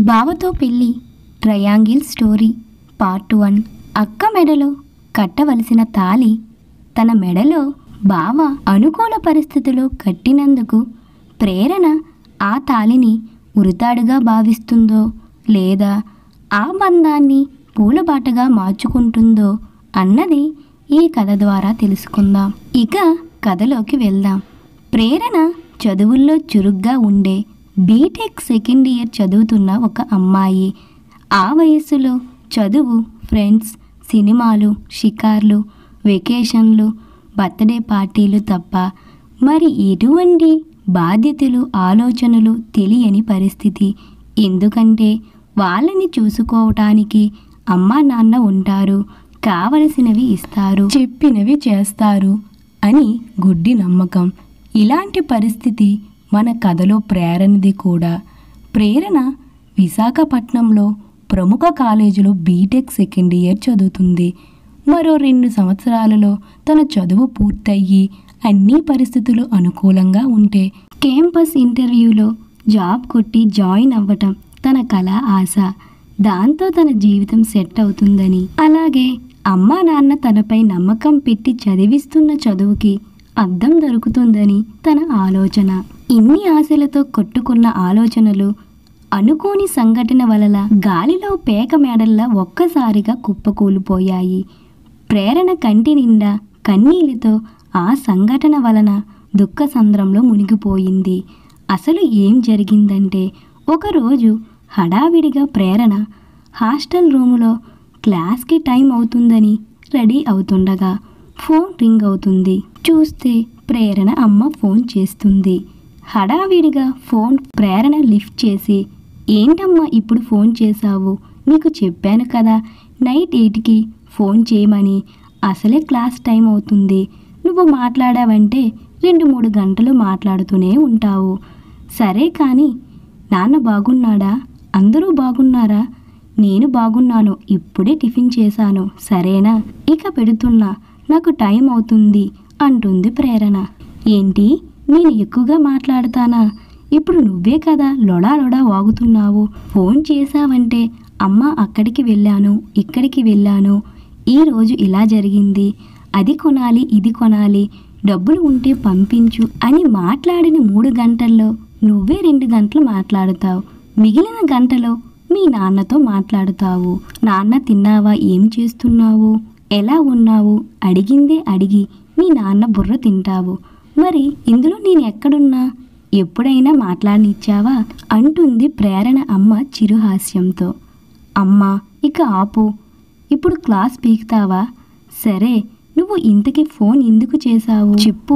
బావతో పెళ్ళి triangle story part one అక్క మెడలో కట్టవలసిన తాలి తన మెడలో బావ అనుకూల పరిస్థితిలో కట్టినందుకు ప్రేరణ ఆ తాలిని ఉరితాడుగా భావిస్తుందో లేదా ఆ బంధాన్ని పూలబాటగా మార్చుకుంటుందో అన్నది ఈ కథ ద్వారా తెలుసుకుందాం ఇక కథలోకి వెళ్దాం ప్రేరణ చదువుల్లో చురుగ్గా ఉండే బీటెక్ సెకండ్ ఇయర్ చదువుతున్న ఒక అమ్మాయి ఆ వయస్సులో చదువు ఫ్రెండ్స్ సినిమాలు షికార్లు వెకేషన్లు బర్త్డే పార్టీలు తప్ప మరి ఎటువంటి బాధ్యతలు ఆలోచనలు తెలియని పరిస్థితి ఎందుకంటే వాళ్ళని చూసుకోవటానికి అమ్మా నాన్న ఉంటారు కావలసినవి ఇస్తారు చెప్పినవి చేస్తారు అని గుడ్డి నమ్మకం ఇలాంటి పరిస్థితి మన కథలో ప్రేరణది కూడా ప్రేరణ విశాఖపట్నంలో ప్రముఖ కాలేజీలో బీటెక్ సెకండ్ ఇయర్ చదువుతుంది మరో రెండు సంవత్సరాలలో తన చదువు పూర్తయ్యి అన్ని పరిస్థితులు అనుకూలంగా ఉంటే క్యాంపస్ ఇంటర్వ్యూలో జాబ్ కొట్టి జాయిన్ అవ్వటం తన కళ ఆశ దాంతో తన జీవితం సెట్ అవుతుందని అలాగే అమ్మా నాన్న తనపై నమ్మకం పెట్టి చదివిస్తున్న చదువుకి అర్థం దొరుకుతుందని తన ఆలోచన ఇన్ని ఆశలతో కొట్టుకున్న ఆలోచనలు అనుకోని సంఘటన వలన గాలిలో పేక మేడల్లా ఒక్కసారిగా కుప్పకూలిపోయాయి ప్రేరణ కంటి నిండా కన్నీళ్లతో ఆ సంఘటన వలన దుఃఖ సంద్రంలో మునిగిపోయింది అసలు ఏం జరిగిందంటే ఒకరోజు హడావిడిగా ప్రేరణ హాస్టల్ రూములో క్లాస్కి టైం అవుతుందని రెడీ అవుతుండగా ఫోన్ రింగ్ అవుతుంది చూస్తే ప్రేరణ అమ్మ ఫోన్ చేస్తుంది హడావిడిగా ఫోన్ ప్రేరణ లిఫ్ట్ చేసి ఏంటమ్మా ఇప్పుడు ఫోన్ చేశావు నీకు చెప్పాను కదా నైట్ ఎయిట్కి ఫోన్ చేయమని అసలే క్లాస్ టైం అవుతుంది నువ్వు మాట్లాడావంటే రెండు మూడు గంటలు మాట్లాడుతూనే ఉంటావు సరే కానీ నాన్న బాగున్నాడా అందరూ బాగున్నారా నేను బాగున్నాను ఇప్పుడే టిఫిన్ చేశాను సరేనా ఇక పెడుతున్నా నాకు టైం అవుతుంది అంటుంది ప్రేరణ ఏంటి నేను ఎక్కువగా మాట్లాడతానా ఇప్పుడు నువ్వే కదా లొడా లొడా వాగుతున్నావు ఫోన్ చేశావంటే అమ్మ అక్కడికి వెళ్ళాను ఇక్కడికి వెళ్ళాను ఈరోజు ఇలా జరిగింది అది కొనాలి ఇది కొనాలి డబ్బులు ఉంటే పంపించు అని మాట్లాడిన మూడు గంటల్లో నువ్వే రెండు గంటలు మాట్లాడుతావు మిగిలిన గంటలో మీ నాన్నతో మాట్లాడుతావు నాన్న తిన్నావా ఏం చేస్తున్నావు ఎలా ఉన్నావు అడిగిందే అడిగి మీ నాన్న బుర్ర తింటావు మరి ఇందులో నేను ఎక్కడున్నా ఎప్పుడైనా మాట్లాడనిచ్చావా అంటుంది ప్రేరణ అమ్మ చిరుహాస్యంతో అమ్మా ఇక ఆపు ఇప్పుడు క్లాస్ పీకుతావా సరే నువ్వు ఇంతకీ ఫోన్ ఎందుకు చేశావు చెప్పు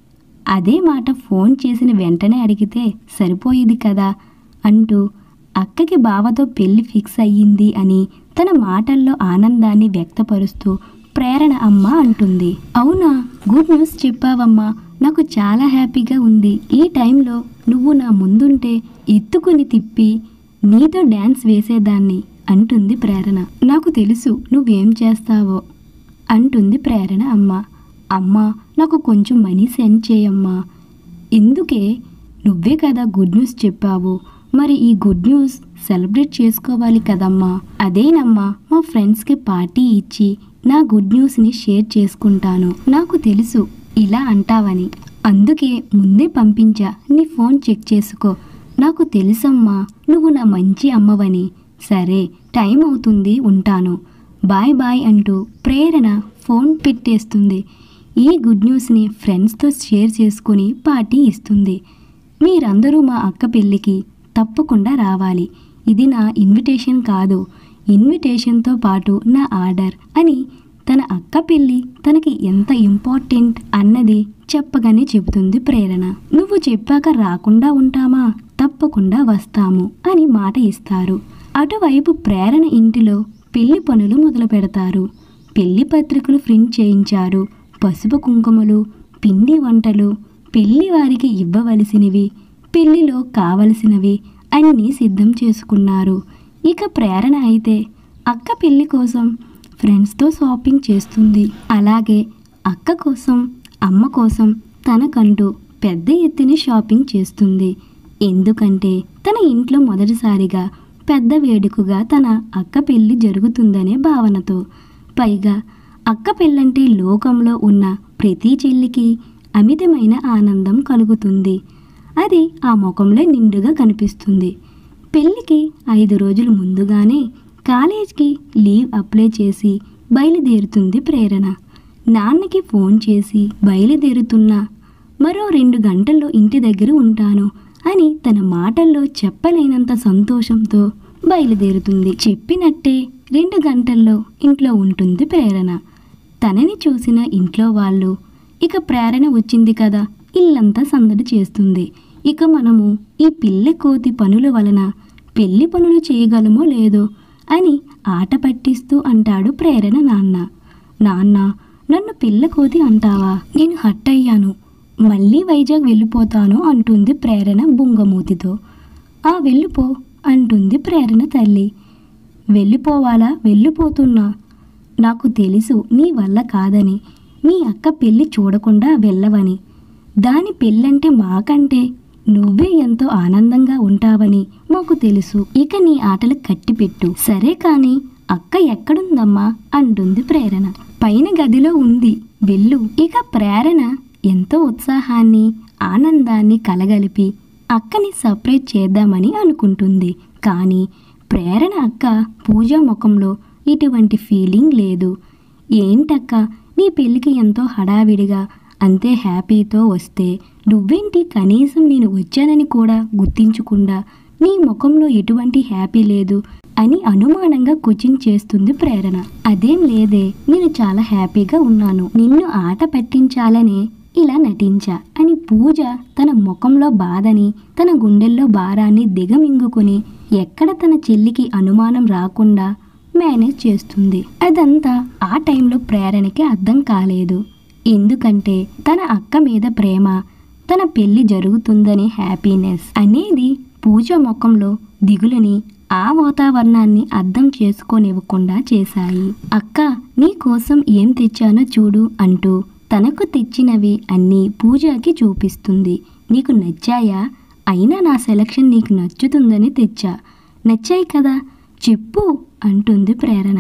అదే మాట ఫోన్ చేసిన వెంటనే అడిగితే సరిపోయేది కదా అంటూ అక్కకి బావతో పెళ్లి ఫిక్స్ అయ్యింది అని తన మాటల్లో ఆనందాన్ని వ్యక్తపరుస్తూ ప్రేరణ అమ్మ అంటుంది అవునా గుడ్ న్యూస్ చెప్పావమ్మా నాకు చాలా హ్యాపీగా ఉంది ఈ టైంలో నువ్వు నా ముందుంటే ఎత్తుకుని తిప్పి నీతో డ్యాన్స్ వేసేదాన్ని అంటుంది ప్రేరణ నాకు తెలుసు నువ్వేం చేస్తావో అంటుంది ప్రేరణ అమ్మ అమ్మ నాకు కొంచెం మనీ సెండ్ చేయమ్మా ఎందుకే నువ్వే కదా గుడ్ న్యూస్ చెప్పావు మరి ఈ గుడ్ న్యూస్ సెలబ్రేట్ చేసుకోవాలి కదమ్మా అదేనమ్మా మా ఫ్రెండ్స్కి పార్టీ ఇచ్చి నా గుడ్ న్యూస్ని షేర్ చేసుకుంటాను నాకు తెలుసు ఇలా అంటావని అందుకే ముందే పంపించా నీ ఫోన్ చెక్ చేసుకో నాకు తెలుసమ్మా నువ్వు నా మంచి అమ్మవని సరే టైం అవుతుంది ఉంటాను బాయ్ బాయ్ అంటూ ప్రేరణ ఫోన్ పెట్టేస్తుంది ఈ గుడ్ న్యూస్ని ఫ్రెండ్స్తో షేర్ చేసుకుని పార్టీ ఇస్తుంది మీరందరూ మా అక్క పెళ్ళికి తప్పకుండా రావాలి ఇది నా ఇన్విటేషన్ కాదు ఇన్విటేషన్తో పాటు నా ఆర్డర్ అని తన అక్క పెళ్ళి తనకి ఎంత ఇంపార్టెంట్ అన్నది చెప్పగానే చెబుతుంది ప్రేరణ నువ్వు చెప్పాక రాకుండా ఉంటామా తప్పకుండా వస్తాము అని మాట ఇస్తారు అటువైపు ప్రేరణ ఇంటిలో పెళ్లి పనులు మొదలు పెడతారు పెళ్లి పత్రికలు ప్రింట్ చేయించారు పసుపు కుంకుమలు పిండి వంటలు పెళ్లి వారికి ఇవ్వవలసినవి పెళ్లిలో కావలసినవి అన్నీ సిద్ధం చేసుకున్నారు ఇక ప్రేరణ అయితే అక్క పెళ్లి కోసం ఫ్రెండ్స్తో షాపింగ్ చేస్తుంది అలాగే అక్క కోసం అమ్మ కోసం తనకంటూ పెద్ద ఎత్తున షాపింగ్ చేస్తుంది ఎందుకంటే తన ఇంట్లో మొదటిసారిగా పెద్ద వేడుకగా తన అక్క పెళ్లి జరుగుతుందనే భావనతో పైగా అక్క పెళ్ళంటే లోకంలో ఉన్న ప్రతి చెల్లికి అమితమైన ఆనందం కలుగుతుంది అది ఆ ముఖంలో నిండుగా కనిపిస్తుంది పెళ్ళికి ఐదు రోజులు ముందుగానే కాలేజ్కి లీవ్ అప్లై చేసి బయలుదేరుతుంది ప్రేరణ నాన్నకి ఫోన్ చేసి బయలుదేరుతున్నా మరో రెండు గంటల్లో ఇంటి దగ్గర ఉంటాను అని తన మాటల్లో చెప్పలేనంత సంతోషంతో బయలుదేరుతుంది చెప్పినట్టే రెండు గంటల్లో ఇంట్లో ఉంటుంది ప్రేరణ తనని చూసిన ఇంట్లో వాళ్ళు ఇక ప్రేరణ వచ్చింది కదా ఇల్లంతా సందడి చేస్తుంది ఇక మనము ఈ పిల్ల కోతి పనుల వలన పెళ్లి పనులు చేయగలమో లేదో అని ఆట పట్టిస్తూ అంటాడు ప్రేరణ నాన్న నాన్న నన్ను పిల్ల కోతి అంటావా నేను హట్ అయ్యాను మళ్ళీ వైజాగ్ వెళ్ళిపోతాను అంటుంది ప్రేరణ బుంగమూతితో ఆ వెళ్ళిపో అంటుంది ప్రేరణ తల్లి వెళ్ళిపోవాలా వెళ్ళిపోతున్నా నాకు తెలుసు నీ వల్ల కాదని మీ అక్క పెళ్ళి చూడకుండా వెళ్ళవని దాని పెళ్ళంటే మాకంటే నువ్వే ఎంతో ఆనందంగా ఉంటావని మాకు తెలుసు ఇక నీ ఆటలు కట్టిపెట్టు సరే కాని అక్క ఎక్కడుందమ్మా అంటుంది ప్రేరణ పైన గదిలో ఉంది వెళ్ళు ఇక ప్రేరణ ఎంతో ఉత్సాహాన్ని ఆనందాన్ని కలగలిపి అక్కని సర్ప్రైజ్ చేద్దామని అనుకుంటుంది కానీ ప్రేరణ అక్క పూజ ముఖంలో ఇటువంటి ఫీలింగ్ లేదు ఏంటక్క నీ పెళ్ళికి ఎంతో హడావిడిగా అంతే హ్యాపీతో వస్తే నువ్వేంటి కనీసం నేను వచ్చానని కూడా గుర్తించకుండా నీ ముఖంలో ఎటువంటి హ్యాపీ లేదు అని అనుమానంగా కోచింగ్ చేస్తుంది ప్రేరణ అదేం లేదే నేను చాలా హ్యాపీగా ఉన్నాను నిన్ను ఆట పట్టించాలనే ఇలా నటించా అని పూజ తన ముఖంలో బాధని తన గుండెల్లో భారాన్ని దిగమింగుకుని ఎక్కడ తన చెల్లికి అనుమానం రాకుండా మేనేజ్ చేస్తుంది అదంతా ఆ టైంలో ప్రేరణకి అర్థం కాలేదు ఎందుకంటే తన అక్క మీద ప్రేమ తన పెళ్లి జరుగుతుందనే హ్యాపీనెస్ అనేది పూజ ముఖంలో దిగులని ఆ వాతావరణాన్ని అర్థం చేసుకోనివ్వకుండా చేశాయి అక్క నీ కోసం ఏం తెచ్చానో చూడు అంటూ తనకు తెచ్చినవి అన్నీ పూజకి చూపిస్తుంది నీకు నచ్చాయా అయినా నా సెలక్షన్ నీకు నచ్చుతుందని తెచ్చా నచ్చాయి కదా చెప్పు అంటుంది ప్రేరణ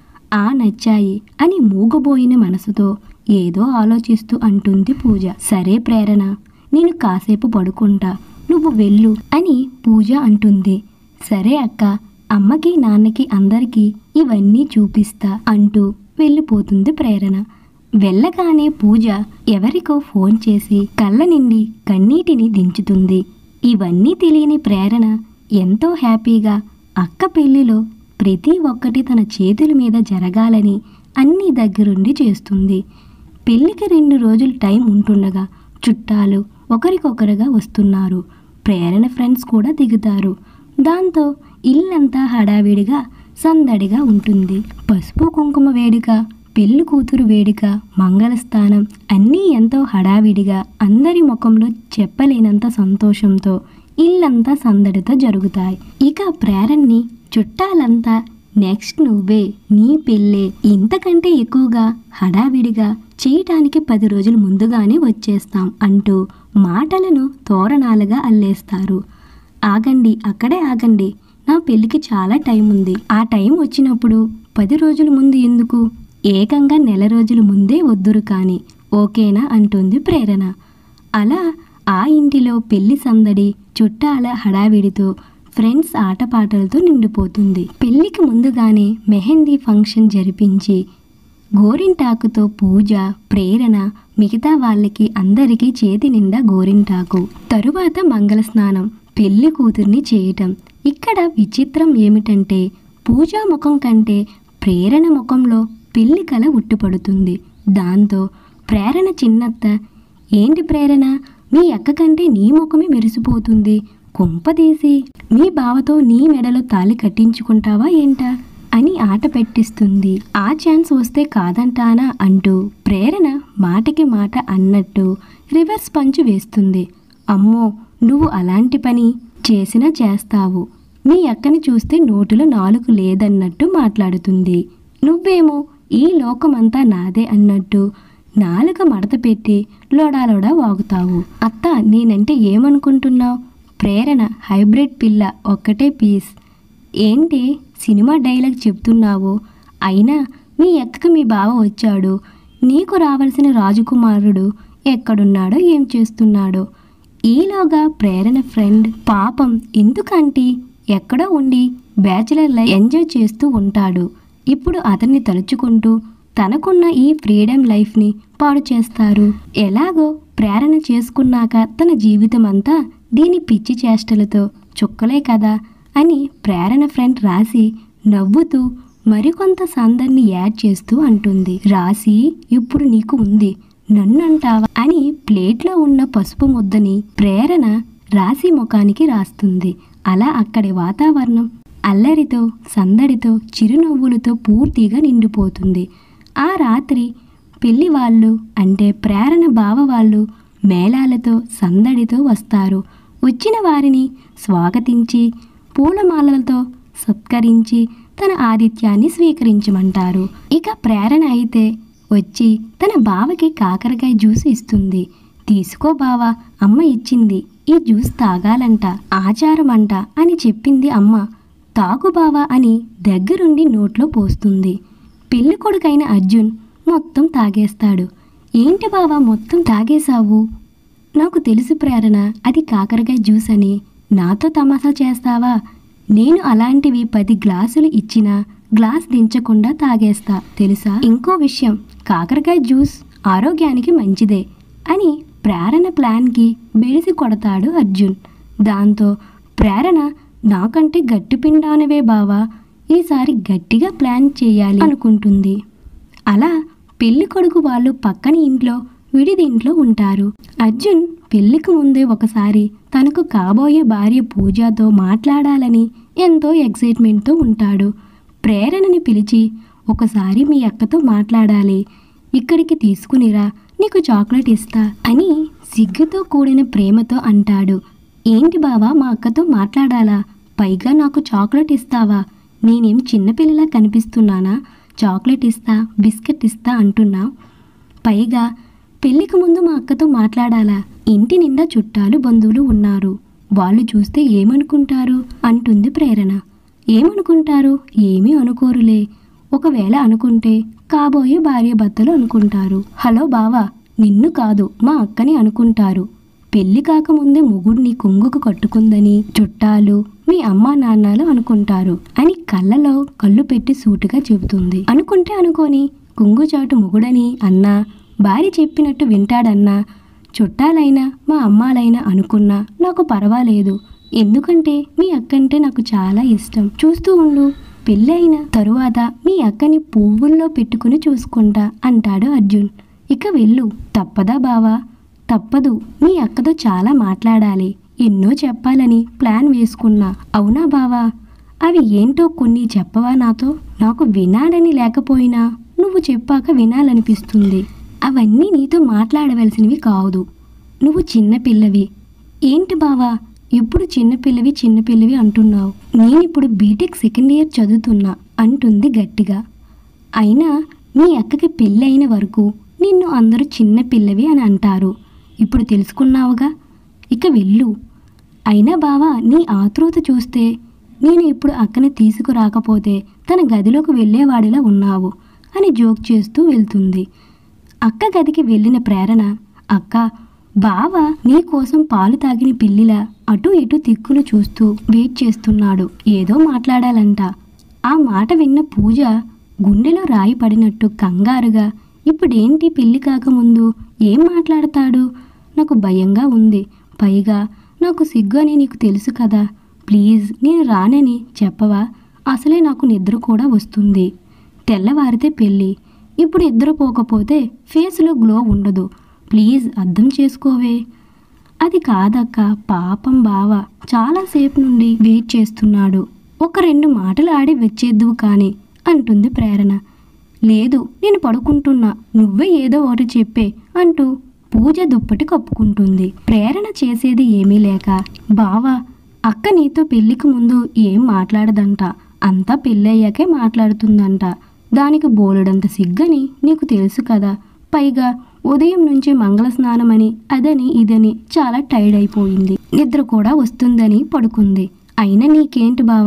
ఆ నచ్చాయి అని మూగబోయిన మనసుతో ఏదో ఆలోచిస్తూ అంటుంది పూజ సరే ప్రేరణ నేను కాసేపు పడుకుంటా నువ్వు వెళ్ళు అని పూజ అంటుంది సరే అక్క అమ్మకి నాన్నకి అందరికీ ఇవన్నీ చూపిస్తా అంటూ వెళ్ళిపోతుంది ప్రేరణ వెళ్ళగానే పూజ ఎవరికో ఫోన్ చేసి కళ్ళ నిండి కన్నీటిని దించుతుంది ఇవన్నీ తెలియని ప్రేరణ ఎంతో హ్యాపీగా అక్క పెళ్లిలో ప్రతి ఒక్కటి తన చేతుల మీద జరగాలని అన్ని దగ్గరుండి చేస్తుంది పెళ్లికి రెండు రోజులు టైం ఉంటుండగా చుట్టాలు ఒకరికొకరుగా వస్తున్నారు ప్రేరణ ఫ్రెండ్స్ కూడా దిగుతారు దాంతో ఇల్లంతా హడావిడిగా సందడిగా ఉంటుంది పసుపు కుంకుమ వేడుక పెళ్లి కూతురు వేడుక మంగళస్థానం అన్నీ ఎంతో హడావిడిగా అందరి ముఖంలో చెప్పలేనంత సంతోషంతో ఇల్లంతా సందడితో జరుగుతాయి ఇక ప్రేరణని చుట్టాలంతా నెక్స్ట్ నువ్వే నీ పెళ్ళే ఇంతకంటే ఎక్కువగా హడావిడిగా చేయటానికి పది రోజులు ముందుగానే వచ్చేస్తాం అంటూ మాటలను తోరణాలుగా అల్లేస్తారు ఆగండి అక్కడే ఆగండి నా పెళ్ళికి చాలా టైం ఉంది ఆ టైం వచ్చినప్పుడు పది రోజుల ముందు ఎందుకు ఏకంగా నెల రోజుల ముందే వద్దురు కాని ఓకేనా అంటుంది ప్రేరణ అలా ఆ ఇంటిలో పెళ్లి సందడి చుట్టాల హడావిడితో ఫ్రెండ్స్ ఆటపాటలతో నిండిపోతుంది పెళ్లికి ముందుగానే మెహందీ ఫంక్షన్ జరిపించి గోరింటాకుతో పూజ ప్రేరణ మిగతా వాళ్ళకి అందరికీ చేతి నిండా గోరింటాకు తరువాత మంగళ స్నానం పెళ్లి కూతుర్ని చేయటం ఇక్కడ విచిత్రం ఏమిటంటే పూజా ముఖం కంటే ప్రేరణ ముఖంలో పెళ్లి కల ఉట్టిపడుతుంది దాంతో ప్రేరణ చిన్నత్త ఏంటి ప్రేరణ మీ అక్క కంటే నీ ముఖమే మెరిసిపోతుంది కొంపదీసి మీ బావతో నీ మెడలో తాళి కట్టించుకుంటావా ఏంటా అని ఆట పెట్టిస్తుంది ఆ ఛాన్స్ వస్తే కాదంటానా అంటూ ప్రేరణ మాటకి మాట అన్నట్టు రివర్స్ పంచు వేస్తుంది అమ్మో నువ్వు అలాంటి పని చేసినా చేస్తావు మీ అక్కని చూస్తే నోటిలో నాలుగు లేదన్నట్టు మాట్లాడుతుంది నువ్వేమో ఈ లోకమంతా నాదే అన్నట్టు నాలుక మడత పెట్టి లోడాలోడా వాగుతావు అత్త నేనంటే ఏమనుకుంటున్నావు ప్రేరణ హైబ్రిడ్ పిల్ల ఒక్కటే పీస్ ఏంటి సినిమా డైలాగ్ చెప్తున్నావు అయినా మీ ఎక్కకి మీ బావ వచ్చాడు నీకు రావాల్సిన రాజకుమారుడు ఎక్కడున్నాడో ఏం చేస్తున్నాడో ఈలోగా ప్రేరణ ఫ్రెండ్ పాపం ఎందుకంటే ఎక్కడో ఉండి బ్యాచిలర్ లైఫ్ ఎంజాయ్ చేస్తూ ఉంటాడు ఇప్పుడు అతన్ని తలుచుకుంటూ తనకున్న ఈ ఫ్రీడమ్ లైఫ్ని పాడు చేస్తారు ఎలాగో ప్రేరణ చేసుకున్నాక తన జీవితం అంతా దీని పిచ్చి చేష్టలతో చుక్కలే కదా అని ప్రేరణ ఫ్రెండ్ రాసి నవ్వుతూ మరికొంత సందర్ని యాడ్ చేస్తూ అంటుంది రాసి ఇప్పుడు నీకు ఉంది నన్ను అంటావా అని ప్లేట్లో ఉన్న పసుపు ముద్దని ప్రేరణ రాసి ముఖానికి రాస్తుంది అలా అక్కడి వాతావరణం అల్లరితో సందడితో చిరునవ్వులతో పూర్తిగా నిండిపోతుంది ఆ రాత్రి పెళ్లి వాళ్ళు అంటే ప్రేరణ బావ వాళ్ళు మేళాలతో సందడితో వస్తారు వచ్చిన వారిని స్వాగతించి పూలమాలలతో సత్కరించి తన ఆతిథ్యాన్ని స్వీకరించమంటారు ఇక ప్రేరణ అయితే వచ్చి తన బావకి కాకరకాయ జ్యూస్ ఇస్తుంది తీసుకో బావా అమ్మ ఇచ్చింది ఈ జ్యూస్ తాగాలంట ఆచారం అంట అని చెప్పింది అమ్మ తాగు బావా అని దగ్గరుండి నోట్లో పోస్తుంది పెళ్లి కొడుకైన అర్జున్ మొత్తం తాగేస్తాడు ఏంటి బావా మొత్తం తాగేశావు నాకు తెలుసు ప్రేరణ అది కాకరకాయ జ్యూస్ అని నాతో తమాషా చేస్తావా నేను అలాంటివి పది గ్లాసులు ఇచ్చినా గ్లాస్ దించకుండా తాగేస్తా తెలుసా ఇంకో విషయం కాకరకాయ జ్యూస్ ఆరోగ్యానికి మంచిదే అని ప్రేరణ ప్లాన్కి బెడిసి కొడతాడు అర్జున్ దాంతో ప్రేరణ నాకంటే గట్టి పిండానవే బావా ఈసారి గట్టిగా ప్లాన్ చేయాలి అనుకుంటుంది అలా పెళ్లి కొడుకు వాళ్ళు పక్కన ఇంట్లో విడిదింట్లో ఉంటారు అర్జున్ పెళ్లికి ముందే ఒకసారి తనకు కాబోయే భార్య పూజతో మాట్లాడాలని ఎంతో ఎక్సైట్మెంట్తో ఉంటాడు ప్రేరణని పిలిచి ఒకసారి మీ అక్కతో మాట్లాడాలి ఇక్కడికి తీసుకునిరా నీకు చాక్లెట్ ఇస్తా అని సిగ్గుతో కూడిన ప్రేమతో అంటాడు ఏంటి బావా మా అక్కతో మాట్లాడాలా పైగా నాకు చాక్లెట్ ఇస్తావా నేనేం చిన్నపిల్లలా కనిపిస్తున్నానా చాక్లెట్ ఇస్తా బిస్కెట్ ఇస్తా అంటున్నా పైగా పెళ్లికి ముందు మా అక్కతో మాట్లాడాలా ఇంటి నిండా చుట్టాలు బంధువులు ఉన్నారు వాళ్ళు చూస్తే ఏమనుకుంటారు అంటుంది ప్రేరణ ఏమనుకుంటారు ఏమీ అనుకోరులే ఒకవేళ అనుకుంటే కాబోయే భార్య భర్తలు అనుకుంటారు హలో బావా నిన్ను కాదు మా అక్కని అనుకుంటారు పెళ్లి కాకముందే మొగుడిని కొంగుకు కట్టుకుందని చుట్టాలు మీ అమ్మా నాన్నలు అనుకుంటారు అని కళ్ళలో కళ్ళు పెట్టి సూటిగా చెబుతుంది అనుకుంటే అనుకోని కొంగుచాటు మొగుడని అన్నా భార్య చెప్పినట్టు వింటాడన్నా చుట్టాలైనా మా అమ్మాలైనా అనుకున్నా నాకు పర్వాలేదు ఎందుకంటే మీ అక్కంటే నాకు చాలా ఇష్టం చూస్తూ ఉండు పెళ్ళైన తరువాత మీ అక్కని పువ్వుల్లో పెట్టుకుని చూసుకుంటా అంటాడు అర్జున్ ఇక వెళ్ళు తప్పదా బావా తప్పదు మీ అక్కతో చాలా మాట్లాడాలి ఎన్నో చెప్పాలని ప్లాన్ వేసుకున్నా అవునా బావా అవి ఏంటో కొన్ని చెప్పవా నాతో నాకు వినాలని లేకపోయినా నువ్వు చెప్పాక వినాలనిపిస్తుంది అవన్నీ నీతో మాట్లాడవలసినవి కాదు నువ్వు చిన్నపిల్లవి ఏంటి బావా ఎప్పుడు చిన్నపిల్లవి చిన్నపిల్లవి అంటున్నావు నేనిప్పుడు బీటెక్ సెకండ్ ఇయర్ చదువుతున్నా అంటుంది గట్టిగా అయినా మీ అక్కకి పెళ్ళి అయిన వరకు నిన్ను అందరూ చిన్నపిల్లవి అని అంటారు ఇప్పుడు తెలుసుకున్నావుగా ఇక వెళ్ళు అయినా బావా నీ ఆతృత చూస్తే నేను ఇప్పుడు అక్కని తీసుకురాకపోతే తన గదిలోకి వెళ్ళేవాడిలా ఉన్నావు అని జోక్ చేస్తూ వెళ్తుంది అక్క గదికి వెళ్ళిన ప్రేరణ అక్క బావ నీ కోసం పాలు తాగిన పిల్లిలా అటు ఇటు తిక్కులు చూస్తూ వెయిట్ చేస్తున్నాడు ఏదో మాట్లాడాలంట ఆ మాట విన్న పూజ గుండెలో రాయి పడినట్టు కంగారుగా ఇప్పుడేంటి పెళ్లి కాకముందు ఏం మాట్లాడతాడు నాకు భయంగా ఉంది పైగా నాకు సిగ్గు అని నీకు తెలుసు కదా ప్లీజ్ నేను రానని చెప్పవా అసలే నాకు నిద్ర కూడా వస్తుంది తెల్లవారితే పెళ్ళి ఇప్పుడు నిద్రపోకపోతే ఫేస్లో గ్లో ఉండదు ప్లీజ్ అర్థం చేసుకోవే అది కాదక్క పాపం బావ చాలాసేపు నుండి వెయిట్ చేస్తున్నాడు ఒక రెండు మాటలు ఆడి వచ్చేద్దువు కానీ అంటుంది ప్రేరణ లేదు నేను పడుకుంటున్నా నువ్వే ఏదో ఒకటి చెప్పే అంటూ పూజ దుప్పటి కప్పుకుంటుంది ప్రేరణ చేసేది ఏమీ లేక బావా అక్క నీతో పెళ్లికి ముందు ఏం మాట్లాడదంట అంతా పెళ్ళయ్యాకే మాట్లాడుతుందంట దానికి బోలెడంత సిగ్గని నీకు తెలుసు కదా పైగా ఉదయం నుంచి మంగళ స్నానమని అదని ఇదని చాలా టైర్డ్ అయిపోయింది నిద్ర కూడా వస్తుందని పడుకుంది అయినా నీకేంటి బావా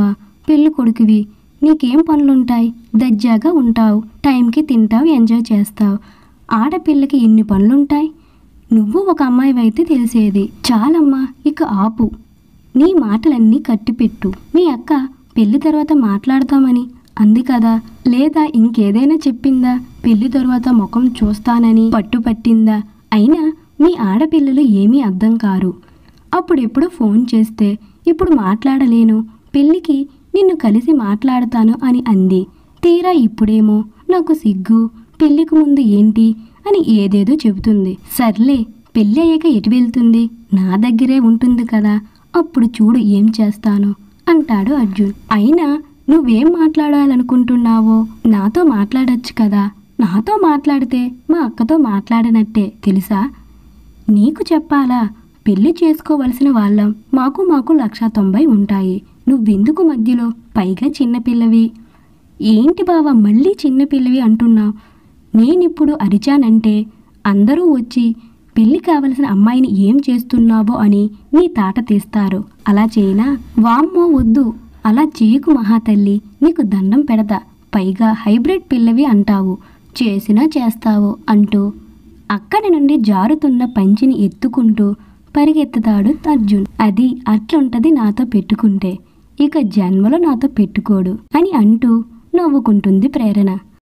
పెళ్లి కొడుకువి నీకేం పనులుంటాయి దజ్జాగా ఉంటావు టైంకి తింటావు ఎంజాయ్ చేస్తావు ఆడపిల్లకి ఎన్ని పనులుంటాయి నువ్వు ఒక అమ్మాయివైతే తెలిసేది చాలమ్మా ఇక ఆపు నీ మాటలన్నీ కట్టిపెట్టు మీ అక్క పెళ్లి తర్వాత మాట్లాడతామని అంది కదా లేదా ఇంకేదైనా చెప్పిందా పెళ్లి తర్వాత ముఖం చూస్తానని పట్టుపట్టిందా అయినా మీ ఆడపిల్లలు ఏమీ అర్థం కారు అప్పుడెప్పుడు ఫోన్ చేస్తే ఇప్పుడు మాట్లాడలేను పెళ్ళికి నిన్ను కలిసి మాట్లాడతాను అని అంది తీరా ఇప్పుడేమో నాకు సిగ్గు పెళ్ళికి ముందు ఏంటి అని ఏదేదో చెబుతుంది సర్లే పెళ్ళి అయ్యాక ఎటు వెళ్తుంది నా దగ్గరే ఉంటుంది కదా అప్పుడు చూడు ఏం చేస్తాను అంటాడు అర్జున్ అయినా నువ్వేం మాట్లాడాలనుకుంటున్నావో నాతో మాట్లాడొచ్చు కదా నాతో మాట్లాడితే మా అక్కతో మాట్లాడినట్టే తెలుసా నీకు చెప్పాలా పెళ్లి చేసుకోవలసిన వాళ్ళం మాకు మాకు లక్ష తొంభై ఉంటాయి నువ్వెందుకు మధ్యలో పైగా చిన్నపిల్లవి ఏంటి బావ మళ్ళీ చిన్నపిల్లవి అంటున్నావు నేనిప్పుడు అరిచానంటే అందరూ వచ్చి పెళ్లి కావలసిన అమ్మాయిని ఏం చేస్తున్నావో అని నీ తాట తీస్తారు అలా చేయనా వామ్మో వద్దు అలా చేయకు మహాతల్లి నీకు దండం పెడతా పైగా హైబ్రిడ్ పిల్లవి అంటావు చేసినా చేస్తావు అంటూ అక్కడి నుండి జారుతున్న పంచిని ఎత్తుకుంటూ పరిగెత్తుతాడు అర్జున్ అది అట్లుంటది నాతో పెట్టుకుంటే ఇక జన్మలో నాతో పెట్టుకోడు అని అంటూ నవ్వుకుంటుంది ప్రేరణ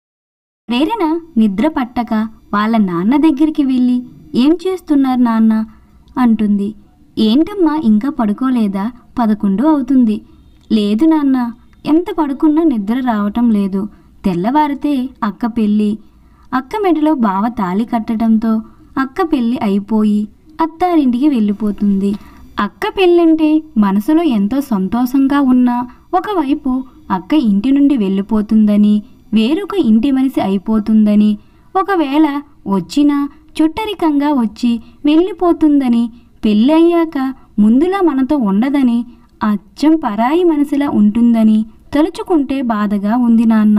ప్రేరణ నిద్ర పట్టక వాళ్ళ నాన్న దగ్గరికి వెళ్ళి ఏం చేస్తున్నారు నాన్న అంటుంది ఏంటమ్మా ఇంకా పడుకోలేదా పదకొండు అవుతుంది లేదు నాన్న ఎంత పడుకున్నా నిద్ర రావటం లేదు తెల్లవారితే అక్క పెళ్ళి అక్క మెడలో బావ తాళి కట్టడంతో అక్క పెళ్ళి అయిపోయి అత్తారింటికి వెళ్ళిపోతుంది అక్క పెళ్ళంటే మనసులో ఎంతో సంతోషంగా ఉన్నా ఒకవైపు అక్క ఇంటి నుండి వెళ్ళిపోతుందని వేరొక ఇంటి మనిషి అయిపోతుందని ఒకవేళ వచ్చినా చుట్టరికంగా వచ్చి వెళ్ళిపోతుందని పెళ్ళయ్యాక ముందులా మనతో ఉండదని అచ్చం పరాయి మనసులా ఉంటుందని తలుచుకుంటే బాధగా ఉంది నాన్న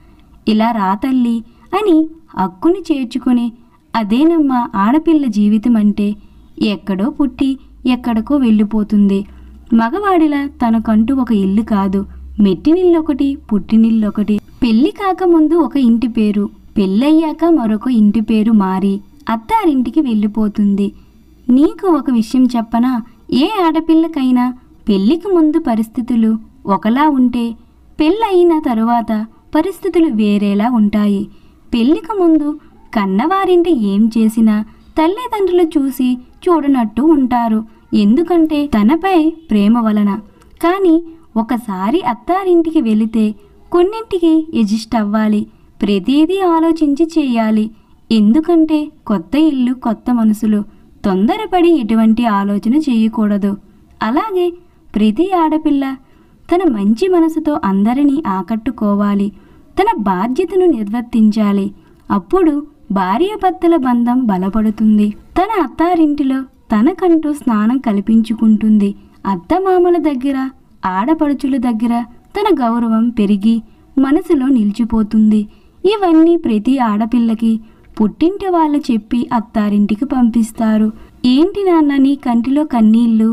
ఇలా రాతల్లి అని హక్కుని చేర్చుకొని అదేనమ్మా ఆడపిల్ల జీవితం అంటే ఎక్కడో పుట్టి ఎక్కడికో వెళ్ళిపోతుంది మగవాడిలా తనకంటూ ఒక ఇల్లు కాదు మెట్టినిల్లొకటి పుట్టినిల్లొకటి పెళ్లి కాకముందు ఒక ఇంటి పేరు పెళ్ళయ్యాక మరొక ఇంటి పేరు మారి అత్తారింటికి వెళ్ళిపోతుంది నీకు ఒక విషయం చెప్పనా ఏ ఆడపిల్లకైనా పెళ్లికి ముందు పరిస్థితులు ఒకలా ఉంటే పెళ్ళయిన తరువాత పరిస్థితులు వేరేలా ఉంటాయి పెళ్లికి ముందు కన్నవారింటి ఏం చేసినా తల్లిదండ్రులు చూసి చూడనట్టు ఉంటారు ఎందుకంటే తనపై ప్రేమ వలన కానీ ఒకసారి అత్తారింటికి వెళితే కొన్నింటికి ఎజిస్ట్ అవ్వాలి ప్రతిదీ ఆలోచించి చేయాలి ఎందుకంటే కొత్త ఇల్లు కొత్త మనసులు తొందరపడి ఎటువంటి ఆలోచన చేయకూడదు అలాగే ప్రతి ఆడపిల్ల తన మంచి మనసుతో అందరినీ ఆకట్టుకోవాలి తన బాధ్యతను నిర్వర్తించాలి అప్పుడు భార్యాభర్తల బంధం బలపడుతుంది తన అత్తారింటిలో తనకంటూ స్నానం కల్పించుకుంటుంది అత్తమామల దగ్గర ఆడపడుచుల దగ్గర తన గౌరవం పెరిగి మనసులో నిలిచిపోతుంది ఇవన్నీ ప్రతి ఆడపిల్లకి పుట్టింటి వాళ్ళు చెప్పి అత్తారింటికి పంపిస్తారు ఏంటి నాన్న నీ కంటిలో కన్నీళ్ళు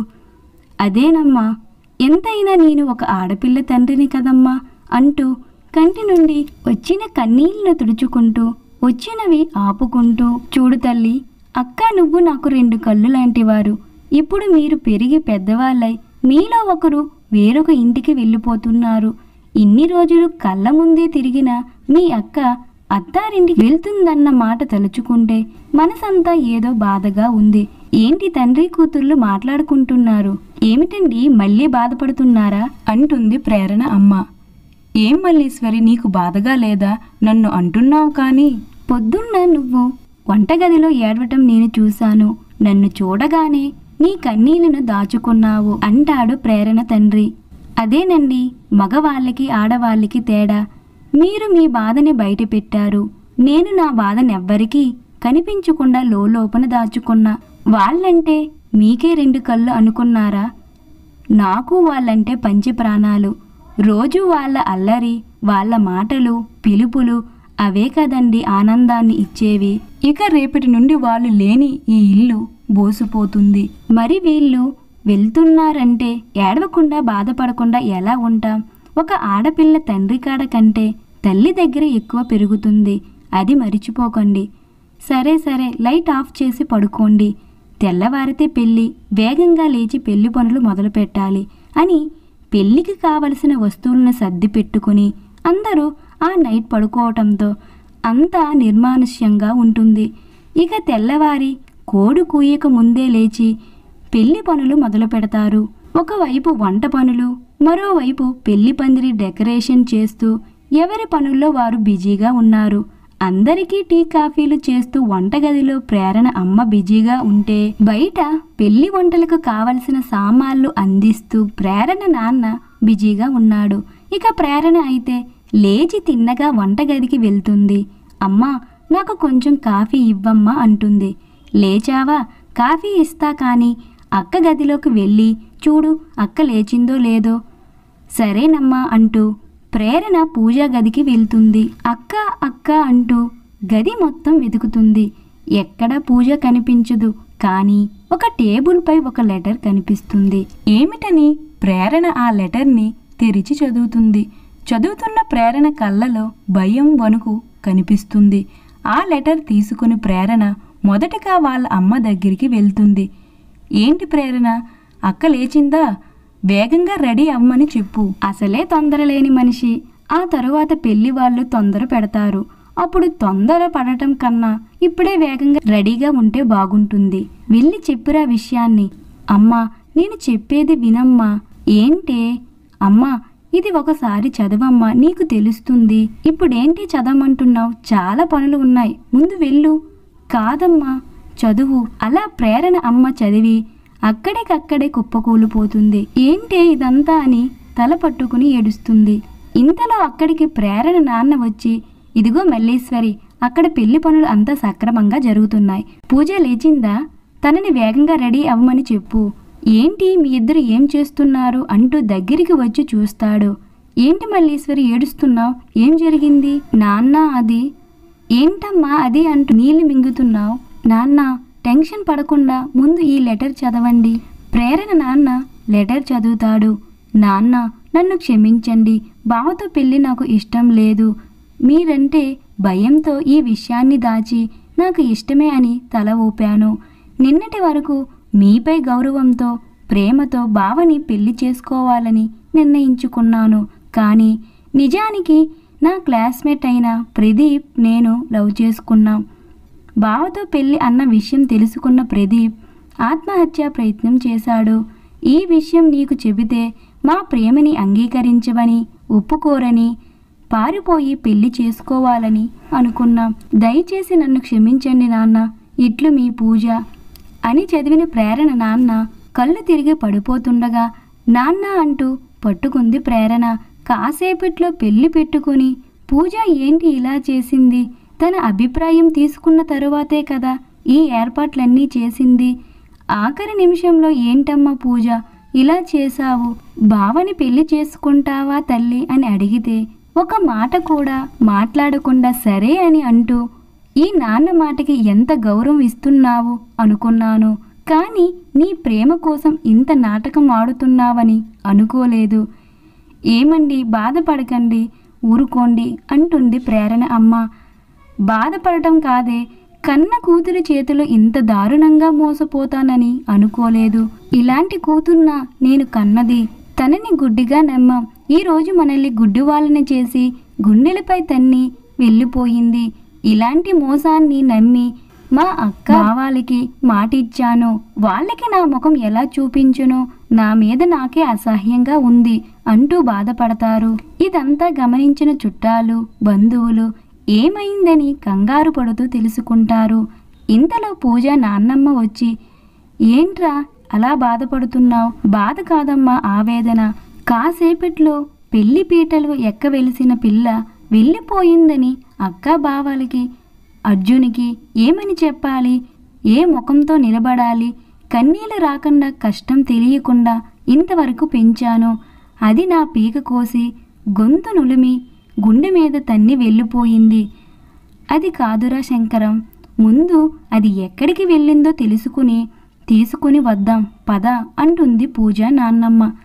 అదేనమ్మా ఎంతైనా నేను ఒక ఆడపిల్ల తండ్రిని కదమ్మా అంటూ కంటి నుండి వచ్చిన కన్నీళ్లను తుడుచుకుంటూ వచ్చినవి ఆపుకుంటూ చూడు తల్లి అక్క నువ్వు నాకు రెండు కళ్ళు లాంటివారు ఇప్పుడు మీరు పెరిగి పెద్దవాళ్ళై మీలో ఒకరు వేరొక ఇంటికి వెళ్ళిపోతున్నారు ఇన్ని రోజులు కళ్ళ ముందే తిరిగిన మీ అక్క అత్తారింటికి వెళ్తుందన్న మాట తలుచుకుంటే మనసంతా ఏదో బాధగా ఉంది ఏంటి తండ్రి కూతుర్లు మాట్లాడుకుంటున్నారు ఏమిటండి మళ్ళీ బాధపడుతున్నారా అంటుంది ప్రేరణ అమ్మ ఏం మల్లీశ్వరి నీకు బాధగా లేదా నన్ను అంటున్నావు కానీ పొద్దున్న నువ్వు వంటగదిలో ఏడవటం నేను చూశాను నన్ను చూడగానే నీ కన్నీళ్లను దాచుకున్నావు అంటాడు ప్రేరణ తండ్రి అదేనండి మగవాళ్ళకి ఆడవాళ్ళకి తేడా మీరు మీ బాధని బయట పెట్టారు నేను నా బాధనెవ్వరికీ కనిపించకుండా లోపల దాచుకున్నా వాళ్ళంటే మీకే రెండు కళ్ళు అనుకున్నారా నాకు వాళ్ళంటే పంచి ప్రాణాలు రోజు వాళ్ళ అల్లరి వాళ్ళ మాటలు పిలుపులు అవే కదండి ఆనందాన్ని ఇచ్చేవి ఇక రేపటి నుండి వాళ్ళు లేని ఈ ఇల్లు బోసిపోతుంది మరి వీళ్ళు వెళ్తున్నారంటే ఏడవకుండా బాధపడకుండా ఎలా ఉంటాం ఒక ఆడపిల్ల తండ్రి కాడ కంటే తల్లి దగ్గర ఎక్కువ పెరుగుతుంది అది మరిచిపోకండి సరే సరే లైట్ ఆఫ్ చేసి పడుకోండి తెల్లవారితే పెళ్ళి వేగంగా లేచి పెళ్లి పనులు మొదలు పెట్టాలి అని పెళ్లికి కావలసిన వస్తువులను సర్ది పెట్టుకుని అందరూ ఆ నైట్ పడుకోవటంతో అంతా నిర్మానుష్యంగా ఉంటుంది ఇక తెల్లవారి కోడి కూయక ముందే లేచి పెళ్లి పనులు మొదలు పెడతారు ఒకవైపు వంట పనులు మరోవైపు పెళ్లి పందిరి డెకరేషన్ చేస్తూ ఎవరి పనుల్లో వారు బిజీగా ఉన్నారు అందరికీ టీ కాఫీలు చేస్తూ వంటగదిలో ప్రేరణ అమ్మ బిజీగా ఉంటే బయట పెళ్లి వంటలకు కావలసిన సామాన్లు అందిస్తూ ప్రేరణ నాన్న బిజీగా ఉన్నాడు ఇక ప్రేరణ అయితే లేచి తిన్నగా వంటగదికి వెళ్తుంది అమ్మా నాకు కొంచెం కాఫీ ఇవ్వమ్మా అంటుంది లేచావా కాఫీ ఇస్తా కానీ అక్క గదిలోకి వెళ్ళి చూడు అక్క లేచిందో లేదో సరేనమ్మా అంటూ ప్రేరణ పూజా గదికి వెళ్తుంది అక్క అక్క అంటూ గది మొత్తం వెతుకుతుంది ఎక్కడ పూజ కనిపించదు కానీ ఒక టేబుల్పై ఒక లెటర్ కనిపిస్తుంది ఏమిటని ప్రేరణ ఆ లెటర్ని తెరిచి చదువుతుంది చదువుతున్న ప్రేరణ కళ్ళలో భయం వణుకు కనిపిస్తుంది ఆ లెటర్ తీసుకుని ప్రేరణ మొదటగా వాళ్ళ అమ్మ దగ్గరికి వెళ్తుంది ఏంటి ప్రేరణ అక్క లేచిందా వేగంగా రెడీ అవ్వమని చెప్పు అసలే తొందర లేని మనిషి ఆ తరువాత పెళ్లి వాళ్ళు తొందర పెడతారు అప్పుడు తొందర పడటం కన్నా ఇప్పుడే వేగంగా రెడీగా ఉంటే బాగుంటుంది వెళ్ళి చెప్పురా విషయాన్ని అమ్మా నేను చెప్పేది వినమ్మా ఏంటే అమ్మా ఇది ఒకసారి చదవమ్మా నీకు తెలుస్తుంది ఇప్పుడేంటి చదవమంటున్నావు చాలా పనులు ఉన్నాయి ముందు వెళ్ళు కాదమ్మా చదువు అలా ప్రేరణ అమ్మ చదివి అక్కడికక్కడే కుప్పకూలిపోతుంది ఏంటే ఇదంతా అని తల పట్టుకుని ఏడుస్తుంది ఇంతలో అక్కడికి ప్రేరణ నాన్న వచ్చి ఇదిగో మల్లేశ్వరి అక్కడ పెళ్లి పనులు అంతా సక్రమంగా జరుగుతున్నాయి పూజ లేచిందా తనని వేగంగా రెడీ అవ్వమని చెప్పు ఏంటి మీ ఇద్దరు ఏం చేస్తున్నారు అంటూ దగ్గరికి వచ్చి చూస్తాడు ఏంటి మల్లీశ్వరి ఏడుస్తున్నావు ఏం జరిగింది నాన్న అది ఏంటమ్మా అది అంటూ నీళ్లు మింగుతున్నావు నాన్న టెన్షన్ పడకుండా ముందు ఈ లెటర్ చదవండి ప్రేరణ నాన్న లెటర్ చదువుతాడు నాన్న నన్ను క్షమించండి బావతో పెళ్ళి నాకు ఇష్టం లేదు మీరంటే భయంతో ఈ విషయాన్ని దాచి నాకు ఇష్టమే అని తల ఊపాను నిన్నటి వరకు మీపై గౌరవంతో ప్రేమతో బావని పెళ్లి చేసుకోవాలని నిర్ణయించుకున్నాను కానీ నిజానికి నా క్లాస్మేట్ అయిన ప్రదీప్ నేను లవ్ చేసుకున్నాం బావతో పెళ్లి అన్న విషయం తెలుసుకున్న ప్రదీప్ ఆత్మహత్య ప్రయత్నం చేశాడు ఈ విషయం నీకు చెబితే మా ప్రేమని అంగీకరించవని ఒప్పుకోరని పారిపోయి పెళ్లి చేసుకోవాలని అనుకున్నాం దయచేసి నన్ను క్షమించండి నాన్న ఇట్లు మీ పూజ అని చదివిన ప్రేరణ నాన్న కళ్ళు తిరిగి పడిపోతుండగా నాన్న అంటూ పట్టుకుంది ప్రేరణ కాసేపట్లో పెళ్లి పెట్టుకుని పూజ ఏంటి ఇలా చేసింది తన అభిప్రాయం తీసుకున్న తరువాతే కదా ఈ ఏర్పాట్లన్నీ చేసింది ఆఖరి నిమిషంలో ఏంటమ్మా పూజ ఇలా చేశావు బావని పెళ్లి చేసుకుంటావా తల్లి అని అడిగితే ఒక మాట కూడా మాట్లాడకుండా సరే అని అంటూ ఈ నాన్న మాటకి ఎంత గౌరవం ఇస్తున్నావు అనుకున్నాను కానీ నీ ప్రేమ కోసం ఇంత నాటకం ఆడుతున్నావని అనుకోలేదు ఏమండి బాధపడకండి ఊరుకోండి అంటుంది ప్రేరణ అమ్మ బాధపడటం కాదే కన్న కూతురి చేతిలో ఇంత దారుణంగా మోసపోతానని అనుకోలేదు ఇలాంటి కూతుర్న నేను కన్నది తనని గుడ్డిగా నమ్మాం ఈరోజు మనల్ని గుడ్డివాళ్ళని చేసి గుండెలపై తన్ని వెళ్ళిపోయింది ఇలాంటి మోసాన్ని నమ్మి మా అక్క వాళ్ళకి మాటిచ్చాను వాళ్ళకి నా ముఖం ఎలా చూపించునో నా మీద నాకే అసహ్యంగా ఉంది అంటూ బాధపడతారు ఇదంతా గమనించిన చుట్టాలు బంధువులు ఏమైందని కంగారు పడుతూ తెలుసుకుంటారు ఇంతలో పూజ నాన్నమ్మ వచ్చి ఏంట్రా అలా బాధపడుతున్నావు బాధ కాదమ్మా ఆవేదన కాసేపట్లో పెళ్లి పీటలు ఎక్కవెలిసిన పిల్ల వెళ్ళిపోయిందని అక్క బావాలకి అర్జునికి ఏమని చెప్పాలి ఏ ముఖంతో నిలబడాలి కన్నీళ్ళు రాకుండా కష్టం తెలియకుండా ఇంతవరకు పెంచాను అది నా పీక కోసి గొంతు నులిమి గుండె మీద తన్ని వెళ్ళిపోయింది అది కాదురా శంకరం ముందు అది ఎక్కడికి వెళ్ళిందో తెలుసుకుని తీసుకుని వద్దాం పద అంటుంది పూజ నాన్నమ్మ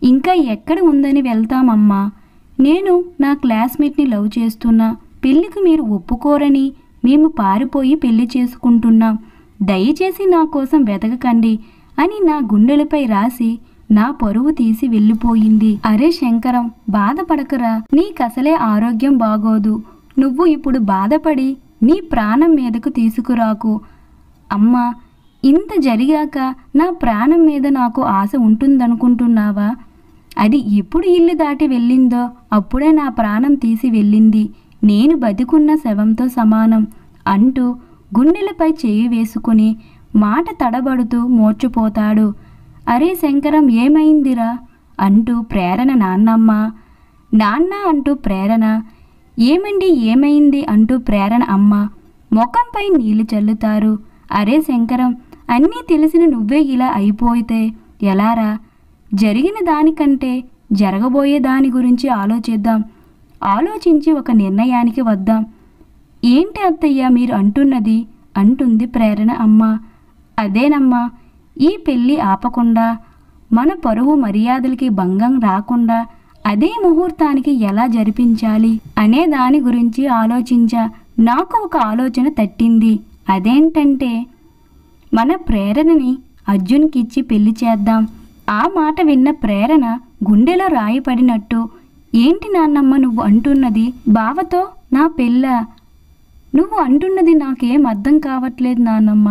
ఇంకా ఎక్కడ ఉందని వెళ్తామమ్మా నేను నా క్లాస్మేట్ని లవ్ చేస్తున్నా పెళ్ళికి మీరు ఒప్పుకోరని మేము పారిపోయి పెళ్లి చేసుకుంటున్నాం దయచేసి నా కోసం వెతకకండి అని నా గుండెలపై రాసి నా పరువు తీసి వెళ్ళిపోయింది అరే శంకరం బాధపడకరా నీకసలే ఆరోగ్యం బాగోదు నువ్వు ఇప్పుడు బాధపడి నీ ప్రాణం మీదకు తీసుకురాకు అమ్మా ఇంత జరిగాక నా ప్రాణం మీద నాకు ఆశ ఉంటుందనుకుంటున్నావా అది ఎప్పుడు ఇల్లు దాటి వెళ్ళిందో అప్పుడే నా ప్రాణం తీసి వెళ్ళింది నేను బతికున్న శవంతో సమానం అంటూ గుండెలపై చేయి వేసుకుని మాట తడబడుతూ మోర్చిపోతాడు అరే శంకరం ఏమైందిరా అంటూ ప్రేరణ నాన్నమ్మ నాన్న అంటూ ప్రేరణ ఏమండి ఏమైంది అంటూ ప్రేరణ అమ్మ ముఖంపై నీళ్లు చల్లుతారు అరే శంకరం అన్నీ తెలిసిన నువ్వే ఇలా అయిపోయితే ఎలారా జరిగిన దానికంటే జరగబోయే దాని గురించి ఆలోచిద్దాం ఆలోచించి ఒక నిర్ణయానికి వద్దాం ఏంటి అత్తయ్య మీరు అంటున్నది అంటుంది ప్రేరణ అమ్మ అదేనమ్మా ఈ పెళ్ళి ఆపకుండా మన పరువు మర్యాదలకి భంగం రాకుండా అదే ముహూర్తానికి ఎలా జరిపించాలి అనే దాని గురించి ఆలోచించా నాకు ఒక ఆలోచన తట్టింది అదేంటంటే మన ప్రేరణని అర్జున్కిచ్చి పెళ్లి చేద్దాం ఆ మాట విన్న ప్రేరణ గుండెలో రాయి పడినట్టు ఏంటి నాన్నమ్మ నువ్వు అంటున్నది బావతో నా పెళ్ళ నువ్వు అంటున్నది నాకేం అర్థం కావట్లేదు నాన్నమ్మ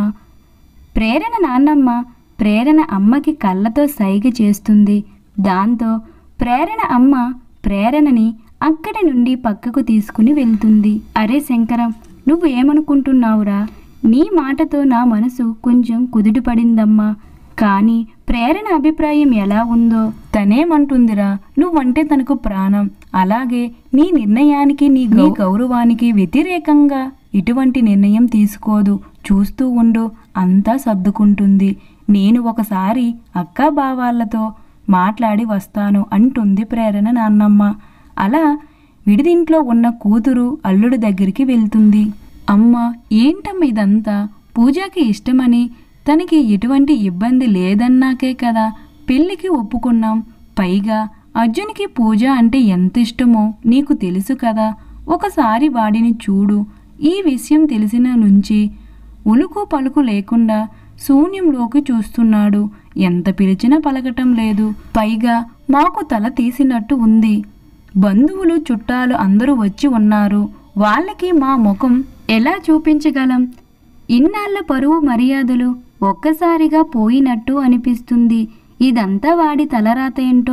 ప్రేరణ నాన్నమ్మ ప్రేరణ అమ్మకి కళ్ళతో సైగ చేస్తుంది దాంతో ప్రేరణ అమ్మ ప్రేరణని అక్కడి నుండి పక్కకు తీసుకుని వెళ్తుంది అరే శంకరం నువ్వు ఏమనుకుంటున్నావురా నీ మాటతో నా మనసు కొంచెం కుదుటపడిందమ్మా కానీ ప్రేరణ అభిప్రాయం ఎలా ఉందో తనేమంటుందిరా నువ్వంటే తనకు ప్రాణం అలాగే నీ నిర్ణయానికి నీ నీ గౌరవానికి వ్యతిరేకంగా ఇటువంటి నిర్ణయం తీసుకోదు చూస్తూ ఉండు అంతా సర్దుకుంటుంది నేను ఒకసారి అక్కా బావాళ్ళతో మాట్లాడి వస్తాను అంటుంది ప్రేరణ నాన్నమ్మ అలా విడిదింట్లో ఉన్న కూతురు అల్లుడి దగ్గరికి వెళ్తుంది అమ్మ ఏంటమ్మ ఇదంతా పూజకి ఇష్టమని తనకి ఎటువంటి ఇబ్బంది లేదన్నాకే కదా పెళ్ళికి ఒప్పుకున్నాం పైగా అర్జున్కి పూజ అంటే ఎంత ఇష్టమో నీకు తెలుసు కదా ఒకసారి వాడిని చూడు ఈ విషయం తెలిసిన నుంచి ఉలుకు పలుకు లేకుండా శూన్యంలోకి చూస్తున్నాడు ఎంత పిలిచినా పలకటం లేదు పైగా మాకు తల తీసినట్టు ఉంది బంధువులు చుట్టాలు అందరూ వచ్చి ఉన్నారు వాళ్ళకి మా ముఖం ఎలా చూపించగలం ఇన్నాళ్ళ పరువు మర్యాదలు ఒక్కసారిగా పోయినట్టు అనిపిస్తుంది ఇదంతా వాడి తలరాత ఏంటో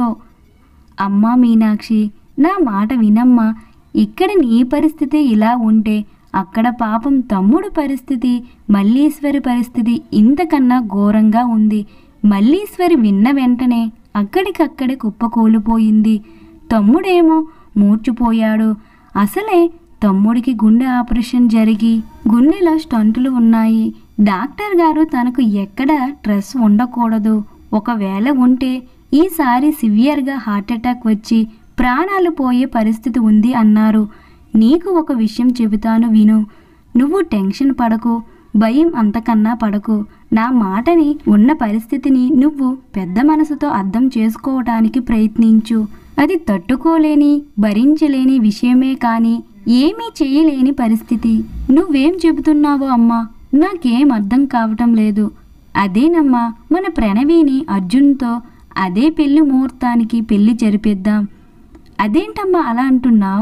అమ్మా మీనాక్షి నా మాట వినమ్మా ఇక్కడ నీ పరిస్థితి ఇలా ఉంటే అక్కడ పాపం తమ్ముడు పరిస్థితి మల్లీశ్వరి పరిస్థితి ఇంతకన్నా ఘోరంగా ఉంది మల్లీశ్వరి విన్న వెంటనే అక్కడికక్కడే కుప్పకూలిపోయింది తమ్ముడేమో మూర్చిపోయాడు అసలే తమ్ముడికి గుండె ఆపరేషన్ జరిగి గుండెలో స్టంటులు ఉన్నాయి డాక్టర్ గారు తనకు ఎక్కడ స్ట్రెస్ ఉండకూడదు ఒకవేళ ఉంటే ఈసారి సివియర్గా హార్ట్అటాక్ వచ్చి ప్రాణాలు పోయే పరిస్థితి ఉంది అన్నారు నీకు ఒక విషయం చెబుతాను విను నువ్వు టెన్షన్ పడకు భయం అంతకన్నా పడకు నా మాటని ఉన్న పరిస్థితిని నువ్వు పెద్ద మనసుతో అర్థం చేసుకోవటానికి ప్రయత్నించు అది తట్టుకోలేని భరించలేని విషయమే కానీ ఏమీ చేయలేని పరిస్థితి నువ్వేం చెబుతున్నావో అమ్మా నాకేం అర్థం కావటం లేదు అదేనమ్మా మన ప్రణవిని అర్జున్తో అదే పెళ్లి ముహూర్తానికి పెళ్లి జరిపిద్దాం అదేంటమ్మా అలా అంటున్నావు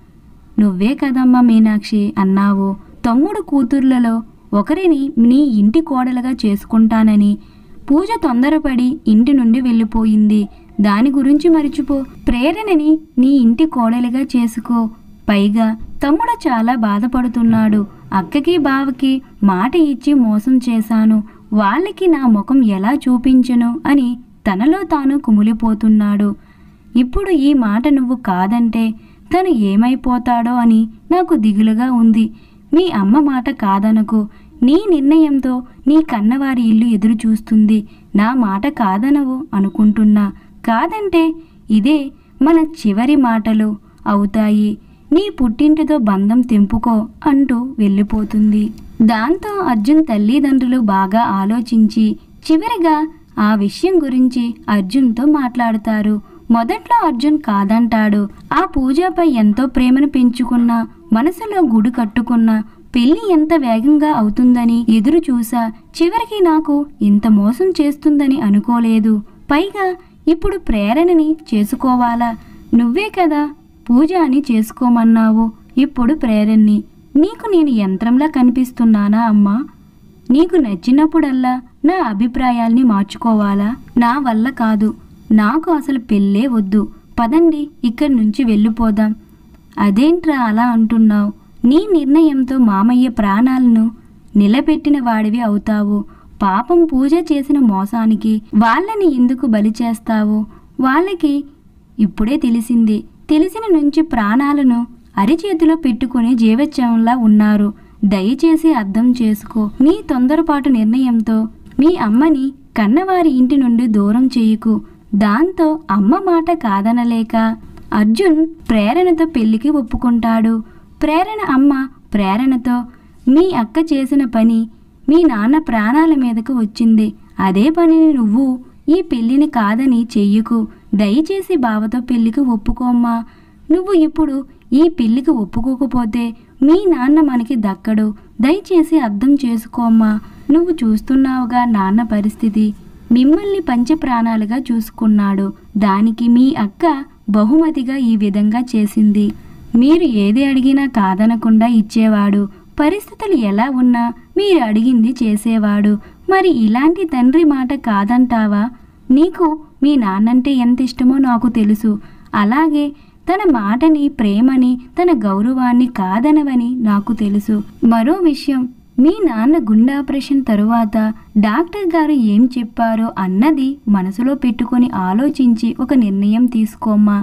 నువ్వే కదమ్మా మీనాక్షి అన్నావు తమ్ముడు కూతుర్లలో ఒకరిని నీ ఇంటి కోడలుగా చేసుకుంటానని పూజ తొందరపడి ఇంటి నుండి వెళ్ళిపోయింది దాని గురించి మరిచిపో ప్రేరణని నీ ఇంటి కోడలుగా చేసుకో పైగా తమ్ముడు చాలా బాధపడుతున్నాడు అక్కకి బావకి మాట ఇచ్చి మోసం చేశాను వాళ్ళకి నా ముఖం ఎలా చూపించను అని తనలో తాను కుమిలిపోతున్నాడు ఇప్పుడు ఈ మాట నువ్వు కాదంటే తను ఏమైపోతాడో అని నాకు దిగులుగా ఉంది మీ అమ్మ మాట కాదనకు నీ నిర్ణయంతో నీ కన్నవారి ఇల్లు ఎదురు చూస్తుంది నా మాట కాదనవు అనుకుంటున్నా కాదంటే ఇదే మన చివరి మాటలు అవుతాయి నీ పుట్టింటితో బంధం తెంపుకో అంటూ వెళ్ళిపోతుంది దాంతో అర్జున్ తల్లిదండ్రులు బాగా ఆలోచించి చివరిగా ఆ విషయం గురించి అర్జున్తో మాట్లాడతారు మొదట్లో అర్జున్ కాదంటాడు ఆ పూజపై ఎంతో ప్రేమను పెంచుకున్నా మనసులో గుడి కట్టుకున్నా పెళ్లి ఎంత వేగంగా అవుతుందని ఎదురు చూసా చివరికి నాకు ఇంత మోసం చేస్తుందని అనుకోలేదు పైగా ఇప్పుడు ప్రేరణని చేసుకోవాలా నువ్వే కదా పూజ అని చేసుకోమన్నావు ఇప్పుడు ప్రేరణని నీకు నేను యంత్రంలా కనిపిస్తున్నానా అమ్మా నీకు నచ్చినప్పుడల్లా నా అభిప్రాయాల్ని మార్చుకోవాలా నా వల్ల కాదు నాకు అసలు పెళ్ళే వద్దు పదండి ఇక్కడి నుంచి వెళ్ళిపోదాం అదేంట్రా అలా అంటున్నావు నీ నిర్ణయంతో మామయ్య ప్రాణాలను నిలబెట్టిన వాడివి అవుతావు పాపం పూజ చేసిన మోసానికి వాళ్ళని ఎందుకు బలి చేస్తావు వాళ్ళకి ఇప్పుడే తెలిసింది తెలిసిన నుంచి ప్రాణాలను అరిచేతిలో పెట్టుకుని జీవత్యంలా ఉన్నారు దయచేసి అర్థం చేసుకో నీ తొందరపాటు నిర్ణయంతో మీ అమ్మని కన్నవారి ఇంటి నుండి దూరం చేయకు దాంతో అమ్మ మాట కాదనలేక అర్జున్ ప్రేరణతో పెళ్లికి ఒప్పుకుంటాడు ప్రేరణ అమ్మ ప్రేరణతో మీ అక్క చేసిన పని మీ నాన్న ప్రాణాల మీదకు వచ్చింది అదే పనిని నువ్వు ఈ పెళ్లిని కాదని చెయ్యకు దయచేసి బావతో పెళ్లికి ఒప్పుకోమ్మా నువ్వు ఇప్పుడు ఈ పెళ్లికి ఒప్పుకోకపోతే మీ నాన్న మనకి దక్కడు దయచేసి అర్థం చేసుకోమ్మా నువ్వు చూస్తున్నావుగా నాన్న పరిస్థితి మిమ్మల్ని పంచ ప్రాణాలుగా చూసుకున్నాడు దానికి మీ అక్క బహుమతిగా ఈ విధంగా చేసింది మీరు ఏది అడిగినా కాదనకుండా ఇచ్చేవాడు పరిస్థితులు ఎలా ఉన్నా మీరు అడిగింది చేసేవాడు మరి ఇలాంటి తండ్రి మాట కాదంటావా నీకు మీ నాన్నంటే ఎంత ఇష్టమో నాకు తెలుసు అలాగే తన మాటని ప్రేమని తన గౌరవాన్ని కాదనవని నాకు తెలుసు మరో విషయం మీ నాన్న గుండె ఆపరేషన్ తరువాత డాక్టర్ గారు ఏం చెప్పారో అన్నది మనసులో పెట్టుకొని ఆలోచించి ఒక నిర్ణయం తీసుకోమ్మా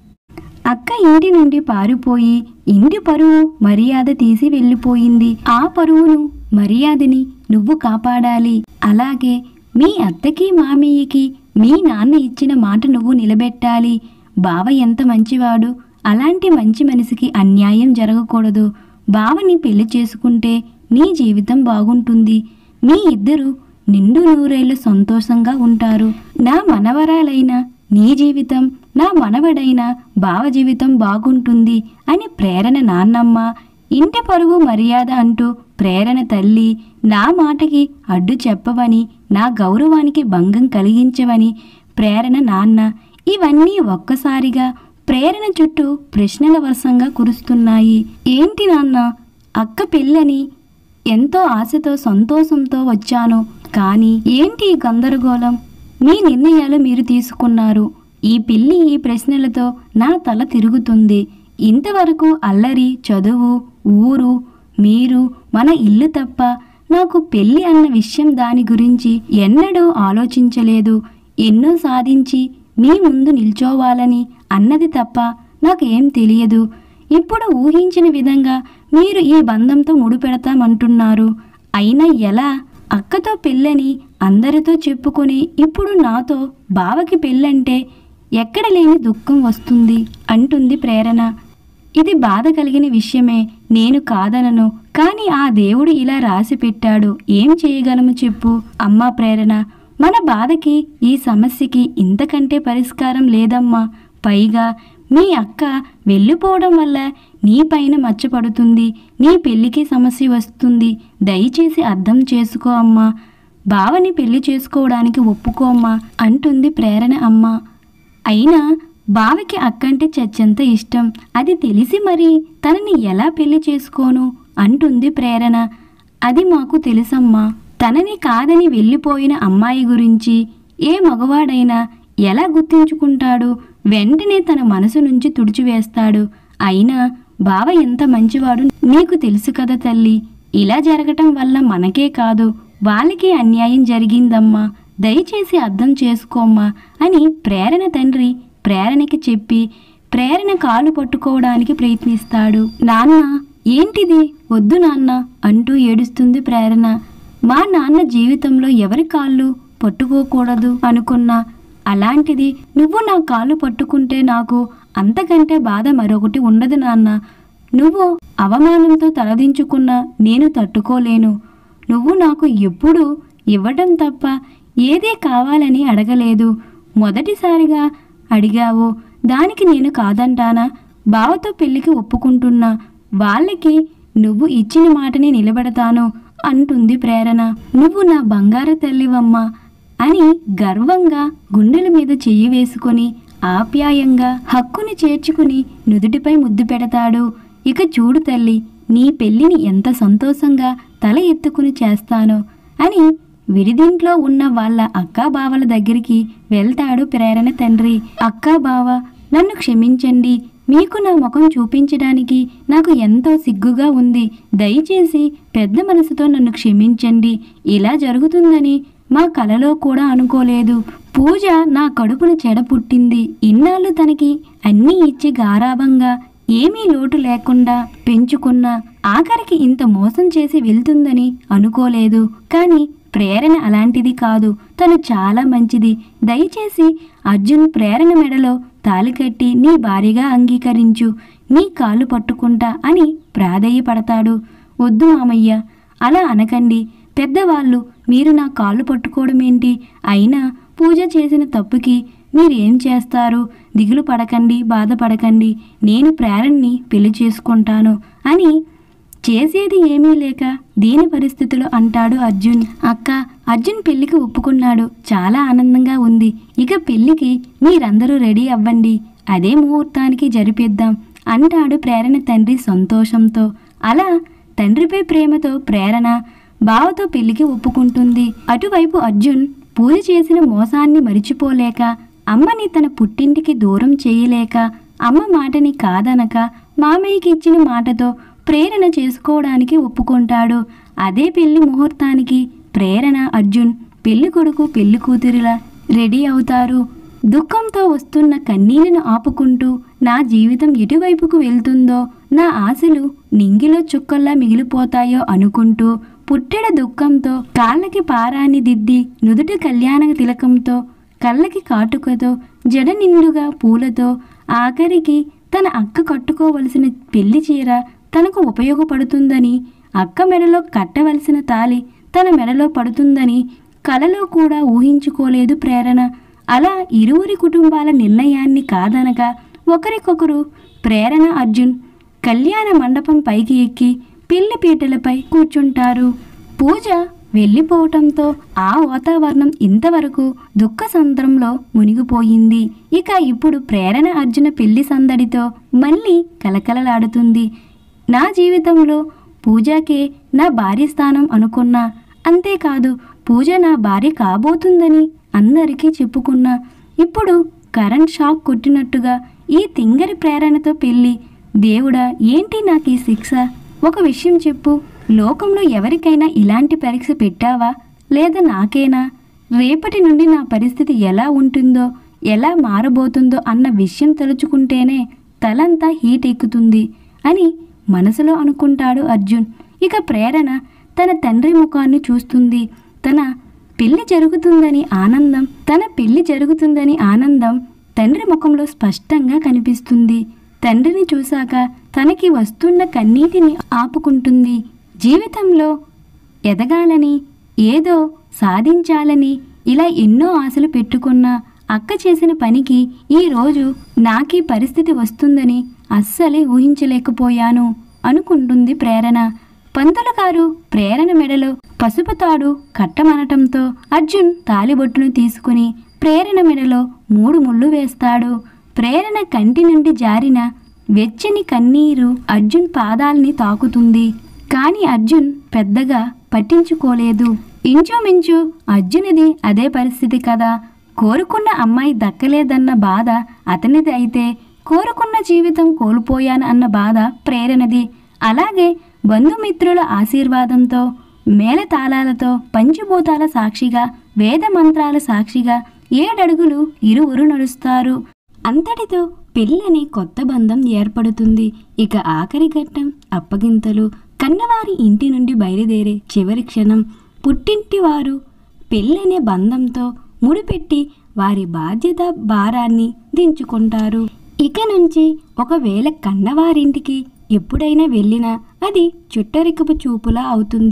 అక్క ఇంటి నుండి పారిపోయి ఇంటి పరువు మర్యాద తీసి వెళ్ళిపోయింది ఆ పరువును మర్యాదని నువ్వు కాపాడాలి అలాగే మీ అత్తకి మామయ్యకి మీ నాన్న ఇచ్చిన మాట నువ్వు నిలబెట్టాలి బావ ఎంత మంచివాడు అలాంటి మంచి మనిషికి అన్యాయం జరగకూడదు బావని పెళ్లి చేసుకుంటే నీ జీవితం బాగుంటుంది మీ ఇద్దరు నిండు నూరేళ్లు సంతోషంగా ఉంటారు నా మనవరాలైన నీ జీవితం నా మనవడైన బావ జీవితం బాగుంటుంది అని ప్రేరణ నాన్నమ్మ ఇంటి పరువు మర్యాద అంటూ ప్రేరణ తల్లి నా మాటకి అడ్డు చెప్పవని నా గౌరవానికి భంగం కలిగించవని ప్రేరణ నాన్న ఇవన్నీ ఒక్కసారిగా ప్రేరణ చుట్టూ ప్రశ్నల వర్షంగా కురుస్తున్నాయి ఏంటి నాన్న అక్క పెళ్ళని ఎంతో ఆశతో సంతోషంతో వచ్చాను కానీ ఏంటి ఈ గందరగోళం మీ నిర్ణయాలు మీరు తీసుకున్నారు ఈ పిల్లి ఈ ప్రశ్నలతో నా తల తిరుగుతుంది ఇంతవరకు అల్లరి చదువు ఊరు మీరు మన ఇల్లు తప్ప నాకు పెళ్ళి అన్న విషయం దాని గురించి ఎన్నడూ ఆలోచించలేదు ఎన్నో సాధించి మీ ముందు నిల్చోవాలని అన్నది తప్ప నాకేం తెలియదు ఇప్పుడు ఊహించిన విధంగా మీరు ఈ బంధంతో ముడిపెడతామంటున్నారు అయినా ఎలా అక్కతో పెళ్ళని అందరితో చెప్పుకొని ఇప్పుడు నాతో బావకి పెళ్ళంటే ఎక్కడ లేని దుఃఖం వస్తుంది అంటుంది ప్రేరణ ఇది బాధ కలిగిన విషయమే నేను కాదనను కానీ ఆ దేవుడు ఇలా రాసి పెట్టాడు ఏం చేయగలము చెప్పు అమ్మా ప్రేరణ మన బాధకి ఈ సమస్యకి ఇంతకంటే పరిష్కారం లేదమ్మా పైగా మీ అక్క వెళ్ళిపోవడం వల్ల నీ పైన మచ్చపడుతుంది నీ పెళ్ళికి సమస్య వస్తుంది దయచేసి అర్థం చేసుకో అమ్మా బావని పెళ్లి చేసుకోవడానికి ఒప్పుకోమ్మా అంటుంది ప్రేరణ అమ్మ అయినా బావకి అక్కంటే చచ్చంత ఇష్టం అది తెలిసి మరి తనని ఎలా పెళ్లి చేసుకోను అంటుంది ప్రేరణ అది మాకు తెలుసమ్మా తనని కాదని వెళ్ళిపోయిన అమ్మాయి గురించి ఏ మగవాడైనా ఎలా గుర్తించుకుంటాడు వెంటనే తన మనసు నుంచి తుడిచివేస్తాడు అయినా బావ ఎంత మంచివాడు నీకు తెలుసు కదా తల్లి ఇలా జరగటం వల్ల మనకే కాదు వాళ్ళకి అన్యాయం జరిగిందమ్మా దయచేసి అర్థం చేసుకోమ్మా అని ప్రేరణ తండ్రి ప్రేరణకి చెప్పి ప్రేరణ కాలు పట్టుకోవడానికి ప్రయత్నిస్తాడు నాన్న ఏంటిది వద్దు నాన్న అంటూ ఏడుస్తుంది ప్రేరణ మా నాన్న జీవితంలో ఎవరి కాళ్ళు పట్టుకోకూడదు అనుకున్నా అలాంటిది నువ్వు నా కాళ్ళు పట్టుకుంటే నాకు అంతకంటే బాధ మరొకటి ఉండదు నాన్న నువ్వు అవమానంతో తలదించుకున్నా నేను తట్టుకోలేను నువ్వు నాకు ఎప్పుడు ఇవ్వడం తప్ప ఏదే కావాలని అడగలేదు మొదటిసారిగా అడిగావు దానికి నేను కాదంటానా బావతో పెళ్లికి ఒప్పుకుంటున్నా వాళ్ళకి నువ్వు ఇచ్చిన మాటని నిలబెడతాను అంటుంది ప్రేరణ నువ్వు నా బంగారు తల్లివమ్మా అని గర్వంగా గుండెల మీద చెయ్యి వేసుకొని ఆప్యాయంగా హక్కుని చేర్చుకుని నుదుటిపై ముద్దు పెడతాడు ఇక చూడు తల్లి నీ పెళ్లిని ఎంత సంతోషంగా తల ఎత్తుకుని చేస్తానో అని విడిదింట్లో ఉన్న వాళ్ళ అక్కా బావల దగ్గరికి వెళ్తాడు ప్రేరణ తండ్రి అక్కా బావ నన్ను క్షమించండి మీకు నా ముఖం చూపించడానికి నాకు ఎంతో సిగ్గుగా ఉంది దయచేసి పెద్ద మనసుతో నన్ను క్షమించండి ఇలా జరుగుతుందని మా కలలో కూడా అనుకోలేదు పూజ నా కడుపున చెడ పుట్టింది ఇన్నాళ్ళు తనకి అన్నీ ఇచ్చి గారాభంగా ఏమీ లోటు లేకుండా పెంచుకున్న ఆఖరికి ఇంత మోసం చేసి వెళ్తుందని అనుకోలేదు కానీ ప్రేరణ అలాంటిది కాదు తను చాలా మంచిది దయచేసి అర్జున్ ప్రేరణ మెడలో తాలి కట్టి నీ భార్యగా అంగీకరించు నీ కాళ్ళు పట్టుకుంటా అని ప్రాధేయపడతాడు వద్దు మామయ్య అలా అనకండి పెద్దవాళ్ళు మీరు నా కాళ్ళు పట్టుకోవడం ఏంటి అయినా పూజ చేసిన తప్పుకి మీరేం చేస్తారు దిగులు పడకండి బాధపడకండి నేను ప్రేరణని పెళ్లి చేసుకుంటాను అని చేసేది ఏమీ లేక దీని పరిస్థితిలో అంటాడు అర్జున్ అక్క అర్జున్ పెళ్లికి ఒప్పుకున్నాడు చాలా ఆనందంగా ఉంది ఇక పెళ్లికి మీరందరూ రెడీ అవ్వండి అదే ముహూర్తానికి జరిపిద్దాం అంటాడు ప్రేరణ తండ్రి సంతోషంతో అలా తండ్రిపై ప్రేమతో ప్రేరణ బావతో పెళ్లికి ఒప్పుకుంటుంది అటువైపు అర్జున్ పూజ చేసిన మోసాన్ని మరిచిపోలేక అమ్మని తన పుట్టింటికి దూరం చేయలేక అమ్మ మాటని కాదనక మామయ్యకి ఇచ్చిన మాటతో ప్రేరణ చేసుకోవడానికి ఒప్పుకుంటాడు అదే పెళ్లి ముహూర్తానికి ప్రేరణ అర్జున్ పెళ్లి కొడుకు పెళ్లి కూతురిలా రెడీ అవుతారు దుఃఖంతో వస్తున్న కన్నీళ్లను ఆపుకుంటూ నా జీవితం ఎటువైపుకు వెళ్తుందో నా ఆశలు నింగిలో చుక్కల్లా మిగిలిపోతాయో అనుకుంటూ పుట్టెడ దుఃఖంతో కాళ్ళకి పారాన్ని దిద్ది నుదుట కళ్యాణ తిలకంతో కళ్ళకి కాటుకతో జడ నిండుగా పూలతో ఆఖరికి తన అక్క కట్టుకోవలసిన పెళ్లి చీర తనకు ఉపయోగపడుతుందని అక్క మెడలో కట్టవలసిన తాలి తన మెడలో పడుతుందని కలలో కూడా ఊహించుకోలేదు ప్రేరణ అలా ఇరువురి కుటుంబాల నిర్ణయాన్ని కాదనగా ఒకరికొకరు ప్రేరణ అర్జున్ కళ్యాణ మండపం పైకి ఎక్కి పెళ్లి పీటలపై కూర్చుంటారు పూజ వెళ్ళిపోవటంతో ఆ వాతావరణం ఇంతవరకు దుఃఖ సంద్రంలో మునిగిపోయింది ఇక ఇప్పుడు ప్రేరణ అర్జున పెళ్లి సందడితో మళ్ళీ కలకలలాడుతుంది నా జీవితంలో పూజకే నా భార్య స్థానం అనుకున్నా అంతేకాదు పూజ నా భార్య కాబోతుందని అందరికీ చెప్పుకున్నా ఇప్పుడు కరెంట్ షాక్ కొట్టినట్టుగా ఈ తింగరి ప్రేరణతో పెళ్ళి దేవుడా ఏంటి నాకు ఈ శిక్ష ఒక విషయం చెప్పు లోకంలో ఎవరికైనా ఇలాంటి పరీక్ష పెట్టావా లేదా నాకేనా రేపటి నుండి నా పరిస్థితి ఎలా ఉంటుందో ఎలా మారబోతుందో అన్న విషయం తలుచుకుంటేనే తలంతా హీట్ ఎక్కుతుంది అని మనసులో అనుకుంటాడు అర్జున్ ఇక ప్రేరణ తన తండ్రి ముఖాన్ని చూస్తుంది తన పెళ్లి జరుగుతుందని ఆనందం తన పెళ్లి జరుగుతుందని ఆనందం తండ్రి ముఖంలో స్పష్టంగా కనిపిస్తుంది తండ్రిని చూశాక తనకి వస్తున్న కన్నీటిని ఆపుకుంటుంది జీవితంలో ఎదగాలని ఏదో సాధించాలని ఇలా ఎన్నో ఆశలు పెట్టుకున్న అక్క చేసిన పనికి ఈరోజు నాకీ పరిస్థితి వస్తుందని అస్సలే ఊహించలేకపోయాను అనుకుంటుంది ప్రేరణ పంతులు గారు ప్రేరణ మెడలో పసుపు తాడు కట్టమనటంతో అర్జున్ తాలిబొట్టును తీసుకుని ప్రేరణ మెడలో మూడు ముళ్ళు వేస్తాడు ప్రేరణ కంటి నుండి జారిన వెచ్చని కన్నీరు అర్జున్ పాదాల్ని తాకుతుంది కానీ అర్జున్ పెద్దగా పట్టించుకోలేదు ఇంచుమించు అర్జునిది అదే పరిస్థితి కదా కోరుకున్న అమ్మాయి దక్కలేదన్న బాధ అతనిది అయితే కోరుకున్న జీవితం కోల్పోయాను అన్న బాధ ప్రేరణది అలాగే బంధుమిత్రుల ఆశీర్వాదంతో మేళతాళాలతో పంచభూతాల సాక్షిగా వేద మంత్రాల సాక్షిగా ఏడడుగులు ఇరువురు నడుస్తారు అంతటితో పెళ్ళని కొత్త బంధం ఏర్పడుతుంది ఇక ఆఖరి ఘట్టం అప్పగింతలు కన్నవారి ఇంటి నుండి బయలుదేరే చివరి క్షణం పుట్టింటి వారు పెళ్ళనే బంధంతో ముడిపెట్టి వారి బాధ్యత భారాన్ని దించుకుంటారు ఇక నుంచి ఒకవేళ కన్నవారింటికి ఎప్పుడైనా వెళ్ళినా అది చుట్టరికపు చూపులా అవుతుంది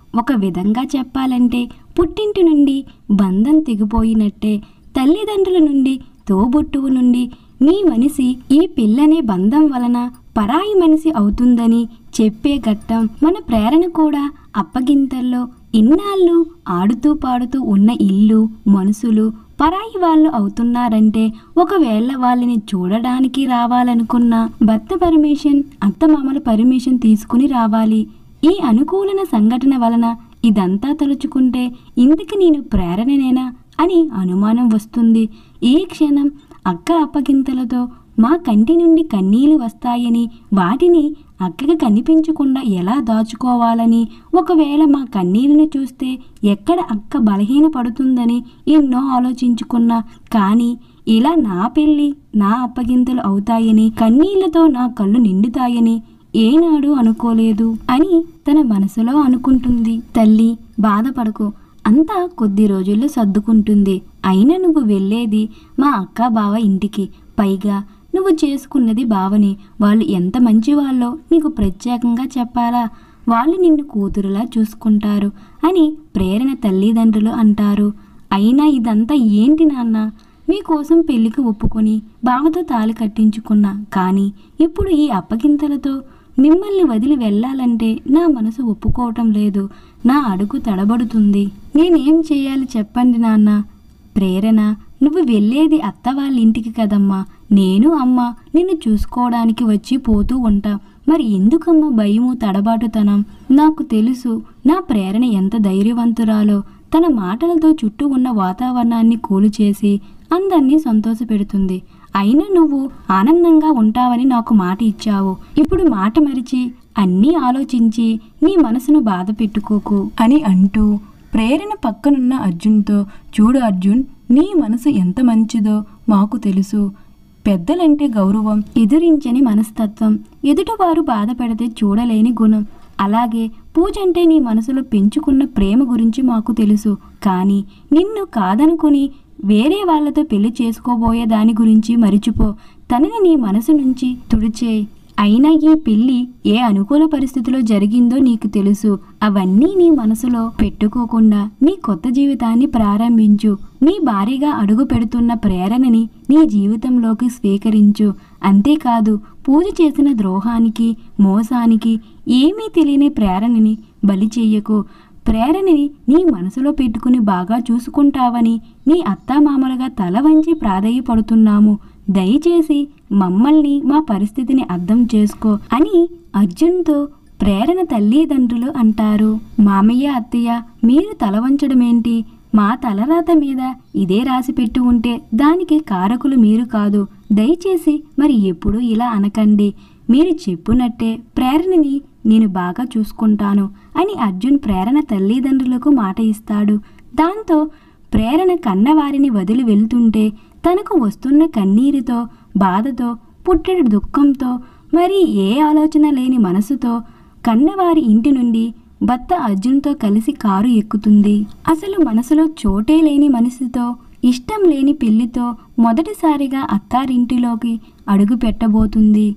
ఒక విధంగా చెప్పాలంటే పుట్టింటి నుండి బంధం తెగిపోయినట్టే తల్లిదండ్రుల నుండి తోబుట్టువు నుండి మీ మనిషి ఈ పిల్లనే బంధం వలన పరాయి మనిషి అవుతుందని చెప్పే ఘట్టం మన ప్రేరణ కూడా అప్పగింతల్లో ఇన్నాళ్ళు ఆడుతూ పాడుతూ ఉన్న ఇల్లు మనుషులు పరాయి వాళ్ళు అవుతున్నారంటే ఒకవేళ వాళ్ళని చూడడానికి రావాలనుకున్న భర్త పర్మిషన్ అత్తమామల పర్మిషన్ తీసుకుని రావాలి ఈ అనుకూలన సంఘటన వలన ఇదంతా తలుచుకుంటే ఇందుకు నేను ప్రేరణనేనా అని అనుమానం వస్తుంది ఈ క్షణం అక్క అప్పగింతలతో మా కంటి నుండి కన్నీళ్లు వస్తాయని వాటిని అక్కకి కనిపించకుండా ఎలా దాచుకోవాలని ఒకవేళ మా కన్నీరుని చూస్తే ఎక్కడ అక్క బలహీన పడుతుందని ఎన్నో ఆలోచించుకున్నా కానీ ఇలా నా పెళ్ళి నా అప్పగింతలు అవుతాయని కన్నీళ్లతో నా కళ్ళు నిండుతాయని ఏనాడు అనుకోలేదు అని తన మనసులో అనుకుంటుంది తల్లి బాధపడకు అంతా కొద్ది రోజుల్లో సర్దుకుంటుంది అయినా నువ్వు వెళ్ళేది మా అక్క బావ ఇంటికి పైగా నువ్వు చేసుకున్నది బావని వాళ్ళు ఎంత మంచి వాళ్ళో నీకు ప్రత్యేకంగా చెప్పాలా వాళ్ళు నిన్ను కూతురులా చూసుకుంటారు అని ప్రేరణ తల్లిదండ్రులు అంటారు అయినా ఇదంతా ఏంటి నాన్న మీకోసం పెళ్లికి ఒప్పుకొని బావతో తాళి కట్టించుకున్నా కానీ ఇప్పుడు ఈ అప్పగింతలతో మిమ్మల్ని వదిలి వెళ్ళాలంటే నా మనసు ఒప్పుకోవటం లేదు నా అడుగు తడబడుతుంది నేనేం చేయాలి చెప్పండి నాన్న ప్రేరణ నువ్వు వెళ్ళేది అత్త వాళ్ళ ఇంటికి కదమ్మా నేను అమ్మ నిన్ను చూసుకోవడానికి వచ్చి పోతూ ఉంటా మరి ఎందుకమ్మా భయము తడబాటుతనం నాకు తెలుసు నా ప్రేరణ ఎంత ధైర్యవంతురాలో తన మాటలతో చుట్టూ ఉన్న వాతావరణాన్ని కూలు చేసి అందరినీ సంతోషపెడుతుంది అయినా నువ్వు ఆనందంగా ఉంటావని నాకు మాట ఇచ్చావు ఇప్పుడు మాట మరిచి అన్నీ ఆలోచించి నీ మనసును బాధ పెట్టుకోకు అని అంటూ ప్రేరణ పక్కనున్న అర్జున్తో చూడు అర్జున్ నీ మనసు ఎంత మంచిదో మాకు తెలుసు పెద్దలంటే గౌరవం ఎదురించని మనస్తత్వం ఎదుటివారు బాధపెడితే చూడలేని గుణం అలాగే పూజ అంటే నీ మనసులో పెంచుకున్న ప్రేమ గురించి మాకు తెలుసు కానీ నిన్ను కాదనుకుని వేరే వాళ్ళతో పెళ్లి చేసుకోబోయే దాని గురించి మరిచిపో తనని నీ మనసు నుంచి తుడిచేయి అయినా ఈ పెళ్లి ఏ అనుకూల పరిస్థితిలో జరిగిందో నీకు తెలుసు అవన్నీ నీ మనసులో పెట్టుకోకుండా నీ కొత్త జీవితాన్ని ప్రారంభించు నీ భారీగా అడుగు పెడుతున్న ప్రేరణని నీ జీవితంలోకి స్వీకరించు అంతేకాదు పూజ చేసిన ద్రోహానికి మోసానికి ఏమీ తెలియని ప్రేరణని బలి చెయ్యకు ప్రేరణని నీ మనసులో పెట్టుకుని బాగా చూసుకుంటావని నీ అత్తామామలుగా తల వంచి ప్రాధేయపడుతున్నాము దయచేసి మమ్మల్ని మా పరిస్థితిని అర్థం చేసుకో అని అర్జున్తో ప్రేరణ తల్లిదండ్రులు అంటారు మామయ్య అత్తయ్య మీరు తల వంచడమేంటి మా తలరాత మీద ఇదే రాసి పెట్టి ఉంటే దానికి కారకులు మీరు కాదు దయచేసి మరి ఎప్పుడు ఇలా అనకండి మీరు చెప్పునట్టే ప్రేరణని నేను బాగా చూసుకుంటాను అని అర్జున్ ప్రేరణ తల్లిదండ్రులకు మాట ఇస్తాడు దాంతో ప్రేరణ కన్నవారిని వదిలి వెళ్తుంటే తనకు వస్తున్న కన్నీరుతో బాధతో పుట్టెడు దుఃఖంతో మరి ఏ ఆలోచన లేని మనసుతో కన్నవారి ఇంటి నుండి భర్త అర్జున్తో కలిసి కారు ఎక్కుతుంది అసలు మనసులో చోటే లేని మనసుతో ఇష్టం లేని పెళ్లితో మొదటిసారిగా అత్తారింటిలోకి అడుగు పెట్టబోతుంది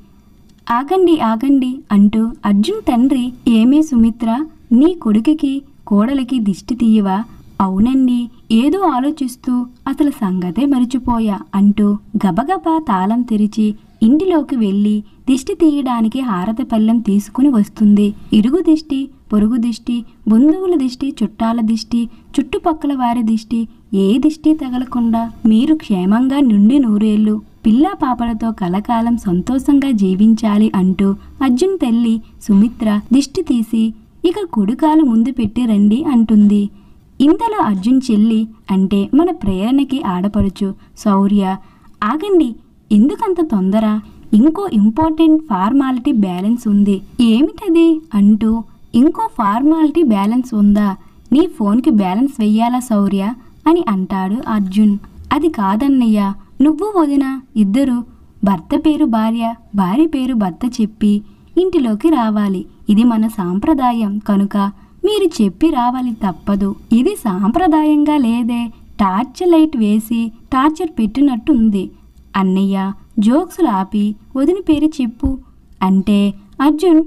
ఆగండి ఆగండి అంటూ అర్జున్ తండ్రి ఏమే సుమిత్ర నీ కొడుకుకి కోడలికి దిష్టి తీయవా అవునండి ఏదో ఆలోచిస్తూ అసలు సంగతే మరిచిపోయా అంటూ గబగబా తాళం తెరిచి ఇంటిలోకి వెళ్ళి దిష్టి తీయడానికి హారత పళ్ళెం తీసుకుని వస్తుంది ఇరుగు దిష్టి పొరుగు దిష్టి బంధువుల దిష్టి చుట్టాల దిష్టి చుట్టుపక్కల వారి దిష్టి ఏ దిష్టి తగలకుండా మీరు క్షేమంగా నుండి నూరేళ్లు పిల్లా పాపలతో కలకాలం సంతోషంగా జీవించాలి అంటూ అర్జున్ తల్లి సుమిత్ర దిష్టి తీసి ఇక కుడికాలు ముందు పెట్టి రండి అంటుంది ఇంతలో అర్జున్ చెల్లి అంటే మన ప్రేరణకి ఆడపడుచు శౌర్య ఆగండి ఎందుకంత తొందర ఇంకో ఇంపార్టెంట్ ఫార్మాలిటీ బ్యాలెన్స్ ఉంది ఏమిటది అంటూ ఇంకో ఫార్మాలిటీ బ్యాలెన్స్ ఉందా నీ ఫోన్కి బ్యాలెన్స్ వెయ్యాలా శౌర్య అని అంటాడు అర్జున్ అది కాదన్నయ్య నువ్వు వదిన ఇద్దరు భర్త పేరు భార్య భార్య పేరు భర్త చెప్పి ఇంటిలోకి రావాలి ఇది మన సాంప్రదాయం కనుక మీరు చెప్పి రావాలి తప్పదు ఇది సాంప్రదాయంగా లేదే టార్చర్ లైట్ వేసి టార్చర్ పెట్టినట్టు ఉంది అన్నయ్య జోక్స్ ఆపి వదిన పేరు చెప్పు అంటే అర్జున్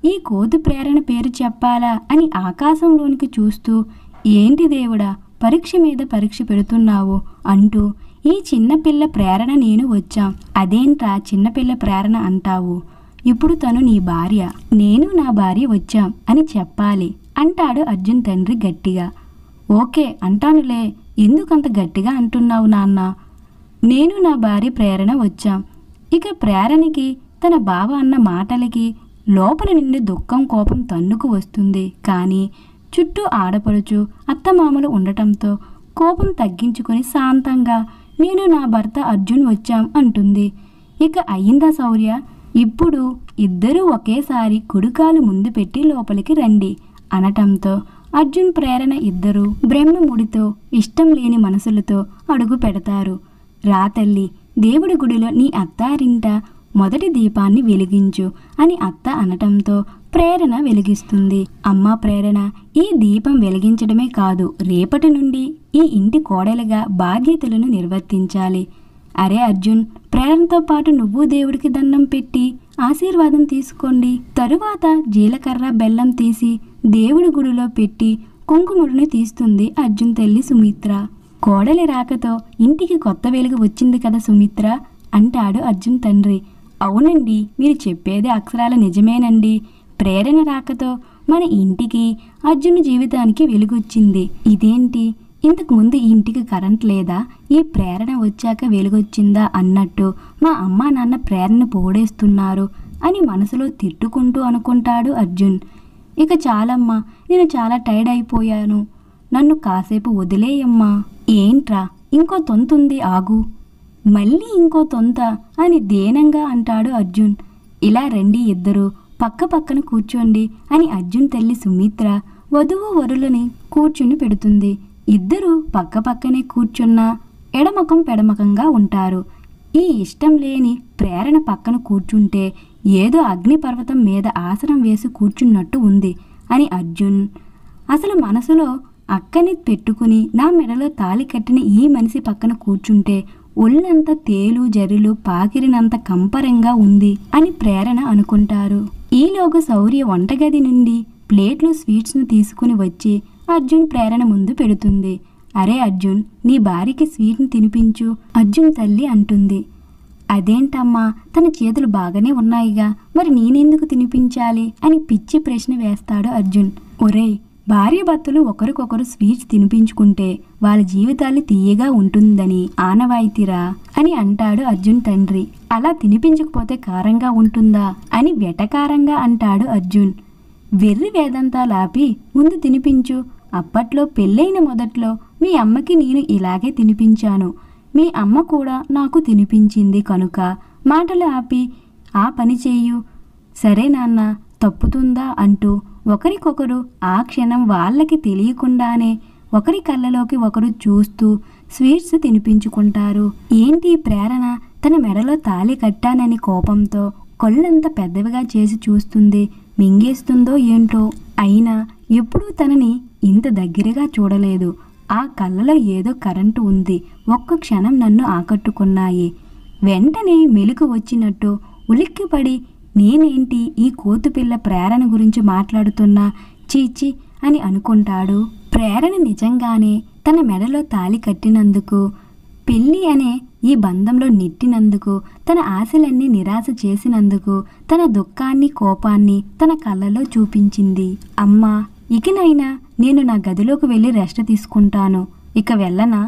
ఈ కోతి ప్రేరణ పేరు చెప్పాలా అని ఆకాశంలోనికి చూస్తూ ఏంటి దేవుడా పరీక్ష మీద పరీక్ష పెడుతున్నావు అంటూ ఈ చిన్నపిల్ల ప్రేరణ నేను వచ్చాం అదేంట్రా చిన్నపిల్ల ప్రేరణ అంటావు ఇప్పుడు తను నీ భార్య నేను నా భార్య వచ్చాం అని చెప్పాలి అంటాడు అర్జున్ తండ్రి గట్టిగా ఓకే అంటానులే ఎందుకంత గట్టిగా అంటున్నావు నాన్న నేను నా భార్య ప్రేరణ వచ్చాం ఇక ప్రేరణకి తన బావ అన్న మాటలకి లోపల నుండి దుఃఖం కోపం తన్నుకు వస్తుంది కానీ చుట్టూ ఆడపడుచు అత్తమామలు ఉండటంతో కోపం తగ్గించుకొని శాంతంగా నేను నా భర్త అర్జున్ వచ్చాం అంటుంది ఇక అయిందా శౌర్య ఇప్పుడు ఇద్దరూ ఒకేసారి కుడికాలు ముందు పెట్టి లోపలికి రండి అనటంతో అర్జున్ ప్రేరణ ఇద్దరు బ్రహ్మముడితో ఇష్టం లేని మనసులతో అడుగు పెడతారు రా తల్లి దేవుడి గుడిలో నీ అత్తారింట మొదటి దీపాన్ని వెలిగించు అని అత్త అనటంతో ప్రేరణ వెలిగిస్తుంది అమ్మ ప్రేరణ ఈ దీపం వెలిగించడమే కాదు రేపటి నుండి ఈ ఇంటి కోడలుగా బాధ్యతలను నిర్వర్తించాలి అరే అర్జున్ ప్రేరణతో పాటు నువ్వు దేవుడికి దండం పెట్టి ఆశీర్వాదం తీసుకోండి తరువాత జీలకర్ర బెల్లం తీసి దేవుడి గుడిలో పెట్టి కుంకుముడిని తీస్తుంది అర్జున్ తల్లి సుమిత్ర కోడలి రాకతో ఇంటికి కొత్త వెలుగు వచ్చింది కదా సుమిత్ర అంటాడు అర్జున్ తండ్రి అవునండి మీరు చెప్పేది అక్షరాల నిజమేనండి ప్రేరణ రాకతో మన ఇంటికి అర్జున్ జీవితానికి వెలుగొచ్చింది ఇదేంటి ఇంతకు ముందు ఈ ఇంటికి కరెంట్ లేదా ఈ ప్రేరణ వచ్చాక వెలుగొచ్చిందా అన్నట్టు మా అమ్మా నాన్న ప్రేరణ పోడేస్తున్నారు అని మనసులో తిట్టుకుంటూ అనుకుంటాడు అర్జున్ ఇక చాలమ్మా నేను చాలా టైర్డ్ అయిపోయాను నన్ను కాసేపు వదిలేయమ్మా ఏంట్రా ఇంకో తొంతుంది ఆగు మళ్ళీ ఇంకో తొంత అని దేనంగా అంటాడు అర్జున్ ఇలా రండి ఇద్దరు పక్క పక్కన కూర్చోండి అని అర్జున్ తల్లి సుమిత్ర వధువు వరులని కూర్చుని పెడుతుంది ఇద్దరు పక్క పక్కనే కూర్చున్నా ఎడమకం పెడమకంగా ఉంటారు ఈ ఇష్టం లేని ప్రేరణ పక్కన కూర్చుంటే ఏదో అగ్నిపర్వతం మీద ఆసనం వేసి కూర్చున్నట్టు ఉంది అని అర్జున్ అసలు మనసులో అక్కని పెట్టుకుని నా మెడలో తాలి కట్టిన ఈ మనిషి పక్కన కూర్చుంటే ఒళ్ళంత తేలు జరులు పాకిరినంత కంపరంగా ఉంది అని ప్రేరణ అనుకుంటారు ఈలోగా శౌర్య వంటగది నుండి ప్లేట్లు స్వీట్స్ను తీసుకుని వచ్చి అర్జున్ ప్రేరణ ముందు పెడుతుంది అరే అర్జున్ నీ భార్యకి స్వీట్ని తినిపించు అర్జున్ తల్లి అంటుంది అదేంటమ్మా తన చేతులు బాగానే ఉన్నాయిగా మరి నేనెందుకు తినిపించాలి అని పిచ్చి ప్రశ్న వేస్తాడు అర్జున్ ఒరేయ్ భార్య భర్తలు ఒకరికొకరు స్వీట్స్ తినిపించుకుంటే వాళ్ళ జీవితాలు తీయగా ఉంటుందని ఆనవాయితీరా అని అంటాడు అర్జున్ తండ్రి అలా తినిపించకపోతే కారంగా ఉంటుందా అని వెటకారంగా అంటాడు అర్జున్ వెర్రి వేదంతాలాపి ముందు తినిపించు అప్పట్లో పెళ్ళైన మొదట్లో మీ అమ్మకి నేను ఇలాగే తినిపించాను మీ అమ్మ కూడా నాకు తినిపించింది కనుక మాటలు ఆపి ఆ పని చెయ్యు సరే నాన్న తప్పుతుందా అంటూ ఒకరికొకరు ఆ క్షణం వాళ్ళకి తెలియకుండానే ఒకరి కళ్ళలోకి ఒకరు చూస్తూ స్వీట్స్ తినిపించుకుంటారు ఏంటి ఈ ప్రేరణ తన మెడలో తాళి కట్టానని కోపంతో కొళ్ళంత పెద్దవిగా చేసి చూస్తుంది మింగేస్తుందో ఏంటో అయినా ఎప్పుడూ తనని ఇంత దగ్గరగా చూడలేదు ఆ కళ్ళలో ఏదో కరెంటు ఉంది ఒక్క క్షణం నన్ను ఆకట్టుకున్నాయి వెంటనే మెలుకు వచ్చినట్టు ఉలిక్కిపడి నేనేంటి ఈ కోతుపిల్ల ప్రేరణ గురించి మాట్లాడుతున్నా చీచి అని అనుకుంటాడు ప్రేరణ నిజంగానే తన మెడలో తాలి కట్టినందుకు పెళ్ళి అనే ఈ బంధంలో నెట్టినందుకు తన ఆశలన్నీ నిరాశ చేసినందుకు తన దుఃఖాన్ని కోపాన్ని తన కళ్ళలో చూపించింది అమ్మా ఇకనైనా నేను నా గదిలోకి వెళ్ళి రెస్ట్ తీసుకుంటాను ఇక వెళ్ళనా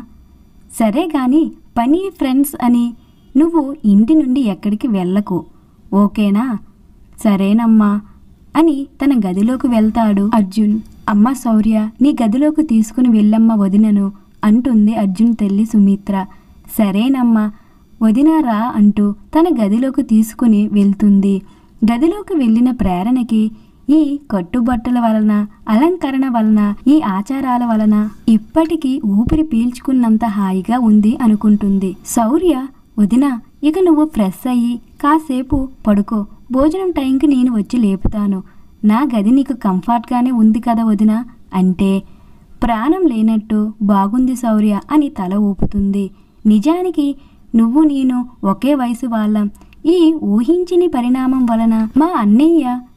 సరే గాని పని ఫ్రెండ్స్ అని నువ్వు ఇంటి నుండి ఎక్కడికి వెళ్ళకు ఓకేనా సరేనమ్మా అని తన గదిలోకి వెళ్తాడు అర్జున్ అమ్మ శౌర్య నీ గదిలోకి తీసుకుని వెళ్ళమ్మ వదినను అంటుంది అర్జున్ తల్లి సుమిత్ర సరేనమ్మా వదినారా అంటూ తన గదిలోకి తీసుకుని వెళ్తుంది గదిలోకి వెళ్ళిన ప్రేరణకి ఈ కట్టుబట్టల వలన అలంకరణ వలన ఈ ఆచారాల వలన ఇప్పటికీ ఊపిరి పీల్చుకున్నంత హాయిగా ఉంది అనుకుంటుంది శౌర్య వదిన ఇక నువ్వు ఫ్రెష్ అయ్యి కాసేపు పడుకో భోజనం టైంకి నేను వచ్చి లేపుతాను నా గది నీకు కంఫర్ట్గానే ఉంది కదా వదిన అంటే ప్రాణం లేనట్టు బాగుంది శౌర్య అని తల ఊపుతుంది నిజానికి నువ్వు నేను ఒకే వయసు వాళ్ళం ఈ ఊహించని పరిణామం వలన మా అన్నయ్య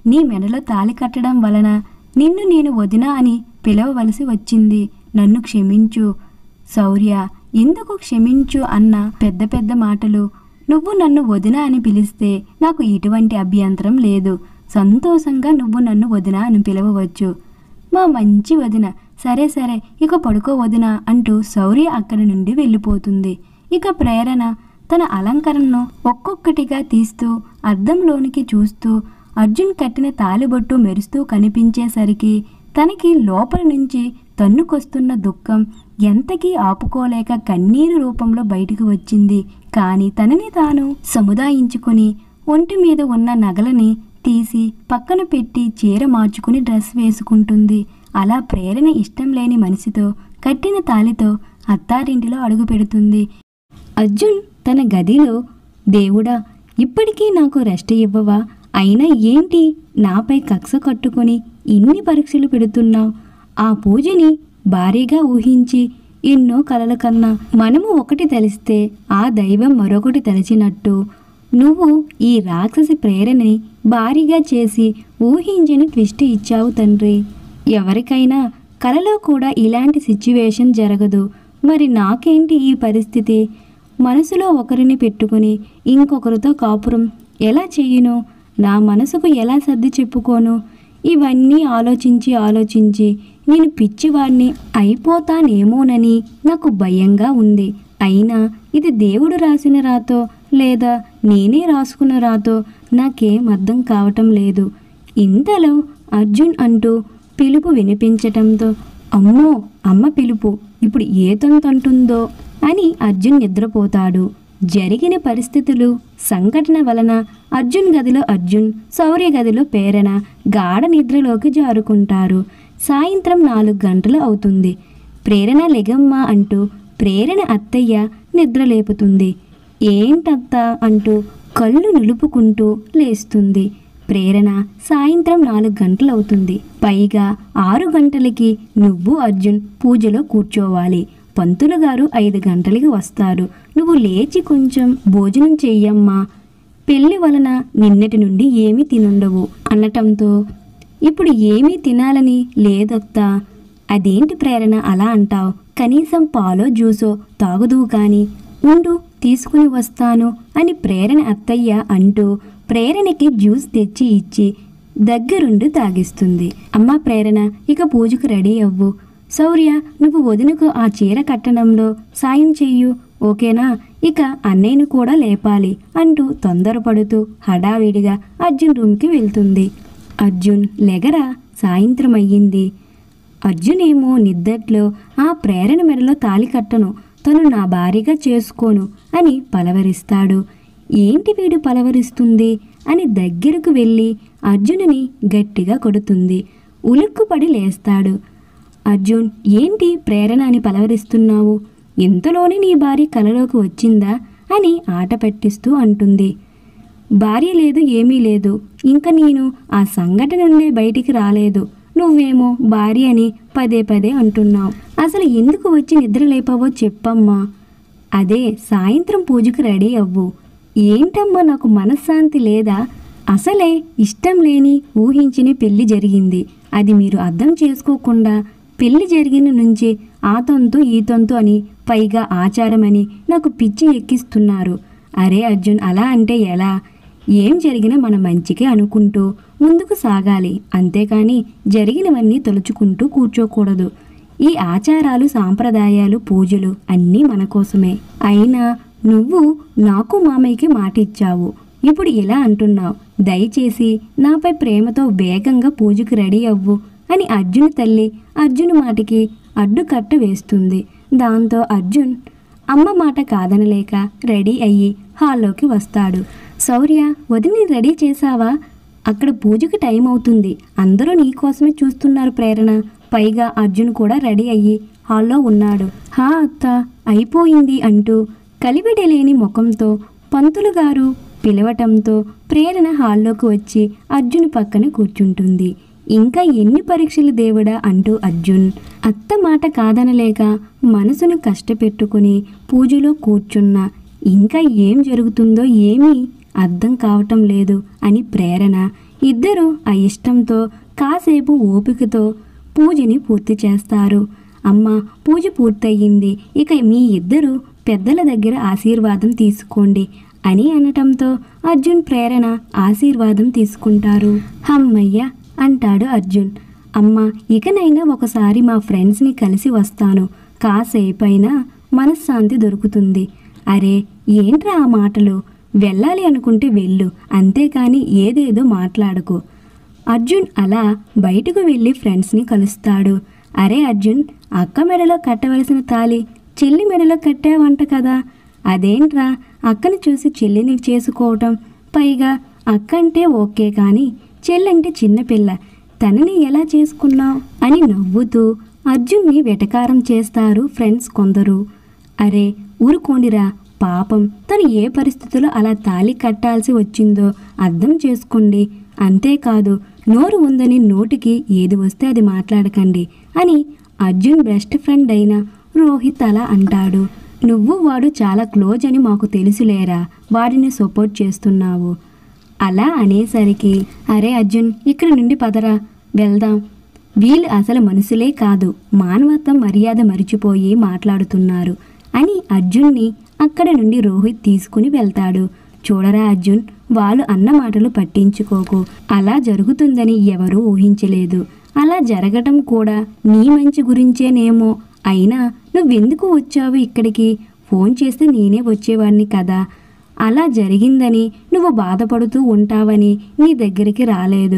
నీ మెడలో తాలి కట్టడం వలన నిన్ను నేను వదినా అని పిలవవలసి వచ్చింది నన్ను క్షమించు శౌర్య ఎందుకు క్షమించు అన్న పెద్ద పెద్ద మాటలు నువ్వు నన్ను వదిన అని పిలిస్తే నాకు ఎటువంటి అభ్యంతరం లేదు సంతోషంగా నువ్వు నన్ను వదిన అని పిలవవచ్చు మా మంచి వదిన సరే సరే ఇక పడుకో వదిన అంటూ శౌర్య అక్కడి నుండి వెళ్ళిపోతుంది ఇక ప్రేరణ తన అలంకరణను ఒక్కొక్కటిగా తీస్తూ అద్దంలోనికి చూస్తూ అర్జున్ కట్టిన తాలిబొట్టు మెరుస్తూ కనిపించేసరికి తనకి లోపల నుంచి తన్నుకొస్తున్న దుఃఖం ఎంతకీ ఆపుకోలేక కన్నీరు రూపంలో బయటకు వచ్చింది కానీ తనని తాను సముదాయించుకుని ఒంటి మీద ఉన్న నగలని తీసి పక్కన పెట్టి చీర మార్చుకుని డ్రెస్ వేసుకుంటుంది అలా ప్రేరణ ఇష్టం లేని మనిషితో కట్టిన తాలితో అత్తారింటిలో అడుగు పెడుతుంది అర్జున్ తన గదిలో దేవుడా ఇప్పటికీ నాకు రెస్ట్ ఇవ్వవా అయినా ఏంటి నాపై కక్ష కట్టుకొని ఇన్ని పరీక్షలు పెడుతున్నావు ఆ పూజని భారీగా ఊహించి ఎన్నో కలల కన్నా మనము ఒకటి తెలిస్తే ఆ దైవం మరొకటి తలిచినట్టు నువ్వు ఈ రాక్షసి ప్రేరణని భారీగా చేసి ఊహించని ట్విస్ట్ ఇచ్చావు తండ్రి ఎవరికైనా కలలో కూడా ఇలాంటి సిచ్యువేషన్ జరగదు మరి నాకేంటి ఈ పరిస్థితి మనసులో ఒకరిని పెట్టుకుని ఇంకొకరితో కాపురం ఎలా చెయ్యను నా మనసుకు ఎలా సర్ది చెప్పుకోను ఇవన్నీ ఆలోచించి ఆలోచించి నేను పిచ్చివాడిని అయిపోతానేమోనని నాకు భయంగా ఉంది అయినా ఇది దేవుడు రాసిన రాతో లేదా నేనే రాసుకున్న రాతో నాకేం అర్థం కావటం లేదు ఇంతలో అర్జున్ అంటూ పిలుపు వినిపించటంతో అమ్మో అమ్మ పిలుపు ఇప్పుడు ఏ తంతుందో అని అర్జున్ నిద్రపోతాడు జరిగిన పరిస్థితులు సంఘటన వలన అర్జున్ గదిలో అర్జున్ శౌర్య గదిలో ప్రేరణ గాఢ నిద్రలోకి జారుకుంటారు సాయంత్రం నాలుగు గంటలు అవుతుంది ప్రేరణ లెగమ్మ అంటూ ప్రేరణ అత్తయ్య నిద్రలేపుతుంది ఏంటత్త అంటూ కళ్ళు నిలుపుకుంటూ లేస్తుంది ప్రేరణ సాయంత్రం నాలుగు గంటలవుతుంది పైగా ఆరు గంటలకి నువ్వు అర్జున్ పూజలో కూర్చోవాలి పంతులు గారు ఐదు గంటలకి వస్తారు నువ్వు లేచి కొంచెం భోజనం చెయ్యమ్మా పెళ్లి వలన నిన్నటి నుండి ఏమీ తినుండవు అనటంతో ఇప్పుడు ఏమీ తినాలని లేదత్తా అదేంటి ప్రేరణ అలా అంటావు కనీసం పాలో జ్యూసో తాగుదువు కాని ఉండు తీసుకుని వస్తాను అని ప్రేరణ అత్తయ్య అంటూ ప్రేరణకి జ్యూస్ తెచ్చి ఇచ్చి దగ్గరుండి తాగిస్తుంది అమ్మా ప్రేరణ ఇక పూజకు రెడీ అవ్వు శౌర్య నువ్వు వదినకు ఆ చీర కట్టడంలో సాయం చెయ్యు ఓకేనా ఇక అన్నయ్యను కూడా లేపాలి అంటూ తొందరపడుతూ హడావిడిగా అర్జున్ రూమ్కి వెళ్తుంది అర్జున్ లెగరా సాయంత్రం అయ్యింది అర్జున్ ఏమో నిద్దట్లో ఆ ప్రేరణ మెడలో తాలి కట్టను తను నా భార్యగా చేసుకోను అని పలవరిస్తాడు ఏంటి వీడు పలవరిస్తుంది అని దగ్గరకు వెళ్ళి అర్జునుని గట్టిగా కొడుతుంది ఉలిక్కుపడి లేస్తాడు అర్జున్ ఏంటి ప్రేరణ అని పలవరిస్తున్నావు ఇంతలోనే నీ భార్య కలలోకి వచ్చిందా అని ఆట పట్టిస్తూ అంటుంది భార్య లేదు ఏమీ లేదు ఇంక నేను ఆ సంఘటన నుండే బయటికి రాలేదు నువ్వేమో భార్య అని పదే పదే అంటున్నావు అసలు ఎందుకు వచ్చి నిద్ర లేపావో చెప్పమ్మా అదే సాయంత్రం పూజకు రెడీ అవ్వు ఏంటమ్మా నాకు మనశ్శాంతి లేదా అసలే ఇష్టం లేని ఊహించిన పెళ్లి జరిగింది అది మీరు అర్థం చేసుకోకుండా పెళ్లి జరిగిన నుంచి ఆ తంతు ఈ తంతు అని పైగా ఆచారమని నాకు పిచ్చి ఎక్కిస్తున్నారు అరే అర్జున్ అలా అంటే ఎలా ఏం జరిగినా మన మంచికే అనుకుంటూ ముందుకు సాగాలి అంతేకాని జరిగినవన్నీ తలుచుకుంటూ కూర్చోకూడదు ఈ ఆచారాలు సాంప్రదాయాలు పూజలు అన్నీ మన కోసమే అయినా నువ్వు నాకు మామయ్యకి మాట ఇచ్చావు ఇప్పుడు ఇలా అంటున్నావు దయచేసి నాపై ప్రేమతో వేగంగా పూజకు రెడీ అవ్వు అని అర్జున్ తల్లి అర్జున్ మాటకి అడ్డుకట్ట వేస్తుంది దాంతో అర్జున్ అమ్మ మాట కాదనలేక రెడీ అయ్యి హాల్లోకి వస్తాడు శౌర్య వదిని రెడీ చేశావా అక్కడ పూజకి టైం అవుతుంది అందరూ నీకోసమే చూస్తున్నారు ప్రేరణ పైగా అర్జున్ కూడా రెడీ అయ్యి హాల్లో ఉన్నాడు హా అత్త అయిపోయింది అంటూ కలివిడి లేని ముఖంతో పంతులు గారు పిలవటంతో ప్రేరణ హాల్లోకి వచ్చి అర్జున్ పక్కన కూర్చుంటుంది ఇంకా ఎన్ని పరీక్షలు దేవుడా అంటూ అర్జున్ అత్త మాట కాదనలేక మనసును కష్టపెట్టుకుని పూజలో కూర్చున్న ఇంకా ఏం జరుగుతుందో ఏమీ అర్థం కావటం లేదు అని ప్రేరణ ఇద్దరు ఆ ఇష్టంతో కాసేపు ఓపికతో పూజని పూర్తి చేస్తారు అమ్మ పూజ పూర్తయింది ఇక మీ ఇద్దరు పెద్దల దగ్గర ఆశీర్వాదం తీసుకోండి అని అనటంతో అర్జున్ ప్రేరణ ఆశీర్వాదం తీసుకుంటారు హమ్మయ్య అంటాడు అర్జున్ అమ్మ ఇకనైనా ఒకసారి మా ఫ్రెండ్స్ని కలిసి వస్తాను కాసేపైనా మనశ్శాంతి దొరుకుతుంది అరే ఏంట్రా ఆ మాటలు వెళ్ళాలి అనుకుంటే వెళ్ళు అంతేకాని ఏదేదో మాట్లాడకు అర్జున్ అలా బయటకు వెళ్ళి ఫ్రెండ్స్ని కలుస్తాడు అరే అర్జున్ అక్క మెడలో కట్టవలసిన తాలి చెల్లి మెడలో కట్టావంట కదా అదేంట్రా అక్కని చూసి చెల్లిని చేసుకోవటం పైగా అక్క అంటే ఓకే కానీ చెల్లంటే చిన్నపిల్ల తనని ఎలా చేసుకున్నావు అని నవ్వుతూ అర్జున్ని వెటకారం చేస్తారు ఫ్రెండ్స్ కొందరు అరే ఊరుకోండిరా పాపం తను ఏ పరిస్థితిలో అలా తాళి కట్టాల్సి వచ్చిందో అర్థం చేసుకోండి అంతేకాదు నోరు ఉందని నోటికి ఏది వస్తే అది మాట్లాడకండి అని అర్జున్ బెస్ట్ ఫ్రెండ్ అయిన రోహిత్ అలా అంటాడు నువ్వు వాడు చాలా క్లోజ్ అని మాకు తెలుసులేరా వాడిని సపోర్ట్ చేస్తున్నావు అలా అనేసరికి అరే అర్జున్ ఇక్కడి నుండి పదరా వెళ్దాం వీళ్ళు అసలు మనుషులే కాదు మానవత్వం మర్యాద మరిచిపోయి మాట్లాడుతున్నారు అని అర్జున్ని అక్కడ నుండి రోహిత్ తీసుకుని వెళ్తాడు చూడరా అర్జున్ వాళ్ళు అన్న మాటలు పట్టించుకోకు అలా జరుగుతుందని ఎవరూ ఊహించలేదు అలా జరగటం కూడా నీ మంచి గురించేనేమో అయినా నువ్వెందుకు వచ్చావు ఇక్కడికి ఫోన్ చేస్తే నేనే వచ్చేవాడిని కదా అలా జరిగిందని నువ్వు బాధపడుతూ ఉంటావని నీ దగ్గరికి రాలేదు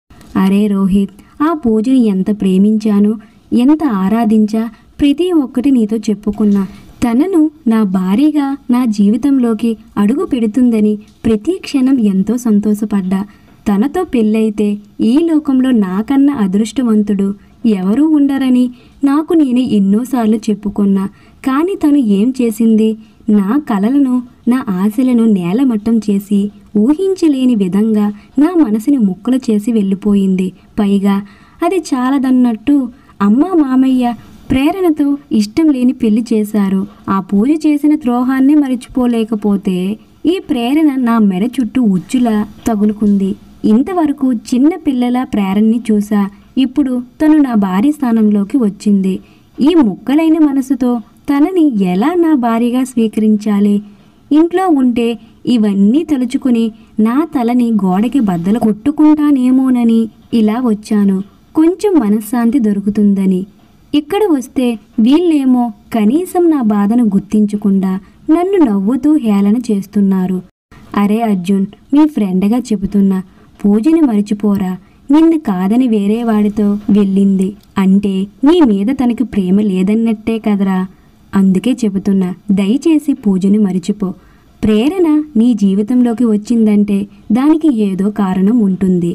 అరే రోహిత్ ఆ పూజని ఎంత ప్రేమించాను ఎంత ఆరాధించా ప్రతి ఒక్కటి నీతో చెప్పుకున్నా తనను నా భార్యగా నా జీవితంలోకి అడుగు పెడుతుందని ప్రతి క్షణం ఎంతో సంతోషపడ్డా తనతో పెళ్ళైతే ఈ లోకంలో నాకన్నా అదృష్టవంతుడు ఎవరూ ఉండరని నాకు నేను ఎన్నోసార్లు చెప్పుకున్నా కానీ తను ఏం చేసింది నా కలలను నా ఆశలను నేలమట్టం చేసి ఊహించలేని విధంగా నా మనసుని ముక్కలు చేసి వెళ్ళిపోయింది పైగా అది చాలదన్నట్టు అమ్మ మామయ్య ప్రేరణతో ఇష్టం లేని పెళ్లి చేశారు ఆ పూజ చేసిన ద్రోహాన్ని మరిచిపోలేకపోతే ఈ ప్రేరణ నా మెడ చుట్టూ ఉచ్చులా తగులుకుంది ఇంతవరకు చిన్న పిల్లల ప్రేరణని చూసా ఇప్పుడు తను నా భార్య స్థానంలోకి వచ్చింది ఈ ముక్కలైన మనసుతో తనని ఎలా నా భార్యగా స్వీకరించాలి ఇంట్లో ఉంటే ఇవన్నీ తలుచుకుని నా తలని గోడకి బద్దలు కొట్టుకుంటానేమోనని ఇలా వచ్చాను కొంచెం మనశ్శాంతి దొరుకుతుందని ఇక్కడ వస్తే వీళ్ళేమో కనీసం నా బాధను గుర్తించకుండా నన్ను నవ్వుతూ హేళన చేస్తున్నారు అరే అర్జున్ మీ ఫ్రెండ్గా చెబుతున్నా పూజని మరిచిపోరా నిన్ను కాదని వేరే వాడితో వెళ్ళింది అంటే నీ మీద తనకి ప్రేమ లేదన్నట్టే కదరా అందుకే చెబుతున్నా దయచేసి పూజని మరిచిపో ప్రేరణ నీ జీవితంలోకి వచ్చిందంటే దానికి ఏదో కారణం ఉంటుంది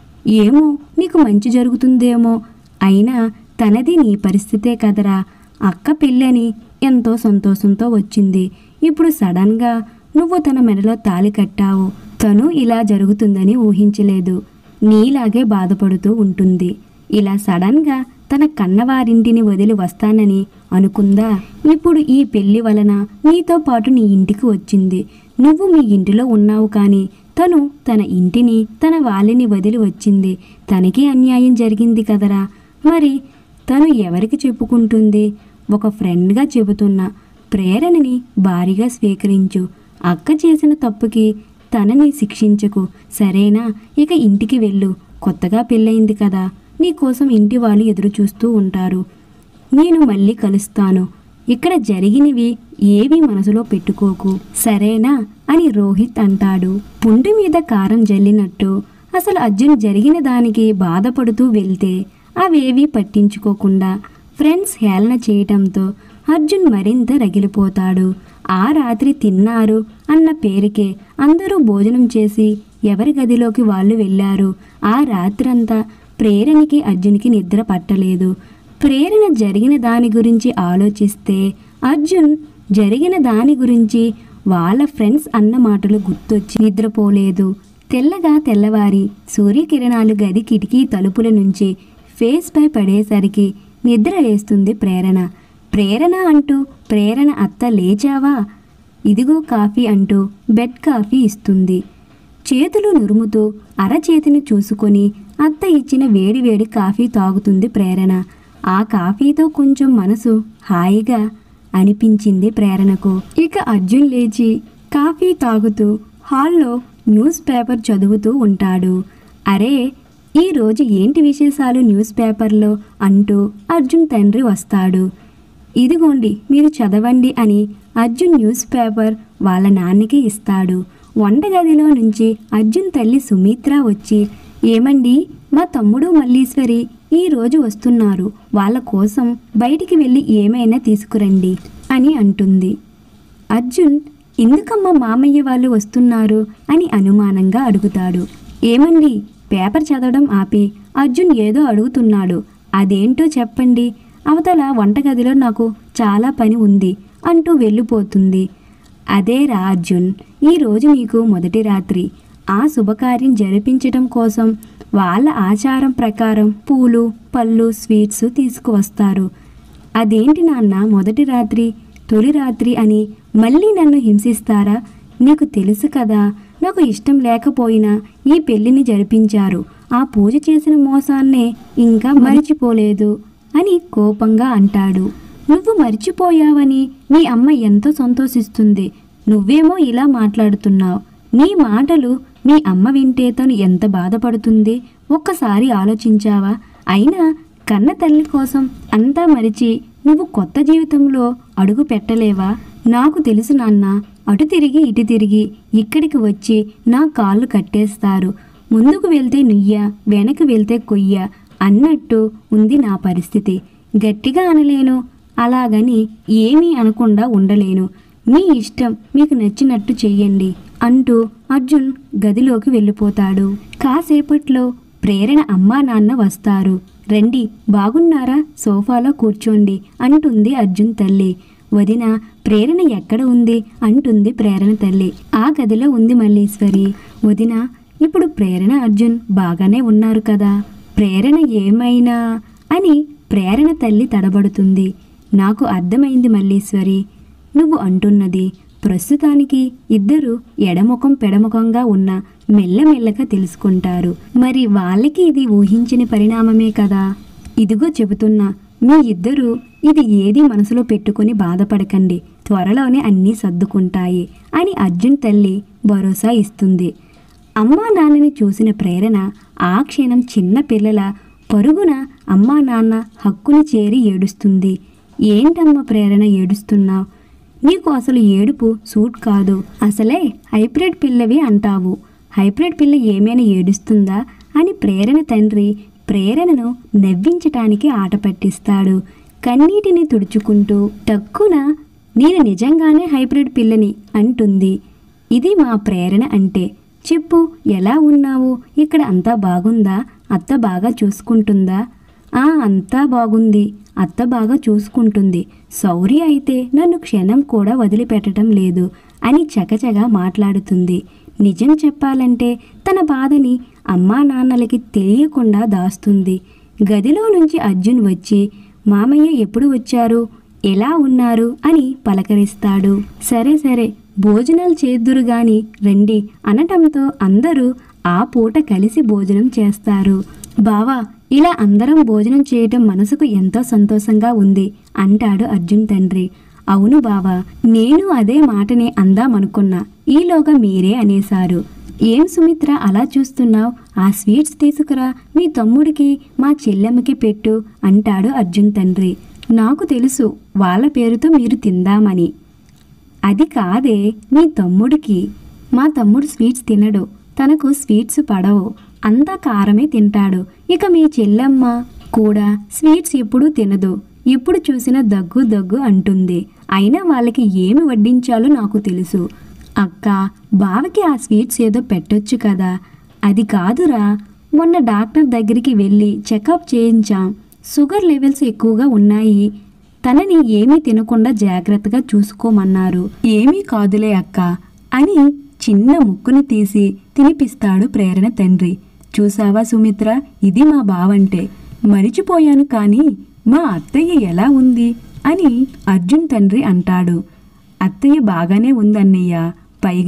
ఏమో నీకు మంచి జరుగుతుందేమో అయినా తనది నీ పరిస్థితే కదరా అక్క పెళ్ళని ఎంతో సంతోషంతో వచ్చింది ఇప్పుడు సడన్గా నువ్వు తన మెడలో తాళి కట్టావు తను ఇలా జరుగుతుందని ఊహించలేదు నీలాగే బాధపడుతూ ఉంటుంది ఇలా సడన్గా తన కన్నవారింటిని వదిలి వస్తానని అనుకుందా ఇప్పుడు ఈ పెళ్లి వలన నీతో పాటు నీ ఇంటికి వచ్చింది నువ్వు మీ ఇంటిలో ఉన్నావు కానీ తను తన ఇంటిని తన వాళ్ళని వదిలి వచ్చింది తనకి అన్యాయం జరిగింది కదరా మరి తను ఎవరికి చెప్పుకుంటుంది ఒక ఫ్రెండ్గా చెబుతున్నా ప్రేరణని భారీగా స్వీకరించు అక్క చేసిన తప్పుకి తనని శిక్షించకు సరేనా ఇక ఇంటికి వెళ్ళు కొత్తగా పెళ్ళయింది కదా నీకోసం ఇంటి వాళ్ళు ఎదురు చూస్తూ ఉంటారు నేను మళ్ళీ కలుస్తాను ఇక్కడ జరిగినవి ఏవి మనసులో పెట్టుకోకు సరేనా అని రోహిత్ అంటాడు పుండు మీద కారం జల్లినట్టు అసలు అర్జున్ జరిగిన దానికి బాధపడుతూ వెళ్తే అవేవీ పట్టించుకోకుండా ఫ్రెండ్స్ హేళన చేయటంతో అర్జున్ మరింత రగిలిపోతాడు ఆ రాత్రి తిన్నారు అన్న పేరుకే అందరూ భోజనం చేసి ఎవరి గదిలోకి వాళ్ళు వెళ్ళారు ఆ రాత్రంతా ప్రేరణకి అర్జున్కి నిద్ర పట్టలేదు ప్రేరణ జరిగిన దాని గురించి ఆలోచిస్తే అర్జున్ జరిగిన దాని గురించి వాళ్ళ ఫ్రెండ్స్ అన్న మాటలు గుర్తొచ్చి నిద్రపోలేదు తెల్లగా తెల్లవారి సూర్యకిరణాలు గది కిటికీ తలుపుల నుంచి ఫేస్పై పడేసరికి నిద్ర వేస్తుంది ప్రేరణ ప్రేరణ అంటూ ప్రేరణ అత్త లేచావా ఇదిగో కాఫీ అంటూ బెడ్ కాఫీ ఇస్తుంది చేతులు నురుముతూ అరచేతిని చూసుకొని అత్త ఇచ్చిన వేడివేడి కాఫీ తాగుతుంది ప్రేరణ ఆ కాఫీతో కొంచెం మనసు హాయిగా అనిపించింది ప్రేరణకు ఇక అర్జున్ లేచి కాఫీ తాగుతూ హాల్లో న్యూస్ పేపర్ చదువుతూ ఉంటాడు అరే ఈ రోజు ఏంటి విశేషాలు న్యూస్ పేపర్లో అంటూ అర్జున్ తండ్రి వస్తాడు ఇదిగోండి మీరు చదవండి అని అర్జున్ న్యూస్ పేపర్ వాళ్ళ నాన్నకి ఇస్తాడు వంటగదిలో నుంచి అర్జున్ తల్లి సుమిత్ర వచ్చి ఏమండి మా తమ్ముడు మల్లీశ్వరి ఈ రోజు వస్తున్నారు వాళ్ళ కోసం బయటికి వెళ్ళి ఏమైనా తీసుకురండి అని అంటుంది అర్జున్ ఎందుకమ్మా మామయ్య వాళ్ళు వస్తున్నారు అని అనుమానంగా అడుగుతాడు ఏమండి పేపర్ చదవడం ఆపి అర్జున్ ఏదో అడుగుతున్నాడు అదేంటో చెప్పండి అవతల వంటగదిలో నాకు చాలా పని ఉంది అంటూ వెళ్ళిపోతుంది అదే రా అర్జున్ ఈరోజు నీకు మొదటి రాత్రి ఆ శుభకార్యం జరిపించడం కోసం వాళ్ళ ఆచారం ప్రకారం పూలు పళ్ళు స్వీట్స్ తీసుకువస్తారు అదేంటి నాన్న మొదటి రాత్రి తొలి రాత్రి అని మళ్ళీ నన్ను హింసిస్తారా నీకు తెలుసు కదా నాకు ఇష్టం లేకపోయినా ఈ పెళ్లిని జరిపించారు ఆ పూజ చేసిన మోసాన్నే ఇంకా మరిచిపోలేదు అని కోపంగా అంటాడు నువ్వు మర్చిపోయావని మీ అమ్మ ఎంతో సంతోషిస్తుంది నువ్వేమో ఇలా మాట్లాడుతున్నావు నీ మాటలు మీ అమ్మ వింటే తను ఎంత బాధపడుతుంది ఒక్కసారి ఆలోచించావా అయినా కన్న తల్లి కోసం అంతా మరిచి నువ్వు కొత్త జీవితంలో అడుగు పెట్టలేవా నాకు తెలుసు నాన్న అటు తిరిగి ఇటు తిరిగి ఇక్కడికి వచ్చి నా కాళ్ళు కట్టేస్తారు ముందుకు వెళ్తే నుయ్య వెనక్కి వెళ్తే కొయ్య అన్నట్టు ఉంది నా పరిస్థితి గట్టిగా అనలేను అలాగని ఏమీ అనకుండా ఉండలేను మీ ఇష్టం మీకు నచ్చినట్టు చెయ్యండి అంటూ అర్జున్ గదిలోకి వెళ్ళిపోతాడు కాసేపట్లో ప్రేరణ అమ్మా నాన్న వస్తారు రండి బాగున్నారా సోఫాలో కూర్చోండి అంటుంది అర్జున్ తల్లి వదిన ప్రేరణ ఎక్కడ ఉంది అంటుంది ప్రేరణ తల్లి ఆ గదిలో ఉంది మల్లీశ్వరి వదిన ఇప్పుడు ప్రేరణ అర్జున్ బాగానే ఉన్నారు కదా ప్రేరణ ఏమైనా అని ప్రేరణ తల్లి తడబడుతుంది నాకు అర్థమైంది మల్లీశ్వరి నువ్వు అంటున్నది ప్రస్తుతానికి ఇద్దరు ఎడముఖం పెడముఖంగా ఉన్న మెల్లమెల్లగా తెలుసుకుంటారు మరి వాళ్ళకి ఇది ఊహించిన పరిణామమే కదా ఇదిగో చెబుతున్నా మీ ఇద్దరు ఇది ఏది మనసులో పెట్టుకొని బాధపడకండి త్వరలోనే అన్నీ సర్దుకుంటాయి అని అర్జున్ తల్లి భరోసా ఇస్తుంది అమ్మా నాన్నని చూసిన ప్రేరణ ఆ క్షణం చిన్న పిల్లల పరుగున అమ్మా నాన్న హక్కుని చేరి ఏడుస్తుంది ఏంటమ్మా ప్రేరణ ఏడుస్తున్నావు నీకు అసలు ఏడుపు సూట్ కాదు అసలే హైబ్రిడ్ పిల్లవి అంటావు హైబ్రిడ్ పిల్ల ఏమైనా ఏడుస్తుందా అని ప్రేరణ తండ్రి ప్రేరణను నవ్వించటానికి ఆట పట్టిస్తాడు కన్నీటిని తుడుచుకుంటూ టక్కున నేను నిజంగానే హైబ్రిడ్ పిల్లని అంటుంది ఇది మా ప్రేరణ అంటే చెప్పు ఎలా ఉన్నావు ఇక్కడ అంతా బాగుందా అత్త బాగా చూసుకుంటుందా ఆ అంతా బాగుంది అత్త బాగా చూసుకుంటుంది సౌరి అయితే నన్ను క్షణం కూడా వదిలిపెట్టడం లేదు అని చకచగా మాట్లాడుతుంది నిజం చెప్పాలంటే తన బాధని అమ్మా నాన్నలకి తెలియకుండా దాస్తుంది గదిలో నుంచి అర్జున్ వచ్చి మామయ్య ఎప్పుడు వచ్చారు ఎలా ఉన్నారు అని పలకరిస్తాడు సరే సరే భోజనాలు చేద్దురు గాని రండి అనటంతో అందరూ ఆ పూట కలిసి భోజనం చేస్తారు బావా ఇలా అందరం భోజనం చేయటం మనసుకు ఎంతో సంతోషంగా ఉంది అంటాడు అర్జున్ తండ్రి అవును బావా నేను అదే మాటనే అందామనుకున్నా ఈలోగా మీరే అనేశారు ఏం సుమిత్ర అలా చూస్తున్నావు ఆ స్వీట్స్ తీసుకురా మీ తమ్ముడికి మా చెల్లెమ్మకి పెట్టు అంటాడు అర్జున్ తండ్రి నాకు తెలుసు వాళ్ళ పేరుతో మీరు తిందామని అది కాదే మీ తమ్ముడికి మా తమ్ముడు స్వీట్స్ తినడు తనకు స్వీట్స్ పడవు అంతా కారమే తింటాడు ఇక మీ చెల్లెమ్మ కూడా స్వీట్స్ ఎప్పుడూ తినదు ఎప్పుడు చూసినా దగ్గు దగ్గు అంటుంది అయినా వాళ్ళకి ఏమి వడ్డించాలో నాకు తెలుసు అక్క బావకి ఆ స్వీట్స్ ఏదో పెట్టొచ్చు కదా అది కాదురా మొన్న డాక్టర్ దగ్గరికి వెళ్ళి చెకప్ చేయించాం షుగర్ లెవెల్స్ ఎక్కువగా ఉన్నాయి తనని ఏమీ తినకుండా జాగ్రత్తగా చూసుకోమన్నారు ఏమీ కాదులే అక్క అని చిన్న ముక్కును తీసి తినిపిస్తాడు ప్రేరణ తండ్రి చూసావా సుమిత్ర ఇది మా బావంటే మరిచిపోయాను కానీ మా అత్తయ్య ఎలా ఉంది అని అర్జున్ తండ్రి అంటాడు అత్తయ్య బాగానే ఉందన్నయ్య పైగా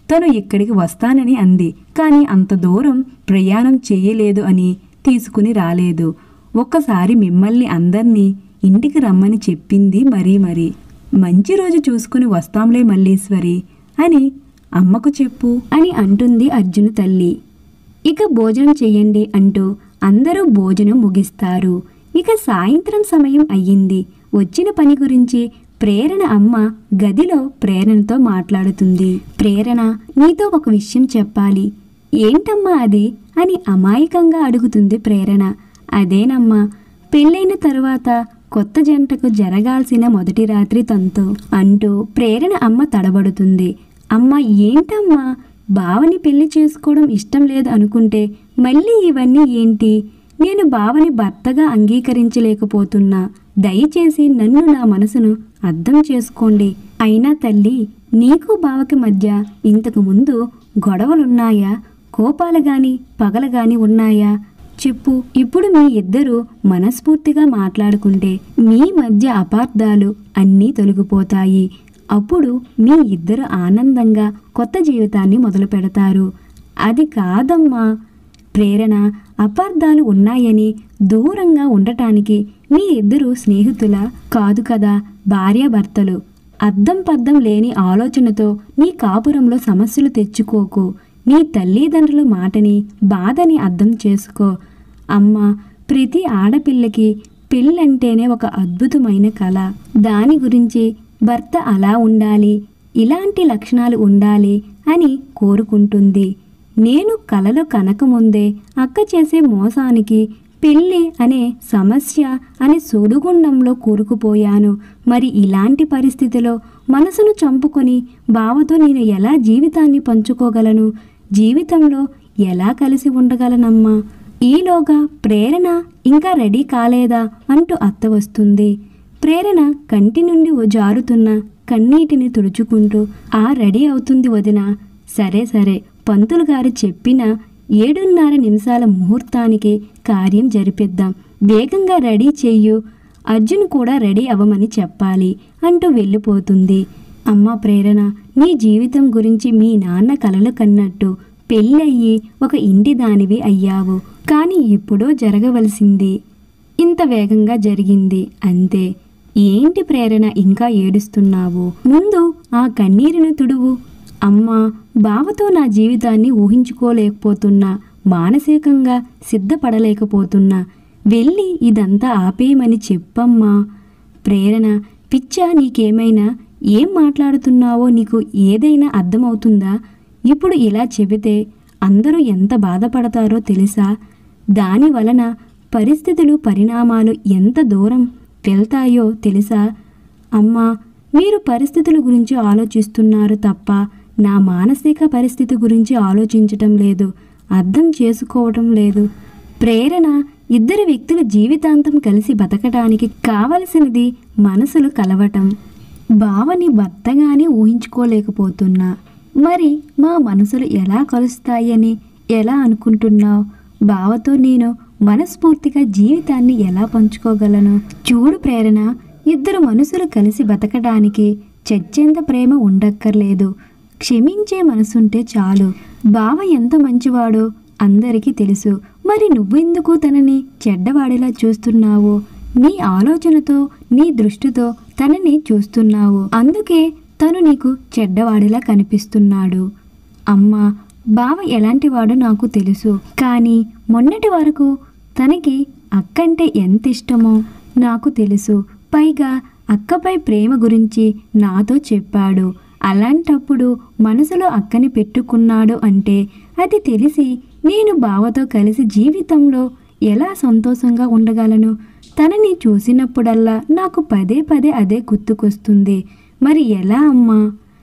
తను ఇక్కడికి వస్తానని అంది కానీ అంత దూరం ప్రయాణం చేయలేదు అని తీసుకుని రాలేదు ఒక్కసారి మిమ్మల్ని అందర్నీ ఇంటికి రమ్మని చెప్పింది మరీ మరీ మంచి రోజు చూసుకుని వస్తాంలే మల్లీశ్వరి అని అమ్మకు చెప్పు అని అంటుంది అర్జును తల్లి ఇక భోజనం చెయ్యండి అంటూ అందరూ భోజనం ముగిస్తారు ఇక సాయంత్రం సమయం అయ్యింది వచ్చిన పని గురించి ప్రేరణ అమ్మ గదిలో ప్రేరణతో మాట్లాడుతుంది ప్రేరణ నీతో ఒక విషయం చెప్పాలి ఏంటమ్మా అది అని అమాయకంగా అడుగుతుంది ప్రేరణ అదేనమ్మా పెళ్ళైన తరువాత కొత్త జంటకు జరగాల్సిన మొదటి రాత్రి తంతు అంటూ ప్రేరణ అమ్మ తడబడుతుంది అమ్మ ఏంటమ్మా బావని పెళ్లి చేసుకోవడం ఇష్టం లేదు అనుకుంటే మళ్ళీ ఇవన్నీ ఏంటి నేను బావని భర్తగా అంగీకరించలేకపోతున్నా దయచేసి నన్ను నా మనసును అర్థం చేసుకోండి అయినా తల్లి నీకు బావకి మధ్య ఇంతకు ముందు గొడవలున్నాయా కోపాలు గాని పగలు గాని ఉన్నాయా చెప్పు ఇప్పుడు మీ ఇద్దరు మనస్ఫూర్తిగా మాట్లాడుకుంటే మీ మధ్య అపార్థాలు అన్నీ తొలగిపోతాయి అప్పుడు మీ ఇద్దరు ఆనందంగా కొత్త జీవితాన్ని మొదలు పెడతారు అది కాదమ్మా ప్రేరణ అపార్థాలు ఉన్నాయని దూరంగా ఉండటానికి మీ ఇద్దరు స్నేహితుల కాదు కదా భార్యాభర్తలు అద్దం పద్దం లేని ఆలోచనతో నీ కాపురంలో సమస్యలు తెచ్చుకోకు నీ తల్లిదండ్రుల మాటని బాధని అర్థం చేసుకో అమ్మ ప్రతి ఆడపిల్లకి పెళ్ళంటేనే ఒక అద్భుతమైన కళ దాని గురించి భర్త అలా ఉండాలి ఇలాంటి లక్షణాలు ఉండాలి అని కోరుకుంటుంది నేను కలలు కనకముందే అక్క చేసే మోసానికి పెళ్ళి అనే సమస్య అనే సుడిగుండంలో కూరుకుపోయాను మరి ఇలాంటి పరిస్థితిలో మనసును చంపుకొని బావతో నేను ఎలా జీవితాన్ని పంచుకోగలను జీవితంలో ఎలా కలిసి ఉండగలనమ్మా ఈలోగా ప్రేరణ ఇంకా రెడీ కాలేదా అంటూ అత్త వస్తుంది ప్రేరణ కంటి నుండి ఓ జారుతున్న కన్నీటిని తుడుచుకుంటూ ఆ రెడీ అవుతుంది వదిన సరే సరే పంతులు గారు చెప్పిన ఏడున్నర నిమిషాల ముహూర్తానికి కార్యం జరిపిద్దాం వేగంగా రెడీ చెయ్యు అర్జున్ కూడా రెడీ అవ్వమని చెప్పాలి అంటూ వెళ్ళిపోతుంది అమ్మ ప్రేరణ నీ జీవితం గురించి మీ నాన్న కలలు కన్నట్టు పెళ్ళయ్యి ఒక ఇంటి దానివి అయ్యావు కానీ ఇప్పుడు జరగవలసింది ఇంత వేగంగా జరిగింది అంతే ఏంటి ప్రేరణ ఇంకా ఏడుస్తున్నావు ముందు ఆ కన్నీరును తుడువు అమ్మా బావతో నా జీవితాన్ని ఊహించుకోలేకపోతున్నా మానసికంగా సిద్ధపడలేకపోతున్నా వెళ్ళి ఇదంతా ఆపేయమని చెప్పమ్మా ప్రేరణ పిచ్చా నీకేమైనా ఏం మాట్లాడుతున్నావో నీకు ఏదైనా అర్థమవుతుందా ఇప్పుడు ఇలా చెబితే అందరూ ఎంత బాధపడతారో తెలుసా దాని వలన పరిస్థితులు పరిణామాలు ఎంత దూరం వెళ్తాయో తెలుసా అమ్మా మీరు పరిస్థితుల గురించి ఆలోచిస్తున్నారు తప్ప నా మానసిక పరిస్థితి గురించి ఆలోచించటం లేదు అర్థం చేసుకోవటం లేదు ప్రేరణ ఇద్దరు వ్యక్తుల జీవితాంతం కలిసి బతకడానికి కావలసినది మనసులు కలవటం బావని భర్తగానే ఊహించుకోలేకపోతున్నా మరి మా మనసులు ఎలా కలుస్తాయని ఎలా అనుకుంటున్నావు బావతో నేను మనస్ఫూర్తిగా జీవితాన్ని ఎలా పంచుకోగలను చూడు ప్రేరణ ఇద్దరు మనసులు కలిసి బతకడానికి చచ్చేంత ప్రేమ ఉండక్కర్లేదు క్షమించే మనసుంటే చాలు బావ ఎంత మంచివాడో అందరికీ తెలుసు మరి నువ్వెందుకు తనని చెడ్డవాడిలా చూస్తున్నావు నీ ఆలోచనతో నీ దృష్టితో తనని చూస్తున్నావు అందుకే తను నీకు చెడ్డవాడిలా కనిపిస్తున్నాడు అమ్మా బావ ఎలాంటివాడో నాకు తెలుసు కానీ మొన్నటి వరకు తనకి అక్కంటే ఎంత ఇష్టమో నాకు తెలుసు పైగా అక్కపై ప్రేమ గురించి నాతో చెప్పాడు అలాంటప్పుడు మనసులో అక్కని పెట్టుకున్నాడు అంటే అది తెలిసి నేను బావతో కలిసి జీవితంలో ఎలా సంతోషంగా ఉండగలను తనని చూసినప్పుడల్లా నాకు పదే పదే అదే గుర్తుకొస్తుంది మరి ఎలా అమ్మా